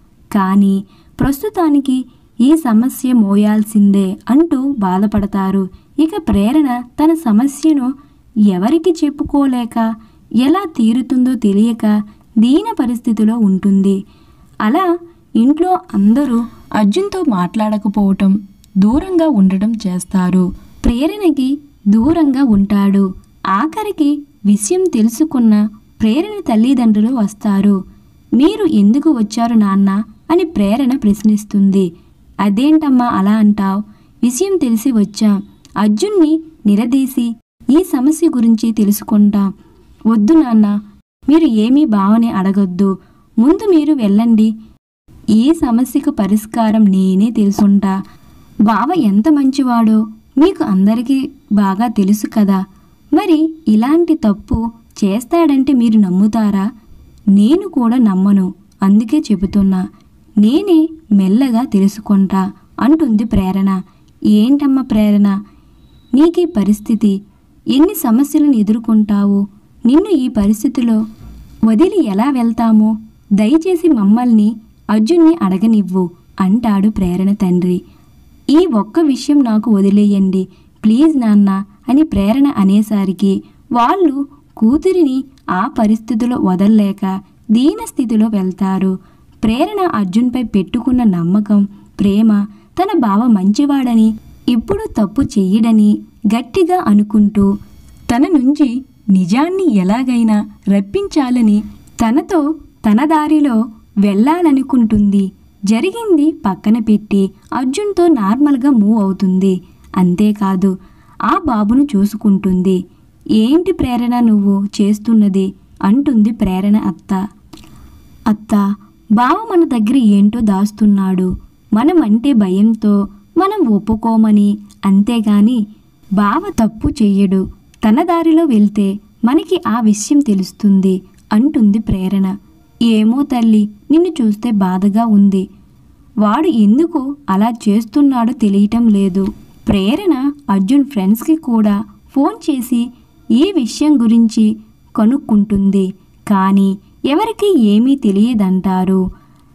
కానీ ప్రస్తుతానికి ఈ సమస్య మోయాల్సిందే అంటూ బాధపడతారు ఇక ప్రేరణ తన సమస్యను ఎవరికి చెప్పుకోలేక ఎలా తీరుతుందో తెలియక దీన పరిస్థితిలో ఉంటుంది అలా ఇంట్లో అందరూ అర్జున్తో మాట్లాడకపోవటం దూరంగా ఉండటం చేస్తారు ప్రేరణకి దూరంగా ఉంటాడు ఆఖరికి విషయం తెలుసుకున్న ప్రేరణ తల్లిదండ్రులు వస్తారు మీరు ఎందుకు వచ్చారు నాన్న అని ప్రేరణ ప్రశ్నిస్తుంది అదేంటమ్మా అలా అంటావ్ విషయం తెలిసి వచ్చాం అర్జున్ని నిలదీసి ఈ సమస్య గురించి తెలుసుకుంటాం వద్దు నాన్న మీరు ఏమీ బావని అడగొద్దు ముందు మీరు వెళ్ళండి ఈ సమస్యకు పరిష్కారం నేనే తెలుసుంటా బావ ఎంత మంచివాడో మీకు అందరికీ బాగా తెలుసు కదా మరి ఇలాంటి తప్పు చేస్తాడంటే మీరు నమ్ముతారా నేను కూడా నమ్మను అందుకే చెబుతున్నా నేనే మెల్లగా తెలుసుకుంటా అంటుంది ప్రేరణ ఏంటమ్మ ప్రేరణ నీకీ పరిస్థితి ఎన్ని సమస్యలను ఎదుర్కొంటావు నిన్ను ఈ పరిస్థితిలో వదిలి ఎలా వెళ్తాము దయచేసి మమ్మల్ని అర్జున్ని అడగనివ్వు అంటాడు ప్రేరణ తండ్రి ఈ ఒక్క విషయం నాకు వదిలేయండి ప్లీజ్ నాన్న అని ప్రేరణ అనేసరికి వాళ్ళు కూతురిని ఆ పరిస్థితిలో వదల్లేక దీన స్థితిలో వెళ్తారు ప్రేరణ అర్జున్పై పెట్టుకున్న నమ్మకం ప్రేమ తన బావ మంచివాడని ఇప్పుడు తప్పు చెయ్యడని గట్టిగా అనుకుంటూ తన నుంచి నిజాన్ని ఎలాగైనా రప్పించాలని తనతో తన దారిలో వెళ్ళాలనుకుంటుంది జరిగింది పక్కన పెట్టి అర్జున్తో నార్మల్గా మూవ్ అవుతుంది అంతేకాదు ఆ బాబును చూసుకుంటుంది ఏంటి ప్రేరణ నువ్వు చేస్తున్నది అంటుంది ప్రేరణ అత్త అత్త బావ మన దగ్గర ఏంటో దాస్తున్నాడు మనం అంటే భయంతో మనం ఒప్పుకోమని అంతేగాని బావ తప్పు చెయ్యడు తన దారిలో వెళ్తే మనకి ఆ విషయం తెలుస్తుంది అంటుంది ప్రేరణ ఏమో తల్లి నిన్ను చూస్తే బాధగా ఉంది వాడు ఎందుకు అలా చేస్తున్నాడో తెలియటం లేదు ప్రేరణ అర్జున్ ఫ్రెండ్స్కి కూడా ఫోన్ చేసి ఈ విషయం గురించి కనుక్కుంటుంది కానీ ఎవరికి ఏమీ తెలియదంటారు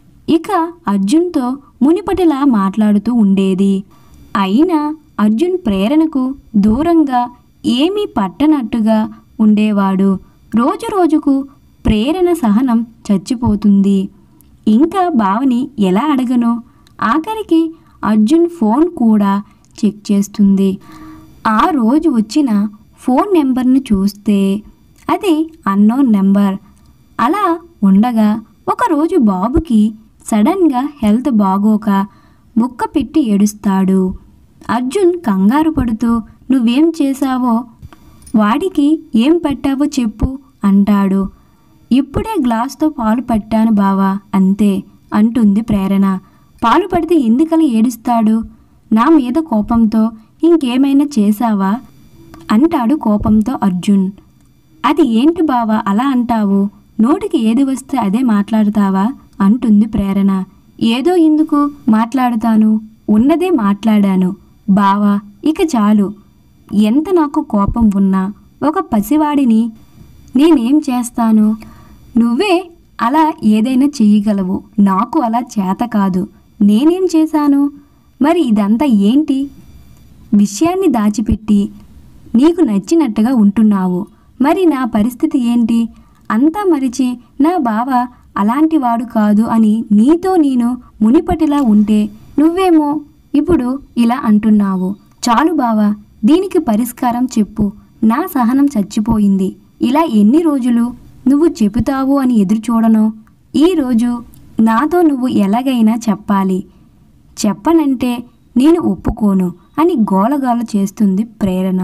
ఇక అర్జున్తో మునిపటిలా మాట్లాడుతూ ఉండేది అయినా అర్జున్ ప్రేరణకు దూరంగా ఏమీ పట్టనట్టుగా ఉండేవాడు రోజు రోజుకు ప్రేరణ సహనం చచ్చిపోతుంది ఇంకా బావని ఎలా అడగను ఆఖరికి అర్జున్ ఫోన్ కూడా చెక్ చేస్తుంది ఆ రోజు వచ్చిన ఫోన్ నెంబర్ని చూస్తే అది అన్నోన్ నెంబర్ అలా ఉండగా ఒకరోజు బాబుకి సడన్గా హెల్త్ బాగోక ముక్క పెట్టి ఏడుస్తాడు అర్జున్ కంగారు పడుతూ నువ్వేం చేశావో వాడికి ఏం పెట్టావో చెప్పు అంటాడు ఇప్పుడే గ్లాస్తో పాలు పట్టాను బావా అంతే అంటుంది ప్రేరణ పాలు పడితే ఎందుకలా ఏడుస్తాడు నా మీద కోపంతో ఇంకేమైనా చేశావా అంటాడు కోపంతో అర్జున్ అది ఏంటి బావా అలా అంటావు నోటికి ఏది వస్తే అదే మాట్లాడతావా అంటుంది ప్రేరణ ఏదో ఎందుకు మాట్లాడుతాను ఉన్నదే మాట్లాడాను బావా ఇక చాలు ఎంత నాకు కోపం ఉన్నా ఒక పసివాడిని నేనేం చేస్తాను నువ్వే అలా ఏదైనా చెయ్యగలవు నాకు అలా చేత కాదు నేనేం చేశాను మరి ఇదంతా ఏంటి విషయాన్ని దాచిపెట్టి నీకు నచ్చినట్టుగా ఉంటున్నావు మరి నా పరిస్థితి ఏంటి అంతా మరిచి నా బావ అలాంటివాడు కాదు అని నీతో నేను మునిపటిలా ఉంటే నువ్వేమో ఇప్పుడు ఇలా అంటున్నావు చాలు బావా దీనికి పరిష్కారం చెప్పు నా సహనం చచ్చిపోయింది ఇలా ఎన్ని రోజులు నువ్వు చెబుతావు అని ఎదురు చూడను ఈరోజు నాతో నువ్వు ఎలాగైనా చెప్పాలి చెప్పనంటే నేను ఒప్పుకోను అని గోలగోల చేస్తుంది ప్రేరణ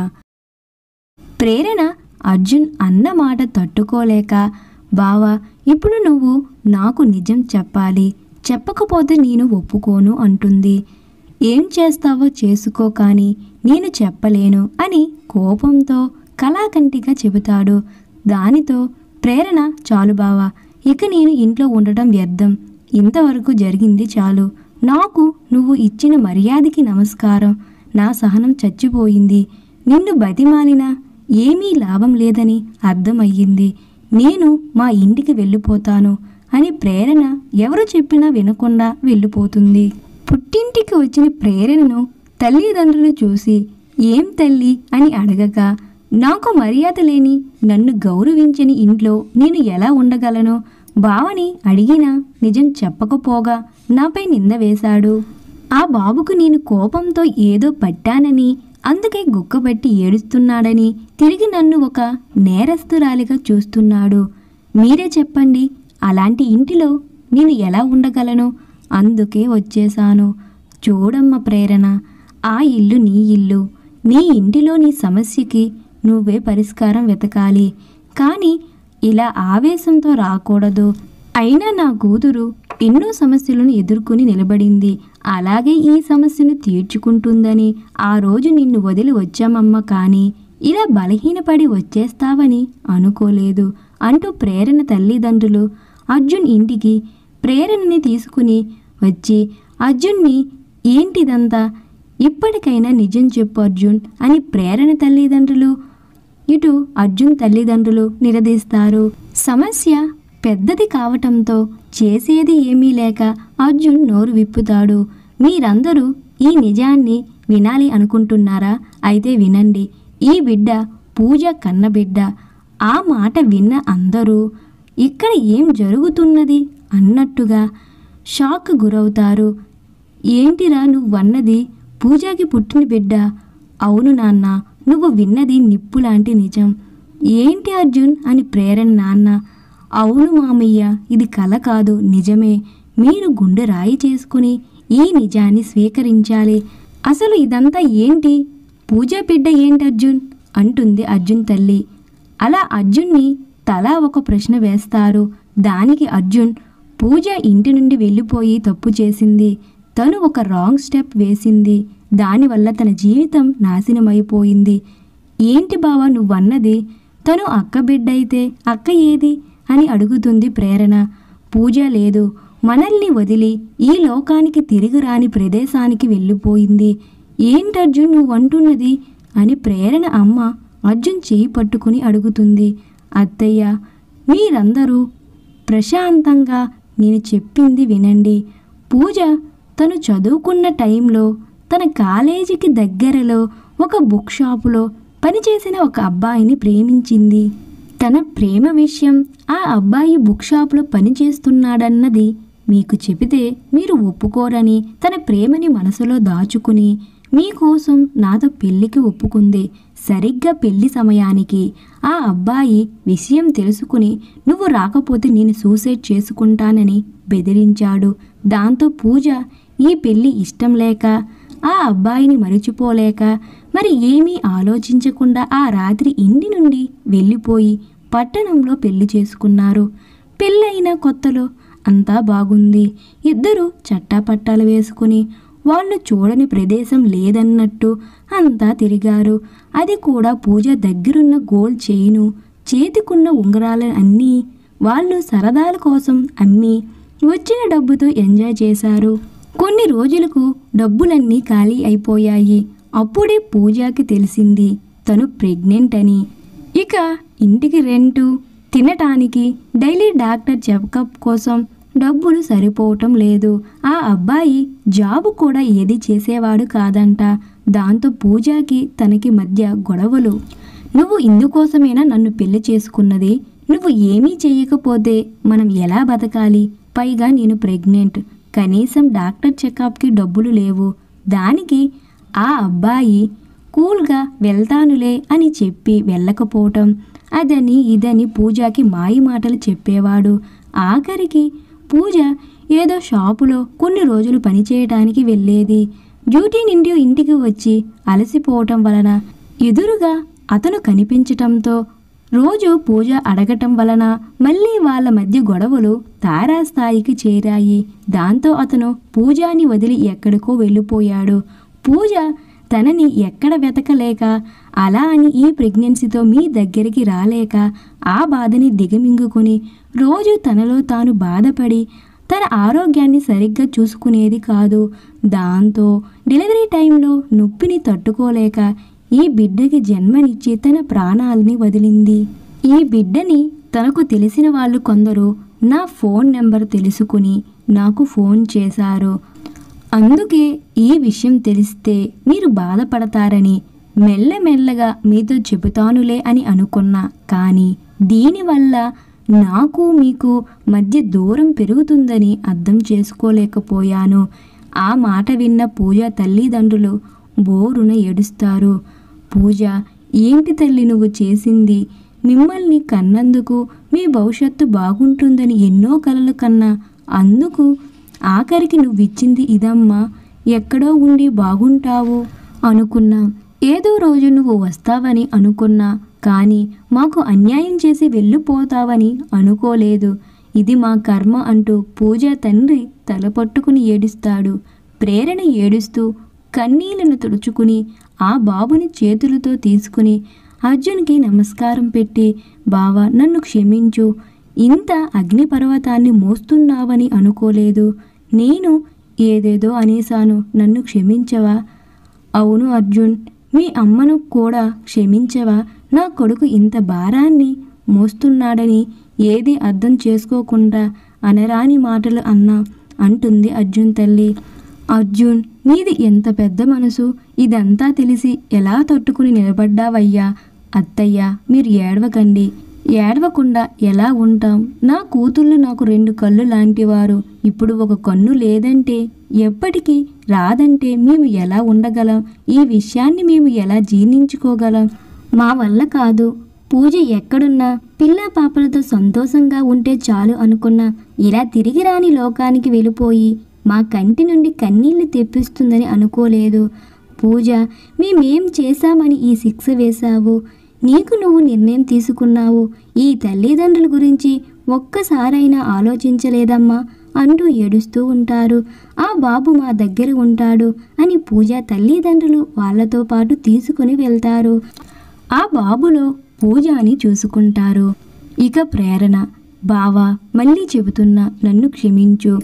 ప్రేరణ అర్జున్ అన్న మాట తట్టుకోలేక బావా ఇప్పుడు నువ్వు నాకు నిజం చెప్పాలి చెప్పకపోతే నేను ఒప్పుకోను అంటుంది ఏం చేస్తావో చేసుకో కానీ నేను చెప్పలేను అని కోపంతో కళాకంటిగా చెబుతాడు దానితో ప్రేరణ చాలు బావా ఇక నేను ఇంట్లో ఉండటం వ్యర్థం ఇంతవరకు జరిగింది చాలు నాకు నువ్వు ఇచ్చిన మర్యాదకి నమస్కారం నా సహనం చచ్చిపోయింది నిన్ను బతిమాలినా ఏమీ లాభం లేదని అర్థమయ్యింది నేను మా ఇంటికి వెళ్ళిపోతాను అని ప్రేరణ ఎవరు చెప్పినా వినకుండా వెళ్ళిపోతుంది పుట్టింటికి వచ్చిన ప్రేరణను తల్లిదండ్రులు చూసి ఏం తల్లి అని అడగక నాకు మర్యాద లేని నన్ను గౌరవించని ఇంట్లో నేను ఎలా ఉండగలను బావని అడిగినా నిజం చెప్పకపోగా నాపై నింద వేశాడు ఆ బాబుకు నేను కోపంతో ఏదో పట్టానని అందుకే గుక్కబట్టి ఏడుస్తున్నాడని తిరిగి నన్ను ఒక నేరస్తురాలిగా చూస్తున్నాడు మీరే చెప్పండి అలాంటి ఇంటిలో నేను ఎలా ఉండగలను అందుకే వచ్చేశాను చూడమ్మ ప్రేరణ ఆ ఇల్లు నీ ఇల్లు నీ ఇంటిలో నీ సమస్యకి నువ్వే పరిష్కారం వెతకాలి కానీ ఇలా ఆవేశంతో రాకూడదు అయినా నా కూతురు ఎన్నో సమస్యలను ఎదుర్కొని నిలబడింది అలాగే ఈ సమస్యను తీర్చుకుంటుందని ఆ రోజు నిన్ను వదిలి వచ్చామమ్మ కానీ ఇలా బలహీనపడి వచ్చేస్తావని అనుకోలేదు అంటూ ప్రేరణ తల్లిదండ్రులు అర్జున్ ఇంటికి ప్రేరణని తీసుకుని వచ్చి అర్జున్ని ఏంటిదంతా ఇప్పటికైనా నిజం చెప్పు అర్జున్ అని ప్రేరణ తల్లిదండ్రులు ఇటు అర్జున్ తల్లిదండ్రులు నిలదీస్తారు సమస్య పెద్దది కావటంతో చేసేది ఏమీ లేక అర్జున్ నోరు విప్పుతాడు మీరందరూ ఈ నిజాన్ని వినాలి అనుకుంటున్నారా అయితే వినండి ఈ బిడ్డ పూజ కన్న బిడ్డ ఆ మాట విన్న అందరూ ఇక్కడ ఏం జరుగుతున్నది అన్నట్టుగా షాక్ గురవుతారు ఏంటిరా నువ్వన్నది పూజకి పుట్టిన బిడ్డ అవును నాన్న నువ్వు విన్నది నిప్పు లాంటి నిజం ఏంటి అర్జున్ అని ప్రేరణ నాన్న అవును మామయ్య ఇది కల కాదు నిజమే మీరు గుండె రాయి చేసుకుని ఈ నిజాన్ని స్వీకరించాలి అసలు ఇదంతా ఏంటి పూజా బిడ్డ ఏంటి అర్జున్ అంటుంది అర్జున్ తల్లి అలా అర్జున్ని తలా ఒక ప్రశ్న వేస్తారు దానికి అర్జున్ పూజ ఇంటి నుండి వెళ్ళిపోయి తప్పు చేసింది తను ఒక రాంగ్ స్టెప్ వేసింది దానివల్ల తన జీవితం నాశనమైపోయింది ఏంటి బావా నువ్వన్నది తను అక్క బిడ్డ అయితే అక్క ఏది అని అడుగుతుంది ప్రేరణ పూజ లేదు మనల్ని వదిలి ఈ లోకానికి తిరిగి రాని ప్రదేశానికి వెళ్ళిపోయింది ఏంటి అర్జున్ నువ్వు అంటున్నది అని ప్రేరణ అమ్మ అర్జున్ చేయి పట్టుకుని అడుగుతుంది అత్తయ్య మీరందరూ ప్రశాంతంగా నేను చెప్పింది వినండి పూజ తను చదువుకున్న టైంలో తన కాలేజీకి దగ్గరలో ఒక బుక్ షాపులో పనిచేసిన ఒక అబ్బాయిని ప్రేమించింది తన ప్రేమ విషయం ఆ అబ్బాయి బుక్ షాప్లో పనిచేస్తున్నాడన్నది మీకు చెబితే మీరు ఒప్పుకోరని తన ప్రేమని మనసులో దాచుకుని మీకోసం నాతో పెళ్లికి ఒప్పుకుంది సరిగ్గా పెళ్లి సమయానికి ఆ అబ్బాయి విషయం తెలుసుకుని నువ్వు రాకపోతే నేను సూసైడ్ చేసుకుంటానని బెదిరించాడు దాంతో పూజ ఈ పెళ్లి ఇష్టం లేక ఆ అబ్బాయిని మరిచిపోలేక మరి ఏమీ ఆలోచించకుండా ఆ రాత్రి ఇంటి నుండి వెళ్ళిపోయి పట్టణంలో పెళ్లి చేసుకున్నారు పెళ్ళైన కొత్తలో అంతా బాగుంది ఇద్దరు చట్టాపట్టాలు వేసుకుని వాళ్ళు చూడని ప్రదేశం లేదన్నట్టు అంతా తిరిగారు అది కూడా పూజ దగ్గరున్న గోల్డ్ చైను చేతికున్న ఉంగరాలు అన్నీ వాళ్ళు సరదాల కోసం అమ్మి వచ్చిన డబ్బుతో ఎంజాయ్ చేశారు కొన్ని రోజులకు డబ్బులన్నీ ఖాళీ అయిపోయాయి అప్పుడే పూజకి తెలిసింది తను ప్రెగ్నెంట్ అని ఇక ఇంటికి రెంటు తినటానికి డైలీ డాక్టర్ చెకప్ కోసం డబ్బులు సరిపోవటం లేదు ఆ అబ్బాయి జాబు కూడా ఏది చేసేవాడు కాదంట దాంతో పూజకి తనకి మధ్య గొడవలు నువ్వు ఇందుకోసమేనా నన్ను పెళ్లి చేసుకున్నది నువ్వు ఏమీ చేయకపోతే మనం ఎలా బతకాలి పైగా నేను ప్రెగ్నెంట్ కనీసం డాక్టర్ చెకప్కి డబ్బులు లేవు దానికి ఆ అబ్బాయి కూల్గా వెళ్తానులే అని చెప్పి వెళ్ళకపోవటం అదని ఇదని పూజకి మాయి మాటలు చెప్పేవాడు ఆఖరికి పూజ ఏదో షాపులో కొన్ని రోజులు పనిచేయడానికి వెళ్ళేది డ్యూటీ నుండి ఇంటికి వచ్చి అలసిపోవటం వలన ఎదురుగా అతను కనిపించటంతో రోజు పూజ అడగటం వలన మళ్ళీ వాళ్ళ మధ్య గొడవలు తారాస్థాయికి చేరాయి దాంతో అతను పూజాని వదిలి ఎక్కడికో వెళ్ళిపోయాడు పూజ తనని ఎక్కడ వెతకలేక అలా అని ఈ ప్రెగ్నెన్సీతో మీ దగ్గరికి రాలేక ఆ బాధని దిగమింగుకొని రోజు తనలో తాను బాధపడి తన ఆరోగ్యాన్ని సరిగ్గా చూసుకునేది కాదు దాంతో డెలివరీ టైంలో నొప్పిని తట్టుకోలేక ఈ బిడ్డకి జన్మనిచ్చి తన ప్రాణాలని వదిలింది ఈ బిడ్డని తనకు తెలిసిన వాళ్ళు కొందరు నా ఫోన్ నెంబర్ తెలుసుకుని నాకు ఫోన్ చేశారు అందుకే ఈ విషయం తెలిస్తే మీరు బాధపడతారని మెల్లమెల్లగా మీతో చెబుతానులే అని అనుకున్నా కానీ దీనివల్ల నాకు మీకు మధ్య దూరం పెరుగుతుందని అర్థం చేసుకోలేకపోయాను ఆ మాట విన్న పూజ తల్లిదండ్రులు బోరున ఏడుస్తారు పూజ ఏంటి తల్లి నువ్వు చేసింది మిమ్మల్ని కన్నందుకు మీ భవిష్యత్తు బాగుంటుందని ఎన్నో కలలు కన్నా అందుకు ఆఖరికి నువ్విచ్చింది ఇదమ్మా ఎక్కడో ఉండి బాగుంటావు అనుకున్నా ఏదో రోజు నువ్వు వస్తావని అనుకున్నా కానీ మాకు అన్యాయం చేసి వెళ్ళిపోతావని అనుకోలేదు ఇది మా కర్మ అంటూ పూజ తండ్రి తల పట్టుకుని ఏడుస్తాడు ప్రేరణ ఏడుస్తూ కన్నీళ్లను తుడుచుకుని ఆ బాబుని చేతులతో తీసుకుని అర్జున్కి నమస్కారం పెట్టి బావా నన్ను క్షమించు ఇంత అగ్నిపర్వతాన్ని మోస్తున్నావని అనుకోలేదు నేను ఏదేదో అనేశాను నన్ను క్షమించవా అవును అర్జున్ మీ అమ్మను కూడా క్షమించవా నా కొడుకు ఇంత భారాన్ని మోస్తున్నాడని ఏది అర్థం చేసుకోకుండా అనరాని మాటలు అన్నా అంటుంది అర్జున్ తల్లి అర్జున్ నీది ఎంత పెద్ద మనసు ఇదంతా తెలిసి ఎలా తట్టుకుని నిలబడ్డావయ్యా అత్తయ్య మీరు ఏడవకండి ఏడవకుండా ఎలా ఉంటాం నా కూతుళ్ళు నాకు రెండు కళ్ళు లాంటివారు ఇప్పుడు ఒక కన్ను లేదంటే ఎప్పటికీ రాదంటే మేము ఎలా ఉండగలం ఈ విషయాన్ని మేము ఎలా జీర్ణించుకోగలం మా వల్ల కాదు పూజ ఎక్కడున్నా పిల్ల పాపలతో సంతోషంగా ఉంటే చాలు అనుకున్నా ఇలా తిరిగి రాని లోకానికి వెళ్ళిపోయి మా కంటి నుండి కన్నీళ్లు తెప్పిస్తుందని అనుకోలేదు పూజ మేమేం చేశామని ఈ శిక్ష వేశావు నీకు నువ్వు నిర్ణయం తీసుకున్నావు ఈ తల్లిదండ్రుల గురించి ఒక్కసారైనా ఆలోచించలేదమ్మా అంటూ ఏడుస్తూ ఉంటారు ఆ బాబు మా దగ్గర ఉంటాడు అని పూజ తల్లిదండ్రులు వాళ్ళతో పాటు తీసుకుని వెళ్తారు ఆ బాబులో పూజాని చూసుకుంటారు ఇక ప్రేరణ బావా మళ్ళీ చెబుతున్నా నన్ను క్షమించు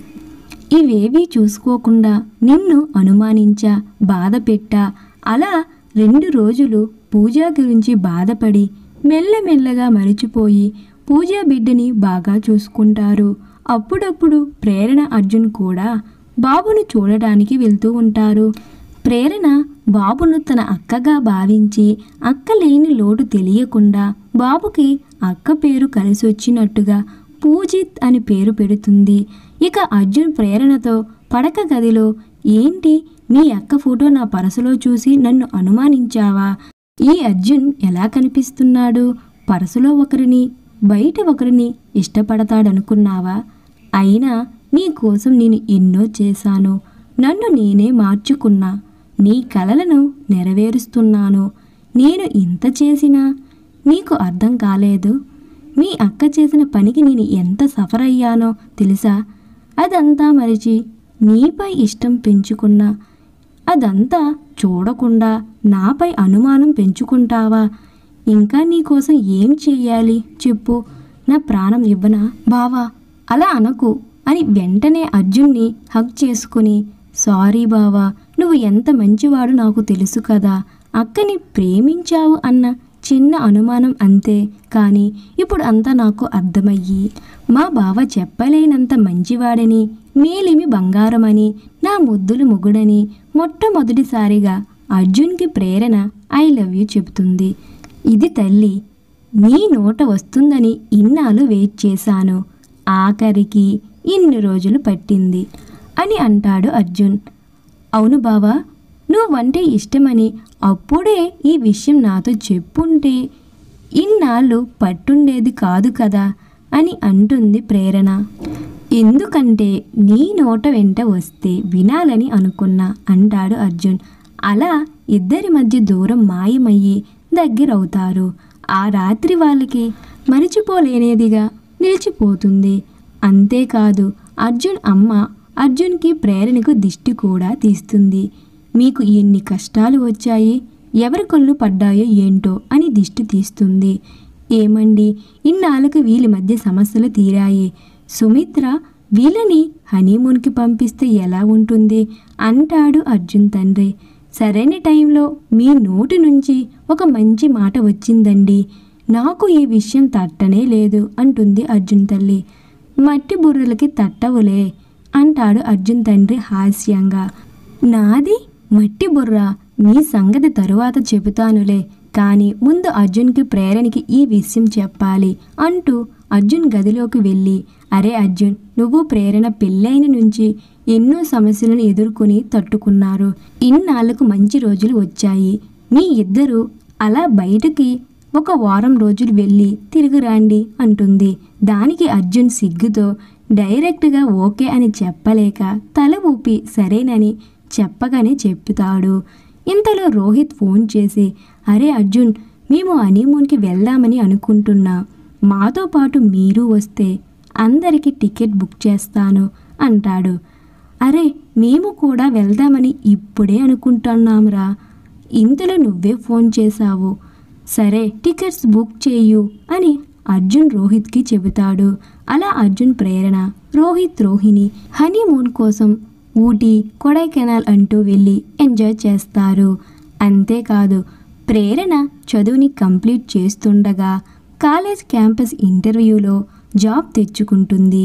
ఇవేవీ చూసుకోకుండా నిన్ను అనుమానించా బాధ పెట్టా అలా రెండు రోజులు పూజా గురించి బాధపడి మెల్లమెల్లగా మరిచిపోయి పూజా బిడ్డని బాగా చూసుకుంటారు అప్పుడప్పుడు ప్రేరణ అర్జున్ కూడా బాబును చూడడానికి వెళ్తూ ఉంటారు ప్రేరణ బాబును తన అక్కగా భావించి అక్క లేని లోటు తెలియకుండా బాబుకి అక్క పేరు కలిసొచ్చినట్టుగా పూజిత్ అని పేరు పెడుతుంది ఇక అర్జున్ ప్రేరణతో పడక గదిలో ఏంటి మీ అక్క ఫోటో నా పరసలో చూసి నన్ను అనుమానించావా ఈ అర్జున్ ఎలా కనిపిస్తున్నాడు పరసలో ఒకరిని బయట ఒకరిని ఇష్టపడతాడనుకున్నావా అయినా నీ కోసం నేను ఎన్నో చేశాను నన్ను నేనే మార్చుకున్నా నీ కలలను నెరవేరుస్తున్నాను నేను ఇంత చేసినా నీకు అర్థం కాలేదు మీ అక్క చేసిన పనికి నేను ఎంత సఫర్ అయ్యానో తెలుసా అదంతా మరిచి నీపై ఇష్టం పెంచుకున్నా అదంతా చూడకుండా నాపై అనుమానం పెంచుకుంటావా ఇంకా నీకోసం ఏం చెయ్యాలి చెప్పు నా ప్రాణం ఇవ్వనా బావా అలా అనకు అని వెంటనే అర్జున్ని హక్ చేసుకుని సారీ బావా నువ్వు ఎంత మంచివాడు నాకు తెలుసు కదా అక్కని ప్రేమించావు అన్న చిన్న అనుమానం అంతే కానీ ఇప్పుడు అంతా నాకు అర్థమయ్యి మా బావ చెప్పలేనంత మంచివాడని మేలిమి బంగారమని నా ముద్దులు మొగుడని మొట్టమొదటిసారిగా అర్జున్కి ప్రేరణ ఐ లవ్ యూ చెబుతుంది ఇది తల్లి నీ నోట వస్తుందని ఇన్నాళ్ళు వెయిట్ చేశాను ఆఖరికి ఇన్ని రోజులు పట్టింది అని అంటాడు అర్జున్ అవును బావా నువ్వంటే ఇష్టమని అప్పుడే ఈ విషయం నాతో చెప్పుంటే ఇన్నాళ్ళు పట్టుండేది కాదు కదా అని అంటుంది ప్రేరణ ఎందుకంటే నీ నోట వెంట వస్తే వినాలని అనుకున్నా అంటాడు అర్జున్ అలా ఇద్దరి మధ్య దూరం మాయమయ్యి దగ్గరవుతారు ఆ రాత్రి వాళ్ళకి మరిచిపోలేనిదిగా నిలిచిపోతుంది అంతేకాదు అర్జున్ అమ్మ అర్జున్కి ప్రేరణకు దిష్టి కూడా తీస్తుంది మీకు ఎన్ని కష్టాలు వచ్చాయి ఎవరి కళ్ళు పడ్డాయో ఏంటో అని దిష్టి తీస్తుంది ఏమండి ఇన్నాళ్ళకు వీళ్ళ మధ్య సమస్యలు తీరాయి సుమిత్ర వీళ్ళని హనీమూన్కి పంపిస్తే ఎలా ఉంటుంది అంటాడు అర్జున్ తండ్రి సరైన టైంలో మీ నోటి నుంచి ఒక మంచి మాట వచ్చిందండి నాకు ఈ విషయం తట్టనే లేదు అంటుంది అర్జున్ తల్లి మట్టి బుర్రలకి తట్టవులే అంటాడు అర్జున్ తండ్రి హాస్యంగా నాది మట్టి బుర్ర మీ సంగతి తరువాత చెబుతానులే కానీ ముందు అర్జున్కి ప్రేరణకి ఈ విషయం చెప్పాలి అంటూ అర్జున్ గదిలోకి వెళ్ళి అరే అర్జున్ నువ్వు ప్రేరణ పెళ్ళైన నుంచి ఎన్నో సమస్యలను ఎదుర్కొని తట్టుకున్నారు ఇన్నాళ్లకు మంచి రోజులు వచ్చాయి మీ ఇద్దరు అలా బయటకి ఒక వారం రోజులు వెళ్ళి తిరిగి రండి అంటుంది దానికి అర్జున్ సిగ్గుతో డైరెక్ట్గా ఓకే అని చెప్పలేక తల ఊపి సరేనని చెప్పగానే చెప్తాడు ఇంతలో రోహిత్ ఫోన్ చేసి అరే అర్జున్ మేము హనీమూన్కి వెళ్దామని అనుకుంటున్నా మాతో పాటు మీరు వస్తే అందరికీ టికెట్ బుక్ చేస్తాను అంటాడు అరే మేము కూడా వెళ్దామని ఇప్పుడే అనుకుంటున్నాంరా ఇంతలో నువ్వే ఫోన్ చేశావు సరే టికెట్స్ బుక్ చేయు అని అర్జున్ రోహిత్కి చెబుతాడు అలా అర్జున్ ప్రేరణ రోహిత్ రోహిణి హనీమూన్ కోసం ఊటీ కొడైకెనాల్ అంటూ వెళ్ళి ఎంజాయ్ చేస్తారు అంతేకాదు ప్రేరణ చదువుని కంప్లీట్ చేస్తుండగా కాలేజ్ క్యాంపస్ ఇంటర్వ్యూలో జాబ్ తెచ్చుకుంటుంది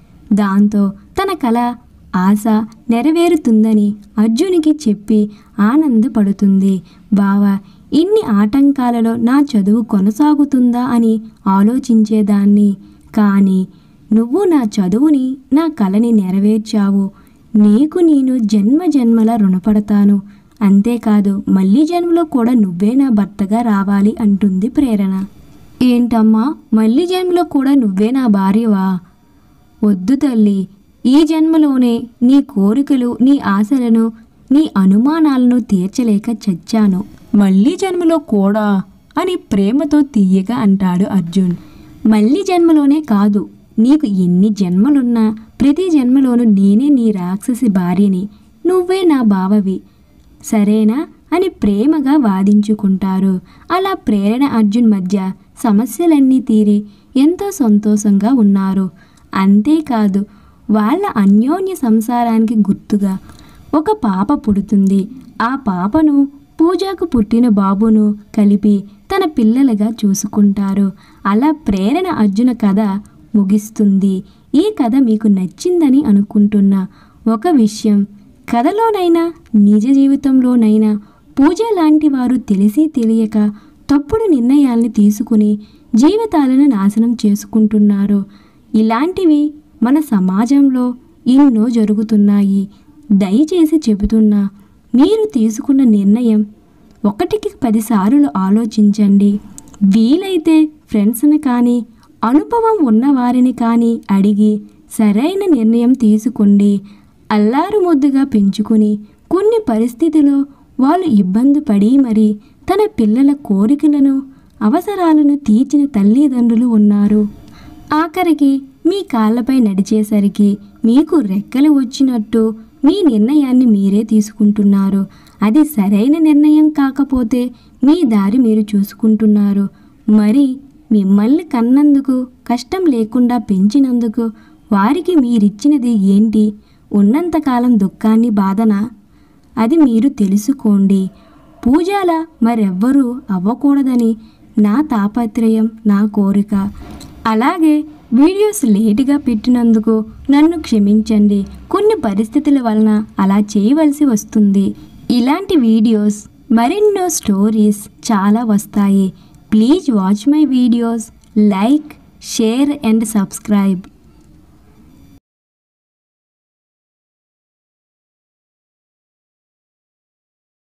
దాంతో తన కళ ఆశ నెరవేరుతుందని అర్జునికి చెప్పి ఆనందపడుతుంది బావా ఇన్ని ఆటంకాలలో నా చదువు కొనసాగుతుందా అని ఆలోచించేదాన్ని కానీ నువ్వు నా చదువుని నా కళని నెరవేర్చావు నీకు నేను జన్మ జన్మల రుణపడతాను అంతేకాదు మళ్ళీ జన్మలో కూడా నువ్వే నా భర్తగా రావాలి అంటుంది ప్రేరణ ఏంటమ్మా మళ్ళీ జన్మలో కూడా నువ్వే నా భార్యవా వద్దు తల్లి ఈ జన్మలోనే నీ కోరికలు నీ ఆశలను నీ అనుమానాలను తీర్చలేక చచ్చాను మళ్ళీ జన్మలో కూడా అని ప్రేమతో తీయగా అంటాడు అర్జున్ మళ్ళీ జన్మలోనే కాదు నీకు ఎన్ని జన్మలున్నా ప్రతి జన్మలోనూ నేనే నీ రాక్షసి భార్యని నువ్వే నా బావవి సరేనా అని ప్రేమగా వాదించుకుంటారు అలా ప్రేరణ అర్జున్ మధ్య సమస్యలన్నీ తీరి ఎంతో సంతోషంగా ఉన్నారు అంతేకాదు వాళ్ళ అన్యోన్య సంసారానికి గుర్తుగా ఒక పాప పుడుతుంది ఆ పాపను పూజకు పుట్టిన బాబును కలిపి తన పిల్లలుగా చూసుకుంటారు అలా ప్రేరణ అర్జున కథ ముగిస్తుంది ఈ కథ మీకు నచ్చిందని అనుకుంటున్నా ఒక విషయం కథలోనైనా నిజ జీవితంలోనైనా పూజ లాంటి వారు తెలిసి తెలియక తప్పుడు నిర్ణయాల్ని తీసుకుని జీవితాలను నాశనం చేసుకుంటున్నారు ఇలాంటివి మన సమాజంలో ఎన్నో జరుగుతున్నాయి దయచేసి చెబుతున్నా మీరు తీసుకున్న నిర్ణయం ఒకటికి పదిసార్లు ఆలోచించండి వీలైతే ఫ్రెండ్స్ని కానీ అనుభవం ఉన్నవారిని కానీ అడిగి సరైన నిర్ణయం తీసుకోండి అల్లారు ముద్దుగా పెంచుకుని కొన్ని పరిస్థితిలో వాళ్ళు ఇబ్బంది పడి మరి తన పిల్లల కోరికలను అవసరాలను తీర్చిన తల్లిదండ్రులు ఉన్నారు ఆఖరికి మీ కాళ్ళపై నడిచేసరికి మీకు రెక్కలు వచ్చినట్టు మీ నిర్ణయాన్ని మీరే తీసుకుంటున్నారు అది సరైన నిర్ణయం కాకపోతే మీ దారి మీరు చూసుకుంటున్నారు మరి మిమ్మల్ని కన్నందుకు కష్టం లేకుండా పెంచినందుకు వారికి మీరిచ్చినది ఏంటి ఉన్నంతకాలం దుఃఖాన్ని బాధనా అది మీరు తెలుసుకోండి పూజాల మరెవ్వరూ అవ్వకూడదని నా తాపత్రయం నా కోరిక అలాగే వీడియోస్ లేటుగా పెట్టినందుకు నన్ను క్షమించండి కొన్ని పరిస్థితుల వలన అలా చేయవలసి వస్తుంది ఇలాంటి వీడియోస్ మరెన్నో స్టోరీస్ చాలా వస్తాయి please watch my videos like share and subscribe